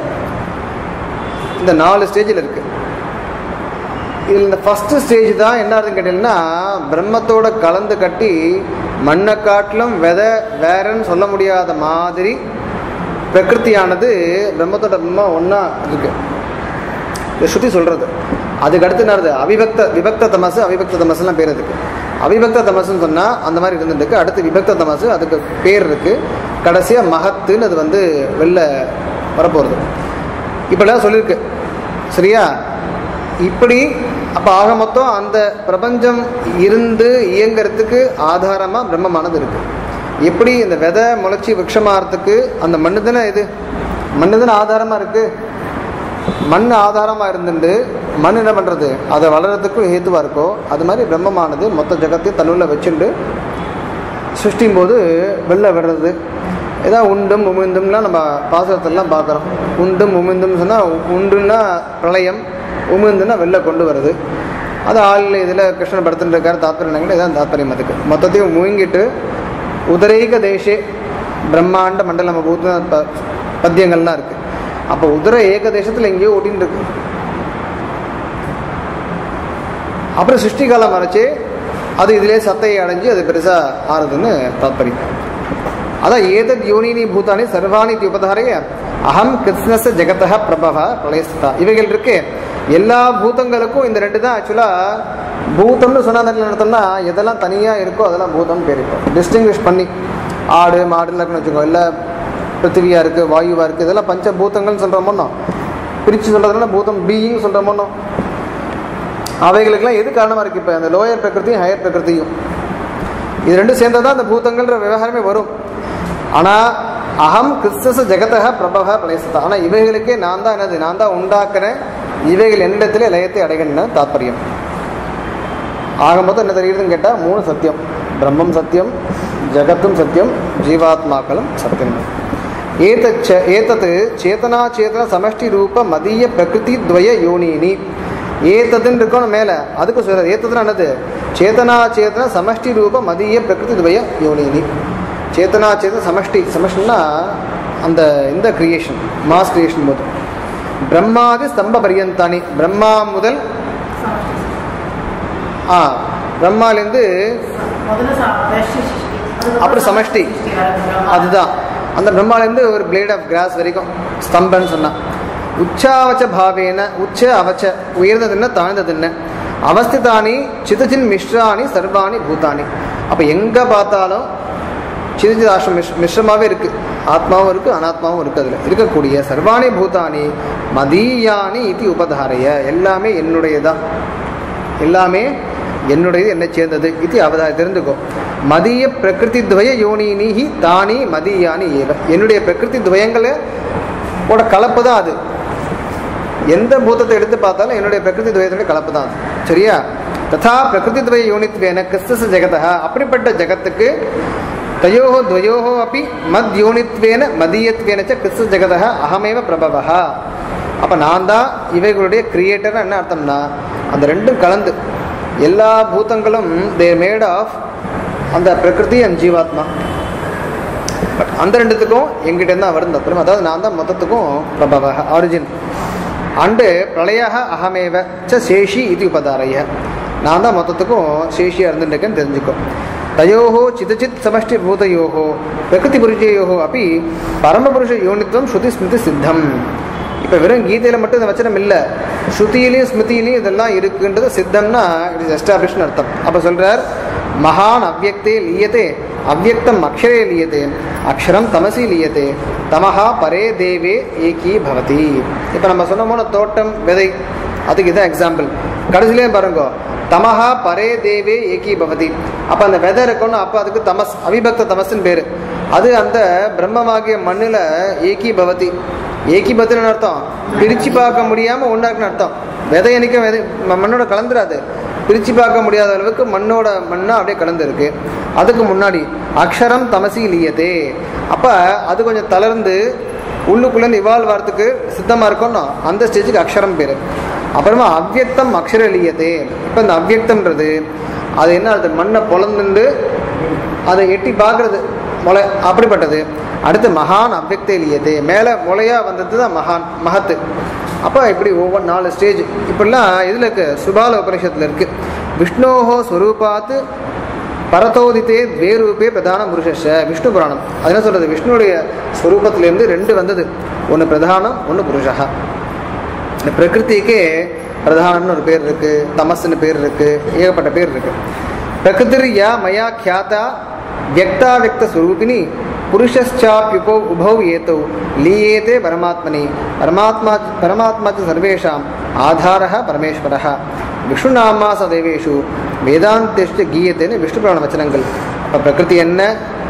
இந்த நாலு ஸ்டேஜில் இருக்கு இதில் இந்த ஃபஸ்ட்டு ஸ்டேஜ் தான் என்ன ஆகுதுன்னு கேட்டீங்கன்னா பிரம்மத்தோட கலந்து கட்டி மண்ணை காட்டிலும் விதை வேறன்னு சொல்ல முடியாத மாதிரி பிரகிருதியானது பிரம்மத்தோட பிரம்மம் ஒன்றா இருக்கு இதை சுற்றி சொல்கிறது அதுக்கு அடுத்து என்னது அவிபக்த விபக்த தமசு அவிபக்த தமசுலாம் பேர் இருக்கு அவிபக்த தமசுன்னு சொன்னால் அந்த மாதிரி இருந்துருக்கு அடுத்து விபக்த தமசு அதுக்கு பேர் இருக்கு கடைசியாக மகத்துன்னு அது வந்து வெளில வரப்போகிறது இப்படிலாம் சொல்லியிருக்கு சரியா இப்படி அப்போ ஆக மொத்தம் அந்த பிரபஞ்சம் இருந்து இயங்கிறதுக்கு ஆதாரமாக பிரம்மமானது இருக்கு எப்படி இந்த விதை முளைச்சி விருட்சமாகறதுக்கு அந்த மண்ணு தானே இது மண்ணு தானே ஆதாரமாக இருக்குது மண் ஆதாரமாக இருந்துட்டு மண் என்ன பண்ணுறது அதை வளர்கிறதுக்கும் ஹேத்துவாக இருக்கோ அது மாதிரி பிரம்மமானது மொத்த ஜகத்தையும் தன்னுள்ள வச்சுட்டு சிருஷ்டியும் போது வெளில விடுறது ஏதாவது உண்டும் உமிழ்ந்தும்லாம் நம்ம பாசுரத்திலலாம் பார்க்குறோம் உண்டும் உமிழ்ந்தும் சொன்னால் உண்டுன்னா பிரளயம் உமிழ்ந்துன்னா வெளில கொண்டு வருது அது ஆள் இதில் கிருஷ்ணன் படுத்துட்டு இருக்காரு தாத்பரியம் இதான் தாத்பரியம் அதுக்கு மொத்தத்தையும் முயங்கிட்டு உதரேக தேசே பிரம்மாண்ட மண்டலம் பூத்த ப பத்தியங்கள்லாம் இருக்குது அப்போ உதர ஏக தேசத்தில் எங்கேயோ ஓட்டின்னு இருக்கு அப்புறம் சிருஷ்டி காலம் வரைச்சு அது இதிலே சத்தையை அடைஞ்சு அது பெருசாக ஆறுதுன்னு தாத்பரியம் அதான் ஏதத் யோனினி பூதானி சர்வாணி உபதாரைய அகம் கிருஷ்ணச ஜெகதக பிரபவ பிரளயஸ்தா இவைகள் இருக்கு எல்லா பூதங்களுக்கும் இந்த ரெண்டு தான் ஆக்சுவலாக பூதம்னு சொன்னா நடத்தோம்னா எதெல்லாம் தனியாக இருக்கோ அதெல்லாம் பூதம்னு பேர் இருக்கும் டிஸ்டிங்விஷ் பண்ணி ஆடு மாடுலாம் இருக்குன்னு வச்சுக்கோ இல்லை பிருத்திவியாக இருக்குது வாயுவாக இருக்குது இதெல்லாம் பஞ்ச பூதங்கள்னு சொல்கிறோமோ பிரித்து சொல்கிறதுனால பூதம் பீயிங் சொல்கிறோமோ அவைகளுக்கெல்லாம் எது காரணமாக இருக்குது இப்போ அந்த லோயர் பிரகிருதியும் ஹையர் பிரகிருதியும் இது ரெண்டும் சேர்ந்தா தான் அந்த பூதங்கள்ன்ற விவகாரமே வரும் ஆனால் அகம் கிறிஸ்தச ஜெகதக பிரபக பிரளயசத்தா ஆனால் இவைகளுக்கே நான் தான் என்னது நான் தான் உண்டாக்குறேன் இவைகள் என்னிடத்திலே லயத்தை அடைகின்றன தாத்பரியம் ஆக மொத்தம் என்ன தெரியுதுன்னு கேட்டால் மூணு சத்தியம் பிரம்மம் சத்தியம் ஜகத்தும் சத்தியம் ஜீவாத்மாக்களும் சத்தியம் ஏதச்ச ஏதத் சேதனா சேதன சமஷ்டி ரூப மதிய பிரகிருதி துவய யோனினி ஏத்ததுன்னு இருக்கணும் மேலே அதுக்கு சொல்றது ஏத்ததுன்னு என்னது சேதனா சேதன சமஷ்டி ரூப மதிய பிரகிருதி துவய யோனினி சேதனா சேதன சமஷ்டி சமஷ்டின்னா அந்த இந்த கிரியேஷன் மாஸ் கிரியேஷன் போது பிரம்மாதி ஸ்தம்ப பரியந்தானி பிரம்மா முதல் ஆ பிரம்மாலேருந்து முதல்ல சா- வெஷ்டி சிருஷ்டி. அதுக்கப்புறம் அப்புறம் சமஷ்டி. சிருஷ்டி ஆரம்பிக்கிறாங்க. அதுதான் அந்த பிரம்மாலேருந்து ஒரு பிளேட் ஆஃப் கிராஸ் வரைக்கும் ஸ்தம்பன்னு சொன்னான் உச்சாவச்ச பாவேன உச்ச அவச்ச உயர்ந்ததுன்னு தாழ்ந்ததுன்னு அவஸ்திதானி சிதஜின் மிஸ்ராணி சர்வாணி பூதானி அப்போ எங்கே பார்த்தாலும் சிதஜித் ஆசிரம் மிஷ் மிஸ்ரமாகவே இருக்குது ஆத்மாவும் இருக்குது அனாத்மாவும் இருக்குது அதில் இருக்கக்கூடிய சர்வாணி பூதானி மதீயானி இது உபதாரைய எல்லாமே என்னுடையதான் எல்லாமே என்னுடையது என்னை சேர்ந்தது இது அவதா தெரிந்துக்கோ மதிய பிரகிருதி துவய யோனினிஹி தானி மதியானி ஏவ என்னுடைய பிரகிருதி துவயங்களை ஓட கலப்பு தான் அது எந்த பூதத்தை எடுத்து பார்த்தாலும் என்னுடைய பிரகிருதி துவயத்துடைய கலப்பு தான் அது சரியா ததா பிரகிருதி துவய யோனித்வேன கிறிஸ்தச ஜெகதா அப்படிப்பட்ட ஜெகத்துக்கு தயோஹோ துவயோஹோ அப்படி மத் யோனித்வேன மதியத்வேன ச கிறிஸ்து ஜெகதா அகமேவ பிரபவா அப்போ நான் தான் இவைகளுடைய கிரியேட்டர்னு என்ன அர்த்தம்னா அந்த ரெண்டும் கலந்து எல்லா பூதங்களும் தே மேட் ஆஃப் அந்த பிரகிருதி அண்ட் ஜீவாத்மா பட் அந்த ரெண்டுத்துக்கும் எங்கிட்ட தான் வருது அப்புறம் அதாவது நான் தான் மொத்தத்துக்கும் பிரபவ ஆரிஜின் அண்டு பிரளயாக அகமேவ ச சேஷி இது உபதாரைய நான் தான் மொத்தத்துக்கும் சேஷியாக இருந்துருக்கேன்னு தெரிஞ்சுக்கோ தயோஹோ சிதச்சித் சமஷ்டி பூதயோஹோ பிரகிருதி புருஷயோஹோ அப்படி பரமபுருஷ யோனித்துவம் ஸ்ருதி ஸ்மிருதி சித்தம் இப்போ வெறும் கீதையில் மட்டும் இந்த வச்சனம் இல்லை ஸ்ருதியிலையும் ஸ்மிருதியிலையும் இதெல்லாம் இருக்குன்றது சித்தம்னா இட் இஸ் எஸ்டாப்ளிஷ்னு அர்த்தம் அப்போ சொல்கிறார் மகான் அவ்வக்தே லீயத்தே அவ்வக்தம் அக்ஷரே லீயத்தே அக்ஷரம் தமசி லீயத்தே தமஹா பரே தேவே ஏகி பவதி இப்போ நம்ம சொன்னோமோன தோட்டம் விதை அதுக்கு இதான் எக்ஸாம்பிள் கடைசிலேயே பாருங்க தமஹா பரே தேவே ஏகி பவதி அப்போ அந்த விதை இருக்கணும் அப்போ அதுக்கு தமஸ் அவிபக்த தமஸ்ன்னு பேர் அது அந்த பிரம்மமாகிய மண்ணில் ஏகி பவதி ஏகி பவத்தின்னு அர்த்தம் பிரித்து பார்க்க முடியாமல் ஒன்றா இருக்குன்னு அர்த்தம் விதை என்னைக்கும் விதை ம- மண்ணோட கலந்துராது பிரித்து பார்க்க முடியாத அளவுக்கு மண்ணோட மண்ணா அப்படியே கலந்துருக்கு அதுக்கு முன்னாடி அக்ஷரம் தமசி லீயதே அப்போ அது கொஞ்சம் தளர்ந்து உள்ளுக்குள்ளேருந்து இவால்வ் ஆகிறதுக்கு சித்தமாக இருக்கணும் அந்த ஸ்டேஜுக்கு அக்ஷரம் பேர் அப்புறமா அவ்யக்தம் அக்ஷர லீயதே இப்போ இந்த அவ்யக்தம்ன்றது அது என்ன அது மண்ணை பொழந்துண்டு அதை எட்டி பார்க்கறது முளை அப்படிப்பட்டது அடுத்து மகான் அவ்வக்தே லீயதே மேலே முளையாக வந்தது தான் மகான் மகத்து அப்போ இப்படி ஒவ்வொரு நாலு ஸ்டேஜ் இப்படிலாம் இதில் இருக்கு சுபால உபனிஷத்தில் இருக்கு விஷ்ணோஹோ ஸ்வரூபாத் பரதோதித்தே வேரூபே பிரதான புருஷ விஷ்ணு புராணம் அது என்ன சொல்றது விஷ்ணுடைய ஸ்வரூபத்திலேருந்து ரெண்டு வந்தது ஒன்று பிரதானம் ஒன்று புருஷா இந்த பிரகிருதிக்கே பிரதானம்னு ஒரு பேர் இருக்கு தமஸ்னு பேர் இருக்கு ஏகப்பட்ட பேர் இருக்கு பிரகிருதிர் யா மயா கியாதா வியக்தாவியக்த ஸ்வரூபிணி புருஷாப்யுபோ உபௌ ஏதௌ லீயேதே பரமாத்மனி பரமாத்மா பரமாத்மா ச சர்வேஷாம் ஆதாரः பரமேஸ்வரः விஷ்ணுநாமா ச தேவேஷு வேதாந்தேஷ்ட கீயத்தேன்னு விஷ்ணு புராண வச்சனங்கள் அப்போ பிரகிருதி என்ன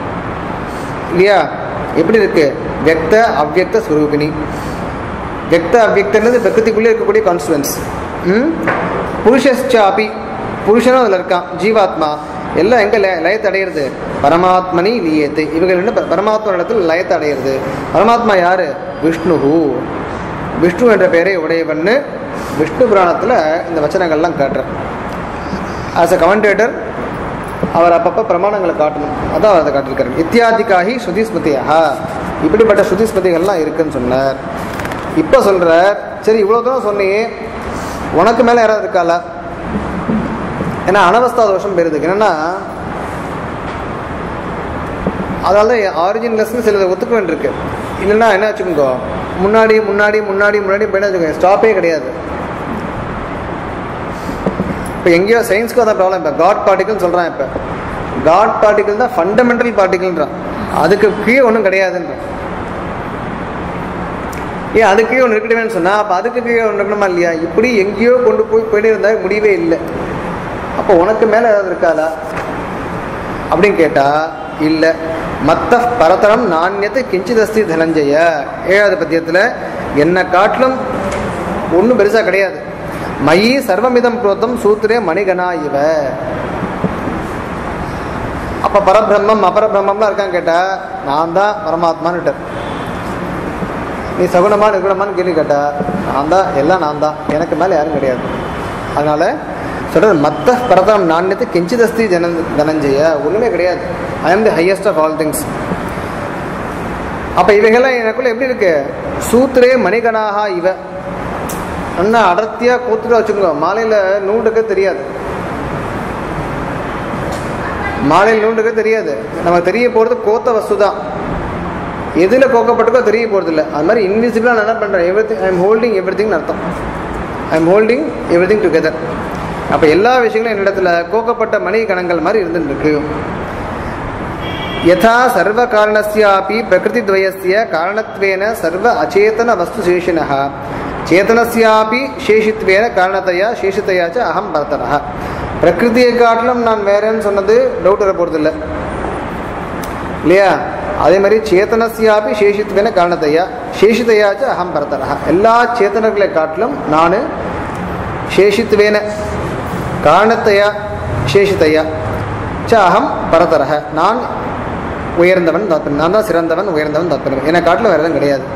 இல்லையா எப்படி இருக்கு வியக்த அவ்யக்த ஸ்வரூபிணி வியக்த அவ்யக்தன்றது பிரகிருதிக்குள்ளே இருக்கக்கூடிய கான்ஸ்டுவன்ஸ் ம் புருஷாபி புருஷனும் அதில் இருக்கான் ஜீவாத்மா எல்லாம் எங்கே லய லயத்தை அடையிறது பரமாத்மனி லீயத்து இவர்கள் என்ன பரமாத்மா இடத்துல லயத்தை அடையிறது பரமாத்மா யாரு விஷ்ணுஹு விஷ்ணு என்ற பெயரை உடையவன்னு விஷ்ணு புராணத்தில் இந்த வச்சனங்கள்லாம் காட்டுறேன் ஆஸ் அ கமெண்டேட்டர் அவர் அப்பப்போ பிரமாணங்களை காட்டணும் அதான் அவர் அதை காட்டியிருக்காரு இத்தியாதிக்காகி ஸ்ருதி ஸ்மிருதியா இப்படிப்பட்ட ஸ்ருதி ஸ்மிருதிகள்லாம் இருக்குன்னு சொன்னார் இப்போ சொல்கிறார் சரி இவ்வளோ தூரம் சொன்னியே உனக்கு மேலே யாராவது இருக்காளா ஏன்னா அனவஸ்தா தோஷம் பெறுதுக்கு என்னன்னா அதால ஆரிஜின் லெசன் சிலதை ஒத்துக்க வேண்டியிருக்கு இல்லைன்னா என்ன வச்சுக்கோங்க முன்னாடி முன்னாடி முன்னாடி முன்னாடி போயிட்டு வச்சுக்கோங்க ஸ்டாப்பே கிடையாது இப்போ எங்கேயோ சயின்ஸ்க்கு அதான் ப்ராப்ளம் இப்போ காட் பார்ட்டிகல் சொல்கிறான் இப்போ காட் பார்ட்டிகல் தான் ஃபண்டமெண்டல் பார்ட்டிகல்ன்றான் அதுக்கு கீழே ஒன்றும் கிடையாதுன்றான் ஏன் அதுக்கு கீழே ஒன்று இருக்கணுமேனு சொன்னால் அப்போ அதுக்கு கீழே ஒன்று இருக்கணுமா இல்லையா இப்படி எங்கேயோ கொண்டு போய் போயிட்டே இருந்தால் முடிவே இல்லை அப்போ உனக்கு மேலே ஏதாவது இருக்காதா அப்படின்னு கேட்டால் இல்லை மத்த பரதரம் நாண்யத்தை கிஞ்சிதஸ்தி தனஞ்சய ஏழாவது பத்தியத்தில் என்னை காட்டிலும் ஒன்றும் பெருசாக கிடையாது மயி சர்வமிதம் புரோத்தம் சூத்திரே மணிகனா இவ அப்போ பரபிரம்மம் அபரபிரம்மம்லாம் இருக்கான்னு கேட்டால் நான் தான் பரமாத்மான்னு நீ சகுனமா நிர்குணமான்னு கேள்வி கேட்டா நான் தான் எல்லாம் நான் தான் எனக்கு மேலே யாரும் கிடையாது அதனால சொல்றது மத்த பரதம் நாண்யத்து கிஞ்சிதஸ்தி ஜன தனஞ்சய ஒன்றுமே கிடையாது I am the highest of all things அப்போ இவைகள்லாம் எனக்குள்ள எப்படி இருக்கு சூத்திரே மணிகணாகா இவ நல்லா அடர்த்தியாக கூத்துட்டு வச்சுக்கோங்க மாலையில் நூண்டுக்க தெரியாது மாலையில் நூண்டுக்க தெரியாது நமக்கு தெரிய போகிறது கோத்த வஸ்து தான் எதில் கோக்கப்பட்டிருக்கோ தெரிய போகிறது இல்லை அது மாதிரி இன்விசிபிளாக நான் என்ன பண்ணுறேன் everything I am holding everything அர்த்தம் I am holding everything together அப்போ எல்லா விஷயங்களும் என்னிடத்துல கோக்கப்பட்ட மணி கணங்கள் மாதிரி இருந்துட்டு இருக்கு யதா சர்வ காரணஸ்யாபி பிரகிருதித்வயஸ்ய காரணத்வேன சர்வ அச்சேதன வஸ்து சேஷினः சேதனஸ்யாபி சேஷித்வேன காரணத்தையா சேஷித்தையா ச அகம் பரதனः பிரகிருதியை காட்டிலும் நான் வேறேன்னு சொன்னது டவுட் வர போகிறதில்ல இல்லையா அதே மாதிரி சேத்தனசியாபி சேஷித்துவேன காரணத்தையா சேஷித்தையாச்சு அகம் பரதரா எல்லா சேத்தனர்களை காட்டிலும் நான் சேஷித்துவேன காரணத்தையா சேஷித்தையா ச அகம் பரதரக நான் உயர்ந்தவன் தாத்பரியம் நான் தான் சிறந்தவன் உயர்ந்தவன் தாத்பரியம் என்னை காட்டிலும் வேறு எதுவும் கிடையாது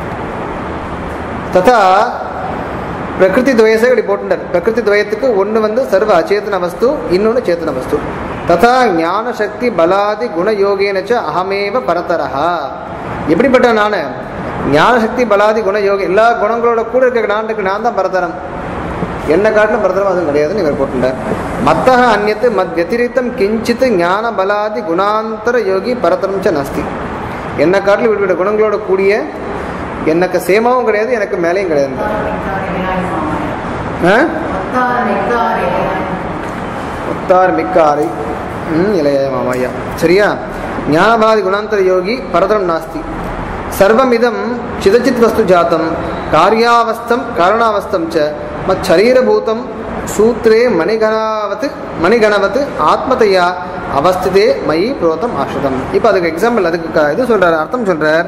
ததா பிரகிருதி துவயசை இப்படி போட்டுட்டார் பிரகிருதி துவயத்துக்கு ஒன்று வந்து சர்வ அச்சேதன வஸ்து இன்னொன்று சேத்தன வஸ்து ததா ஞான சக்தி பலாதி குணயோகேனச்ச அகமேவ பரதரஹா எப்படிப்பட்ட நான் ஞான சக்தி பலாதி குணயோகி எல்லா குணங்களோட கூட இருக்க நான் இருக்கு நான் தான் பரதரம் என்னை காட்டிலும் பரதரம் அதுவும் கிடையாதுன்னு இவர் போட்டுட்டார் மத்தக அந்நத்து மத் வத்திரிக்தம் கிஞ்சித் ஞான பலாதி குணாந்தர யோகி பரதரம் ச நாஸ்தி என்னை காட்டிலும் இப்படிப்பட்ட குணங்களோட கூடிய எனக்கு சேமாவும் கிடையாது எனக்கு மேலேயும் கிடையாது ஆ? ஒத்தார் மிக்காரை ம், இளைய மாமாயா சரியா ஞானபாதி குணாந்தர யோகி பரதரம் நாஸ்தி சர்வமிதம் சிதச்சித் வஸ்து ஜாத்தம் காரியாவஸ்தம் காரணாவஸ்தம் ச மத் சரீரபூதம் சூத்ரே மணிகணாவத் மணிகணவத் ஆத்மதையா அவஸ்திதே மயி புரோதம் ஆசிரிதம் இப்போ அதுக்கு எக்ஸாம்பிள் அதுக்கு க- இது சொல்றாரு அர்த்தம் சொல்றார்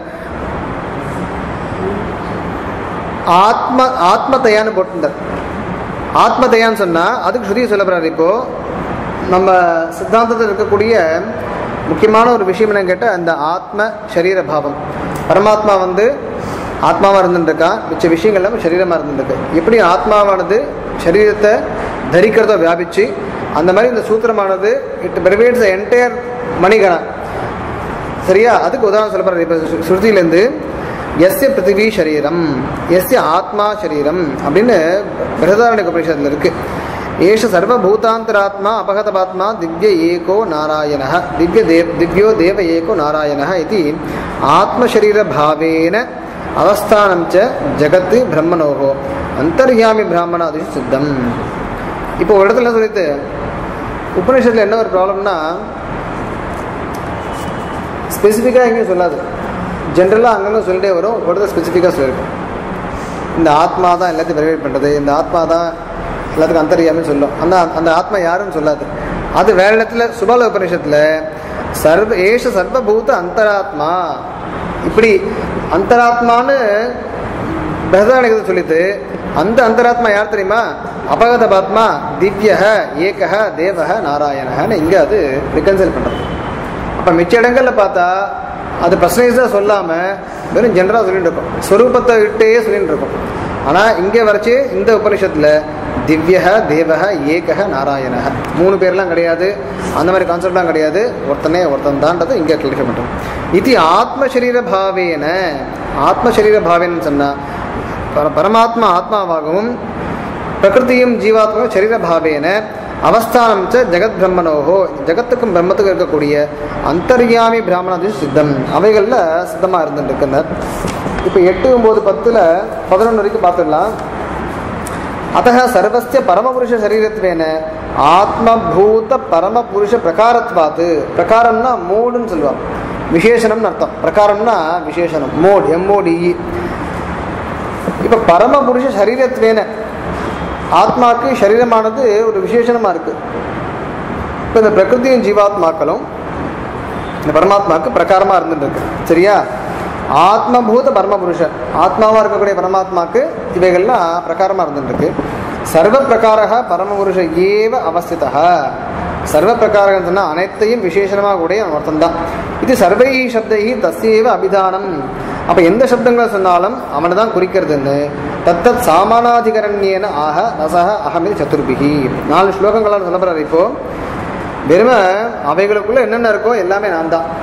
ஆத்ம ஆத்மதையான்னு போட்டிருந்தார் ஆத்மதையான்னு சொன்னா அதுக்கு ஸ்ருதி சொல்ல போறாரு இப்போ நம்ம சித்தாந்தத்தில் இருக்கக்கூடிய முக்கியமான ஒரு விஷயம் என்னன்னு கேட்டால் அந்த ஆத்ம சரீர பாவம் பரமாத்மா வந்து ஆத்மாவாக இருந்துருக்கா மிச்ச விஷயங்கள் எல்லாம் சரீரமாக இருந்துருக்கு எப்படி ஆத்மாவானது சரீரத்தை தரிக்கிறதோ வியாபிச்சு அந்த மாதிரி இந்த சூத்திரமானது இட் பெர்வேட்ஸ் என்டையர் மணிகணா சரியா அதுக்கு உதாரணம் சொல்ல போறாரு இப்போ சு- ஸ்ருதியிலேருந்து எஸ்ய பிருத்திவி சரீரம் எஸ்ய ஆத்மா சரீரம் அப்படின்னு பிரதாரண உபனிஷத்தில் இருக்கு ஏஷ சர்வபூதாந்தராத்மா அபகதபாத்மா திவ்ய ஏகோ நாராயண திவ்ய தேவ் திவ்யோ தேவ ஏகோ நாராயண இது ஆத்மசரீரபாவேன அவஸ்தானம் ச ஜகத்து பிரம்மனோகோ அந்தர்யாமி பிராமணாதி சித்தம் இப்போ ஒரு இடத்துல சொல்லிட்டு உபனிஷத்தில் என்ன ஒரு ப்ராப்ளம்னா ஸ்பெசிஃபிக்காக எங்கேயும் சொல்லாது ஜென்ரலாக அங்கங்கே சொல்லிட்டே வரும் ஒரு இடத்துல ஸ்பெசிஃபிக்காக சொல்லியிருக்கும் இந்த ஆத்மா தான் எல்லாத்தையும் வெரிஃபை பண்ணுறது இந்த ஆத்மா தான் எல்லாத்துக்கும் அந்தரியாமல் சொல்லும் அந்த அந்த ஆத்மா யாருன்னு சொல்லாது அது வேற இடத்துல சுபால உபநிஷத்தில் சர்வ ஏஷ சர்வபூத அந்தராத்மா இப்படி அந்தராத்மான்னு பிரதானிகத்தை சொல்லிட்டு அந்த அந்தராத்மா யார் தெரியுமா அபகத பாத்மா திவ்யக ஏகக தேவக நாராயணகன்னு இங்கே அது ரிகன்சைல் பண்ணுறது அப்போ மிச்ச இடங்கள்ல பார்த்தா அது பர்சனேஜாக சொல்லாமல் வெறும் ஜென்ரலாக சொல்லிட்டு இருக்கோம் ஸ்வரூபத்தை விட்டே சொல்லிட்டு இருக்கோம் ஆனால் இங்கே வரைச்சு இந்த உபனிஷத்தில் திவ்யக தேவக ஏகக நாராயணக மூணு பேர்லாம் கிடையாது அந்த மாதிரி கான்செப்ட்லாம் கிடையாது ஒருத்தனே ஒருத்தன் தான்றது இங்கே கிளியர் பண்ணுறோம் இது ஆத்மசரீர பாவேன ஆத்மசரீர பாவேன்னு சொன்னால் பர பரமாத்மா ஆத்மாவாகவும் பிரகிருதியும் ஜீவாத்மாவும் சரீரபாவேன அவஸ்தானம் ச ஜெகத் பிரம்மனோகோ ஜகத்துக்கும் பிரம்மத்துக்கும் இருக்கக்கூடிய அந்தர்யாமி பிராமணாதி சித்தம் அவைகளில் சித்தமாக இருந்துட்டு இருக்கிறார் இப்போ எட்டு ஒம்பது பத்தில் பதினொன்று வரைக்கும் பார்த்துடலாம் அத்த சர்வஸ்ய பரமபுருஷ சரீரத்வேன ஆத்மபூத பரமபுருஷ பிரகாரத்வாத்து பிரகாரம்னா மோடுன்னு சொல்லுவாங்க விசேஷனம்னு அர்த்தம் பிரகாரம்னா விசேஷனம் மோட் எம்ஓடிஇ இப்போ பரமபுருஷ சரீரத்வேன ஆத்மாக்கு சரீரமானது ஒரு விசேஷணமாக இருக்குது இப்போ இந்த பிரகிருதியும் ஜீவாத்மாக்களும் இந்த பரமாத்மாவுக்கு பிரகாரமாக இருந்துருக்கு சரியா ஆத்மபூத பரமபுருஷ ஆத்மாவாக இருக்கக்கூடிய பரமாத்மாக்கு இவைகள்லாம் பிரகாரமாக இருந்துருக்கு சர்வ பிரகாரக பரமபுருஷ ஏவ அவஸ்திதா சர்வ பிரகாரகம் சொன்னால் அனைத்தையும் விசேஷமாக கூடிய ஒருத்தன் தான் இது சர்வை சப்தை தஸ்யேவ அபிதானம் அப்போ எந்த சப்தங்களை சொன்னாலும் அவனை தான் குறிக்கிறதுன்னு தத்தத் சாமானாதிகரண்யேன ஆக ரசக அகமிதி சதுர்பிகி நாலு ஸ்லோகங்களால் சொல்லப்படுறாரு இப்போ வெறும அவைகளுக்குள்ள என்னென்ன இருக்கோ எல்லாமே நான் தான்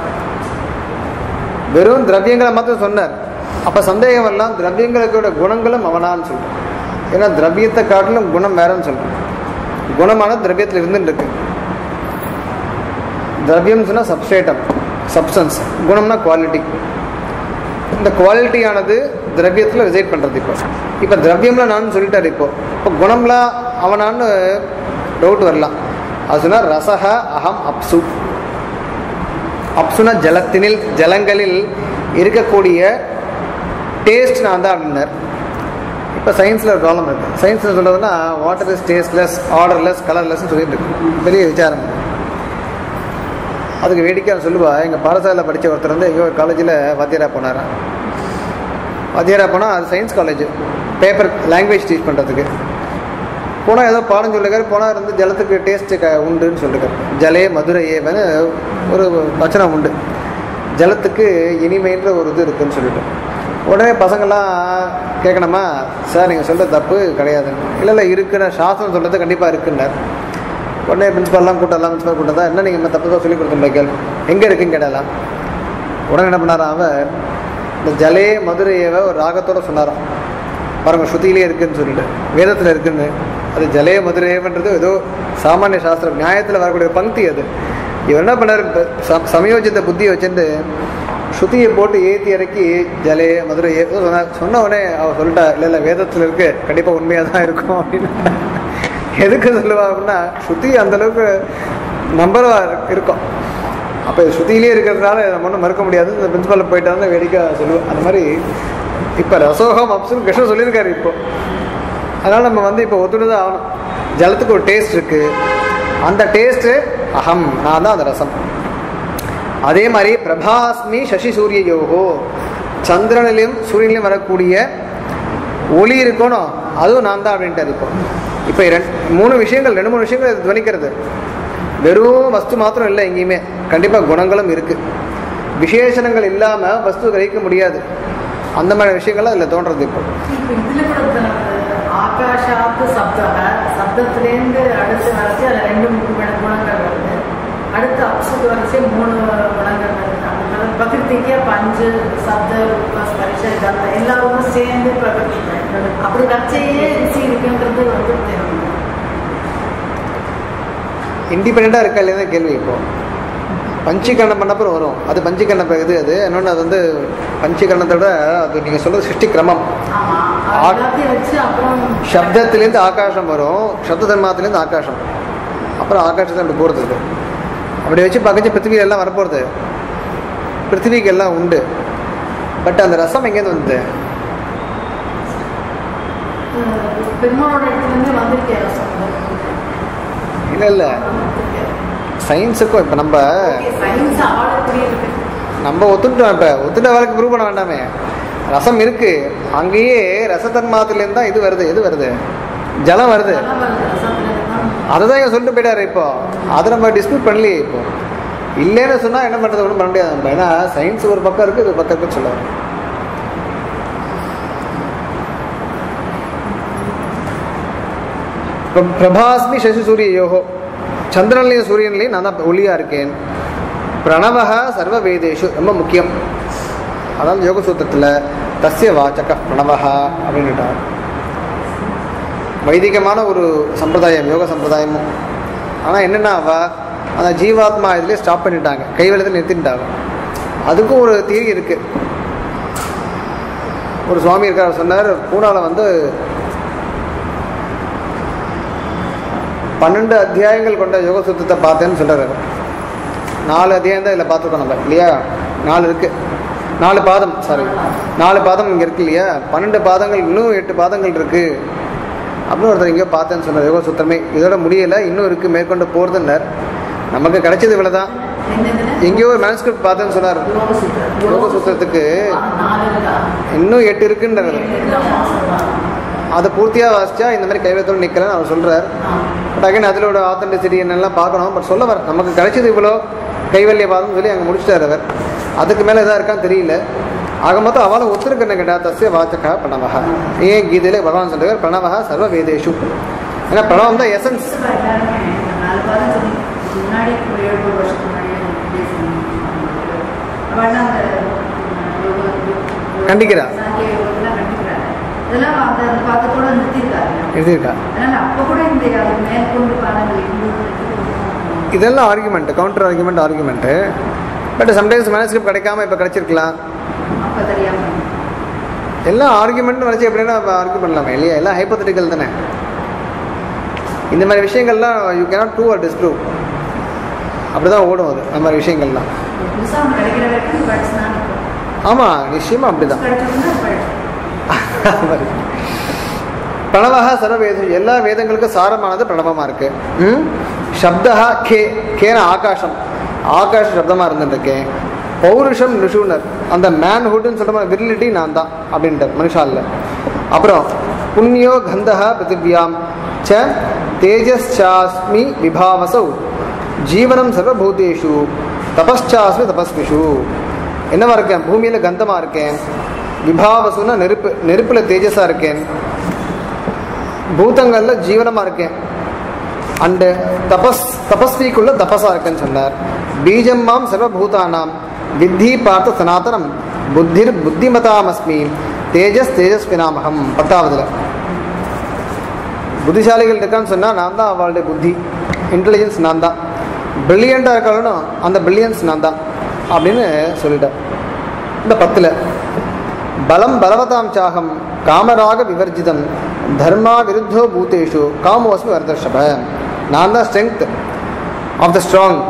வெறும் திரவியங்களை மாத்திரம் சொன்னார் அப்ப சந்தேகம் எல்லாம் திரவியங்களுக்கோட குணங்களும் அவனான்னு சொல்றான் ஏன்னா திரவியத்தை காட்டிலும் குணம் வேறன்னு சொல்றான் குணமான திரவியத்தில் இருந்துட்டு இருக்கு திரவியம் சொன்னா சப்ஸ்டேட்டம் சப்ஸ்டன்ஸ் குணம்னா குவாலிட்டி இந்த குவாலிட்டியானது திரவியத்தில் ரிசைட் பண்ணுறது இப்போ இப்போ திரவியம்ல நான் சொல்லிட்டார் இப்போ இப்போ குணம்ல அவனான்னு டவுட் வரலாம் அது சொன்னால் ரசக அகம் அப்சு அப்சுன ஜலத்தினில் ஜலங்களில் இருக்கக்கூடிய டேஸ்ட் நான் தான் அப்படின்னார் இப்போ சயின்ஸில் ஒரு ப்ராப்ளம் இருக்குது சயின்ஸில் சொல்கிறதுனா வாட்டர் இஸ் டேஸ்ட்லெஸ் ஆர்டர்லெஸ் கலர்லெஸ்ன்னு சொல்லிட்டு இருக்கு பெரிய விசாரம் அதுக்கு வேடிக்கையாக சொல்லுவா எங்கள் பாடசாலையில் படித்த ஒருத்தர் வந்து எங்கேயோ ஒரு காலேஜில் வாத்தியாரா போனாராம் வாத்தியாரா போனால் அது science college paper language teach பண்ணுறதுக்கு போனால் ஏதோ பாடம் சொல்லிருக்காரு போனால் இருந்து ஜலத்துக்கு டேஸ்ட்டு க உண்டுன்னு சொல்லிருக்காரு ஜலே மதுரை ஏவன்னு ஒரு வச்சனம் உண்டு ஜலத்துக்கு இனிமைன்ற ஒரு இது இருக்குன்னு சொல்லிட்டு உடனே பசங்கள்லாம் கேட்கணுமா சார் நீங்கள் சொல்கிற தப்பு கிடையாதுன்னு இல்லை இல்லை இருக்குன்னு சாஸ்திரம் சொல்கிறது கண்டிப்பாக இருக்குன்னார் உடனே பிரின்ஸ்பால்லாம் கூட்டலாம் பிரின்ஸ்பால் கூட்டம் தான் என்ன நீங்கள் தப்பு தான் சொல்லி கொடுத்தோம் கேள் எங்கே இருக்குன்னு கேட்டலாம் உடனே என்ன பண்ணாராம் அவர் இந்த ஜலே மதுரையவை ஒரு ராகத்தோட சொன்னாராம் பாருங்க ஸ்ருதியிலே இருக்குன்னு சொல்லிட்டு வேதத்தில் இருக்குன்னு அது ஜலே மதுரேவன்றது ஏதோ சாமானிய சாஸ்திரம் நியாயத்தில் வரக்கூடிய பங்கி அது இவர் என்ன பண்ணார் இப்ப ச- சமயோஜித புத்தியை வச்சுட்டு ஸ்ருதியை போட்டு ஏற்றி இறக்கி ஜலே மதுரை ஏ ஏதோ சொன்னார் சொன்ன உடனே அவர் சொல்லிட்டா இல்லை இல்லை வேதத்தில் இருக்கு கண்டிப்பாக உண்மையாக தான் இருக்கும் அப்படின்னு எதுக்கு சொல்லுவா அப்படின்னா ஸ்ருதி அந்த அளவுக்கு நம்பரவா இருக்கும் அப்போ ஸ்ருதியிலே இருக்கிறதுனால நம்ம ஒன்றும் மறுக்க முடியாது இந்த பிரின்சிபலில் போயிட்டாருன்னு வேடிக்கை சொல்லுவோம் அந்த மாதிரி இப்போ ரசோகம் அப்சுன்னு கிருஷ்ணன் சொல்லியிருக்காரு இப்போ அதனால் நம்ம வந்து இப்போ ஒத்துட்டு தான் ஆகணும் ஜலத்துக்கு ஒரு டேஸ்ட் இருக்குது அந்த டேஸ்ட்டு அகம் நான் தான் அந்த ரசம் அதே மாதிரி பிரபாஸ்மி சசி சூரிய யோகோ சந்திரனிலையும் சூரியனிலையும் வரக்கூடிய ஒளி இருக்கணும் அதுவும் நான் தான் அப்படின்ட்டு இருக்கும் இப்போ ரெண்டு மூணு விஷயங்கள் ரெண்டு மூணு விஷயங்கள் இது துவனிக்கிறது வெறும் வஸ்து மாத்திரம் இல்லை எங்கேயுமே கண்டிப்பாக குணங்களும் இருக்குது விசேஷணங்கள் இல்லாமல் வஸ்து கிரகிக்க முடியாது அந்த மாதிரி விஷயங்கள்லாம் அதில் தோன்றது இப்போ இப்போ இதுல கூட இந்த ஆகாஷாத்து சப்தக சப்தத்திலேருந்து அடுத்து வரைச்சி அதில் ரெண்டு முக்கியமான குணங்கள் வருது அடுத்து அப்சுக்கு வரைச்சி மூணு குணங்கள் வருது அந்த மாதிரி பிரகிருதிக்கே பஞ்சு சப்த ரூப ஸ்பரிச இதெல்லாம் எல்லாரும் சேர்ந்து பிரகிருதி அப்படி வச்சையே ருசி இருக்குன்றது வந்து தெரியும் இண்டிபெண்ட்டாக இருக்கா இல்லையா கேள்வி இப்போ பஞ்சீகரணம் பண்ணப்பறம் வரும் அது பஞ்சீகரணம் இது அது இன்னொன்று அது வந்து பஞ்சீகரணத்தை விட அது நீங்கள் சொல்கிறது சிருஷ்டி கிரமம் ஆமா ஆ- அது எல்லாத்தையும் வச்சு அப்புறம் சப்தத்துலேருந்து ஆகாசம் வரும் சப்த தன்மாத்திலேருந்து ஆகாசம் அப்புறம் ஆகாசத்தை அப்படி போகிறது இது அப்படி வச்சு பக்கத்து பிருத்திவி எல்லாம் வரப்போகிறது பிருத்திவிக்கு எல்லாம் உண்டு பட் அந்த ரசம் எங்கேருந்து வந்தது அஹ், பெருமாளோட இடத்துல இருந்து வந்திருக்கேன் ரசம் இல்லை இல்லை சயின்ஸுக்கும் இப்போ நம்ம சயின்ஸ் ஆடக்கூடிய இருக்கு நம்ம ஒத்துட்டோம் இப்போ ஒத்துட்ட வேலைக்கு ப்ரூவ் பண்ண வேண்டாமே ரசம் இருக்கு அங்கேயே ரசத்தன்மாத்திலேருந்து தான் இது வருது எது வருது ஜலம் வருது அதெல்லாம் வருது ரசத்துல தான் அதை தான் இங்க சொல்லிட்டு போயிட்டாரு இப்போ அதை நம்ம டிஸ்பியூட் பண்ணலையே இப்போ இல்லைன்னு சொன்னால் என்ன பண்ணுறது ஒன்றும் பண்ண முடியாது நம்ம ஏன்னா சயின்ஸ் ஒரு பக்கம் இருக்குது இது ஒரு பக்கம் இருக்குன்னு சொல்லுவாங்க பிர- பிரபாஸ்மி சசி சூரிய யோகோ சந்திரன்லையும் சூரியன்லையும் நான் தான் ஒளியா இருக்கேன் பிரணவக சர்வ வேதேஷு ரொம்ப முக்கியம் அதாவது யோக சூத்திரத்தில் தஸ்ய வாச்சக பிரணவஹா அப்படின்னுட்டார் வைதிகமான ஒரு சம்பிரதாயம் யோக சம்பிரதாயமும் ஆனால் என்னென்னா அவ அந்த ஜீவாத்மா இதுலேயே ஸ்டாப் பண்ணிட்டாங்க கைவெளத்தில் நிறுத்திட்டாங்க அதுக்கும் ஒரு தியரி இருக்குது ஒரு சுவாமி இருக்கார் சொன்னார் பூனாவில் வந்து பன்னெண்டு அத்தியாயங்கள் கொண்ட யோக சுத்தத்தை பார்த்தேன்னு சொல்கிறார் அவர். நாலு அத்தியாயம் தான் இதில் பார்த்துருக்கோம் நம்ம இல்லையா நாலு இருக்குது நாலு பாதம் சாரி நாலு பாதம் இங்கே இருக்கு இல்லையா பன்னெண்டு பாதங்கள் இன்னும் எட்டு பாதங்கள் இருக்குது அப்படின்னு ஒருத்தர் எங்கேயோ பார்த்தேன்னு சொன்னார் யோக சுத்தமே இதோட முடியலை இன்னும் இருக்குது மேற்கொண்டு போகிறதுன்னார் நமக்கு கிடைச்சது இவ்வளோ தான் என்னதுன்னு எங்கேயோ ஒரு மேனுஸ்கிரிப்ட் பார்த்தேன்னு சொன்னார் யோக சூத்திரம். யோக சூத்திரத்துக்கு நாலு இருக்கா? இன்னும் எட்டு இருக்குன்றது எல்லாம் மாசம்தான். அதை பூர்த்தியாக வாசிச்சா இந்த மாதிரி கைவத்தோடு நிற்கலன்னு அவர் சொல்கிறார் ஆ. பட் அகைன் அதிலோட ஆத்தென்டிசிட்டி என்னெல்லாம் பார்க்கணும் பட் சொல்ல வர நமக்கு கிடைச்சது இவ்வளோ கைவல்ய பாதம்னு சொல்லி அங்கே முடிச்சிட்டார் அவர் அதுக்கு மேலே எதாக இருக்கான்னு தெரியல ஆக மொத்தம் அவளை ஒத்துருக்கன்னு கேட்டா தஸ்ய வாச்சகா பிரணவகா ஏன் கீதையில பகவான் சொல்றார் பிரணவகா சர்வ வேதேஷு ஏன்னா பிரணவம் தான் எசன்ஸ் கிறிஸ்துவ எல்லாருமே இந்த நாலு வாரம் சொல்லி முன்னாடி ஒரு ஏழு ஒரு வருஷத்துக்கு முன்னாடி பேசினாங்க அவள்லாம் அந்த யோக கண்டிக்கிறா. சாங்கிய யோகத்தெல்லாம் கண்டிக்கிறாங்க இதெல்லாம் அந்த அந்த பாதத்தோட நிறுத்திருக்காங்க எழுதியிருக்கா அதனால அப்போ கூட இந்த அது மேற்கொண்டு பாடங்கள் இன்னொரு இதெல்லாம் argument counter argument argument but sometimes manuscript கிடைக்காம இப்போ கிடைச்சிருக்கலாம் அப்போ தெரியாம எல்லாம் ஆர்குமெண்ட் வச்சு எப்படின்னா ஆர்கியூ பண்ணலாமே இல்லையா எல்லாம் ஹைப்போதட்டிக்கல் தானே இந்த மாதிரி விஷயங்கள்லாம் you cannot do or disprove அப்படி தான் ஓடும் அது அந்த மாதிரி விஷயங்கள்லாம் புதுசாக ஒன்று கிடைக்கிற வரைக்கும் படிச்சுதான் ஆமாம் நிச்சயமாக அப்படி தான் கிடைச்சதுன்னா படிச்சு மாதிரி பிரணவா சர்வ வேதம் எல்லா வேதங்களுக்கும் சாரமானது பிரணவமாக இருக்கு ம் சப்தா கே கேன ஆகாசம் ஆகாஷ சப்தமாக இருந்துருக்கேன் பௌருஷம் நிஷூனர் அந்த மேன்ஹுட்னு சொல்கிற விரிலிட்டி நான் தான் அப்படின்ட்டு மனுஷாலில் அப்புறம் புண்ணியோ கந்தா பிருத்திவியாம் ச தேஜஸ்சாஸ்மி விபாவசௌ ஜீவனம் சர்வபூதேஷு தபஸ்சாஸ்மி தபஸ்விஷு என்னவா இருக்கேன் பூமியில் கந்தமாக இருக்கேன் விபாவசுன்னா நெருப்பு நெருப்பில் தேஜஸாக இருக்கேன் பூதங்கள்ல ஜீவனமாக இருக்கேன் அண்டு தபஸ் தபஸ்விக்குள்ள தபஸா இருக்குன்னு சொன்னார் பீஜம் மாம் சர்வபூதானாம் வித்தி பார்த்த சனாதனம் புத்திர் புத்திமதாமஸ்மி தேஜஸ் தேஜஸ்வினாமகம் பத்தாவதுல புத்திசாலிகள் இருக்கான்னு சொன்னால் நான் தான் அவளுடைய புத்தி இன்டெலிஜென்ஸ் நான் தான் பிரில்லியண்ட்டாக இருக்காலும் அந்த பிரில்லியன்ஸ் நான் தான் அப்படின்னு சொல்லிட்டேன் இந்த பத்தில் பலம் பலவதாம் சாகம் காமராக விவர்ஜிதம் தர்மா விருத்தோ பூத்தேஷு காமோஸ்மி வரதர்ஷப நான் தான் strength of the strong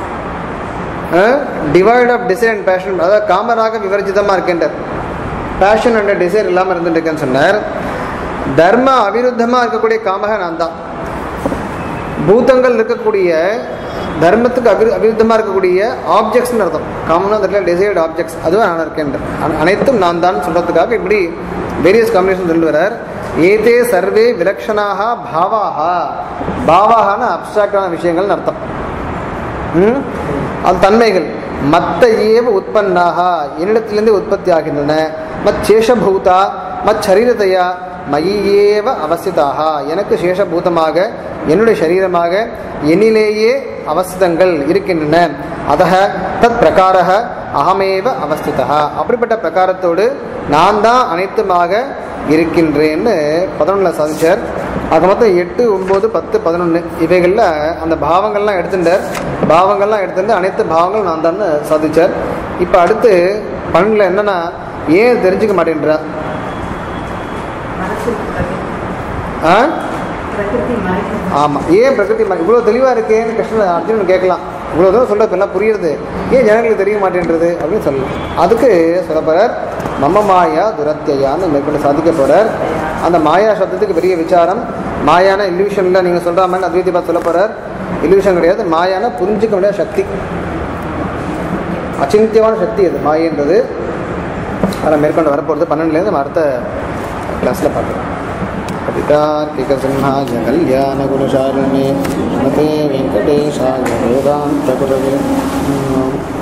devoid of desire and passion அதாவது காமராக விவர்ஜிதமாக இருக்கின்றார் பேஷன் அண்ட் டிசைர் இல்லாமல் இருந்துட்டுருக்கேன்னு சொன்னார் தர்ம அவிருத்தமாக இருக்கக்கூடிய காமக நான் தான் பூதங்கள் இருக்கக்கூடிய தர்மத்துக்கு அவிரு அவிருத்தமாக இருக்கக்கூடிய ஆப்ஜெக்ட்ஸ்னு அர்த்தம் காமனாக அந்த இடத்துல டிசைர்டு ஆப்ஜெக்ட்ஸ் அதுவும் நான் இருக்கேன் அன- அனைத்தும் நான் தான் சொல்கிறதுக்காக இப்படி வேரியஸ் காம்பினேஷன் சொல்லி வரார் ஏதே சர்வே விலக்ஷணாக பாவாக பாவாகனா அப்டிராக்டான விஷயங்கள்னு அர்த்தம் ம்? அது தன்மைகள் மத்த ஏவ உற்பன்னாக என்னிடத்திலிருந்து உற்பத்தி ஆகின்றன மத் சேஷபூதா மத் சரீரத்தையா மயியேவ அவசிதாக எனக்கு சேஷபூதமாக என்னுடைய சரீரமாக என்னிலேயே அவஸ்திதங்கள் இருக்கின்றன அதக தத் பிரகாரக அகமேவ அவஸ்திதா அப்படிப்பட்ட பிரகாரத்தோடு நான் தான் அனைத்துமாக இருக்கின்றேன்னு பதினொன்றில் சாதிச்சார் ஆக மொத்தம் எட்டு ஒன்பது பத்து பதினொன்று இவைகளில் அந்த பாவங்கள்லாம் எடுத்துட்டார் பாவங்கள்லாம் எடுத்துட்டு அனைத்து பாவங்களும் நான் தான் சாதிச்சார் இப்போ அடுத்து பன்னெண்டில் என்னன்னா ஏன் தெரிஞ்சுக்க மாட்டேன்றார் மனசு பிரகிருதி. ஆ பிரகிருதி மறைக்கும் ஆமாம் ஏன் பிரகிருதி மா- இவ்வளோ தெளிவாக இருக்கேன்னு கிருஷ்ணன் அர்ஜுனன் கேட்கலாம் இவ்வளோ தூரம் சொல்கிறது எல்லாம் புரியுறது ஏன் ஜனங்களுக்கு தெரிய மாட்டேன்றது அப்படின்னு சொல்லலாம் அதுக்கு சொல்ல போகிறார் மம மாயா துரத்தியான்னு மேற்கொண்டு சாதிக்க போகிறார் அந்த மாயா சப்தத்துக்கு பெரிய விசாரம் மாயான இல்யூஷனில் நீங்கள் சொல்கிற மாதிரி அத்வைத்தி பார்த்து சொல்ல போகிறார் இல்யூஷன் கிடையாது மாயான புரிஞ்சிக்க முடியாத சக்தி அச்சிந்தியமான சக்தி அது மாயன்றது அதில் மேற்கொண்டு வரப்போகிறது பன்னெண்டுலேருந்து நம்ம அடுத்த கிளாஸில் பார்க்கலாம் कवितार्किकसिंहाय कल्याणगुणशालिने मते वेङ्कटेशाय वेदान्तगुरवे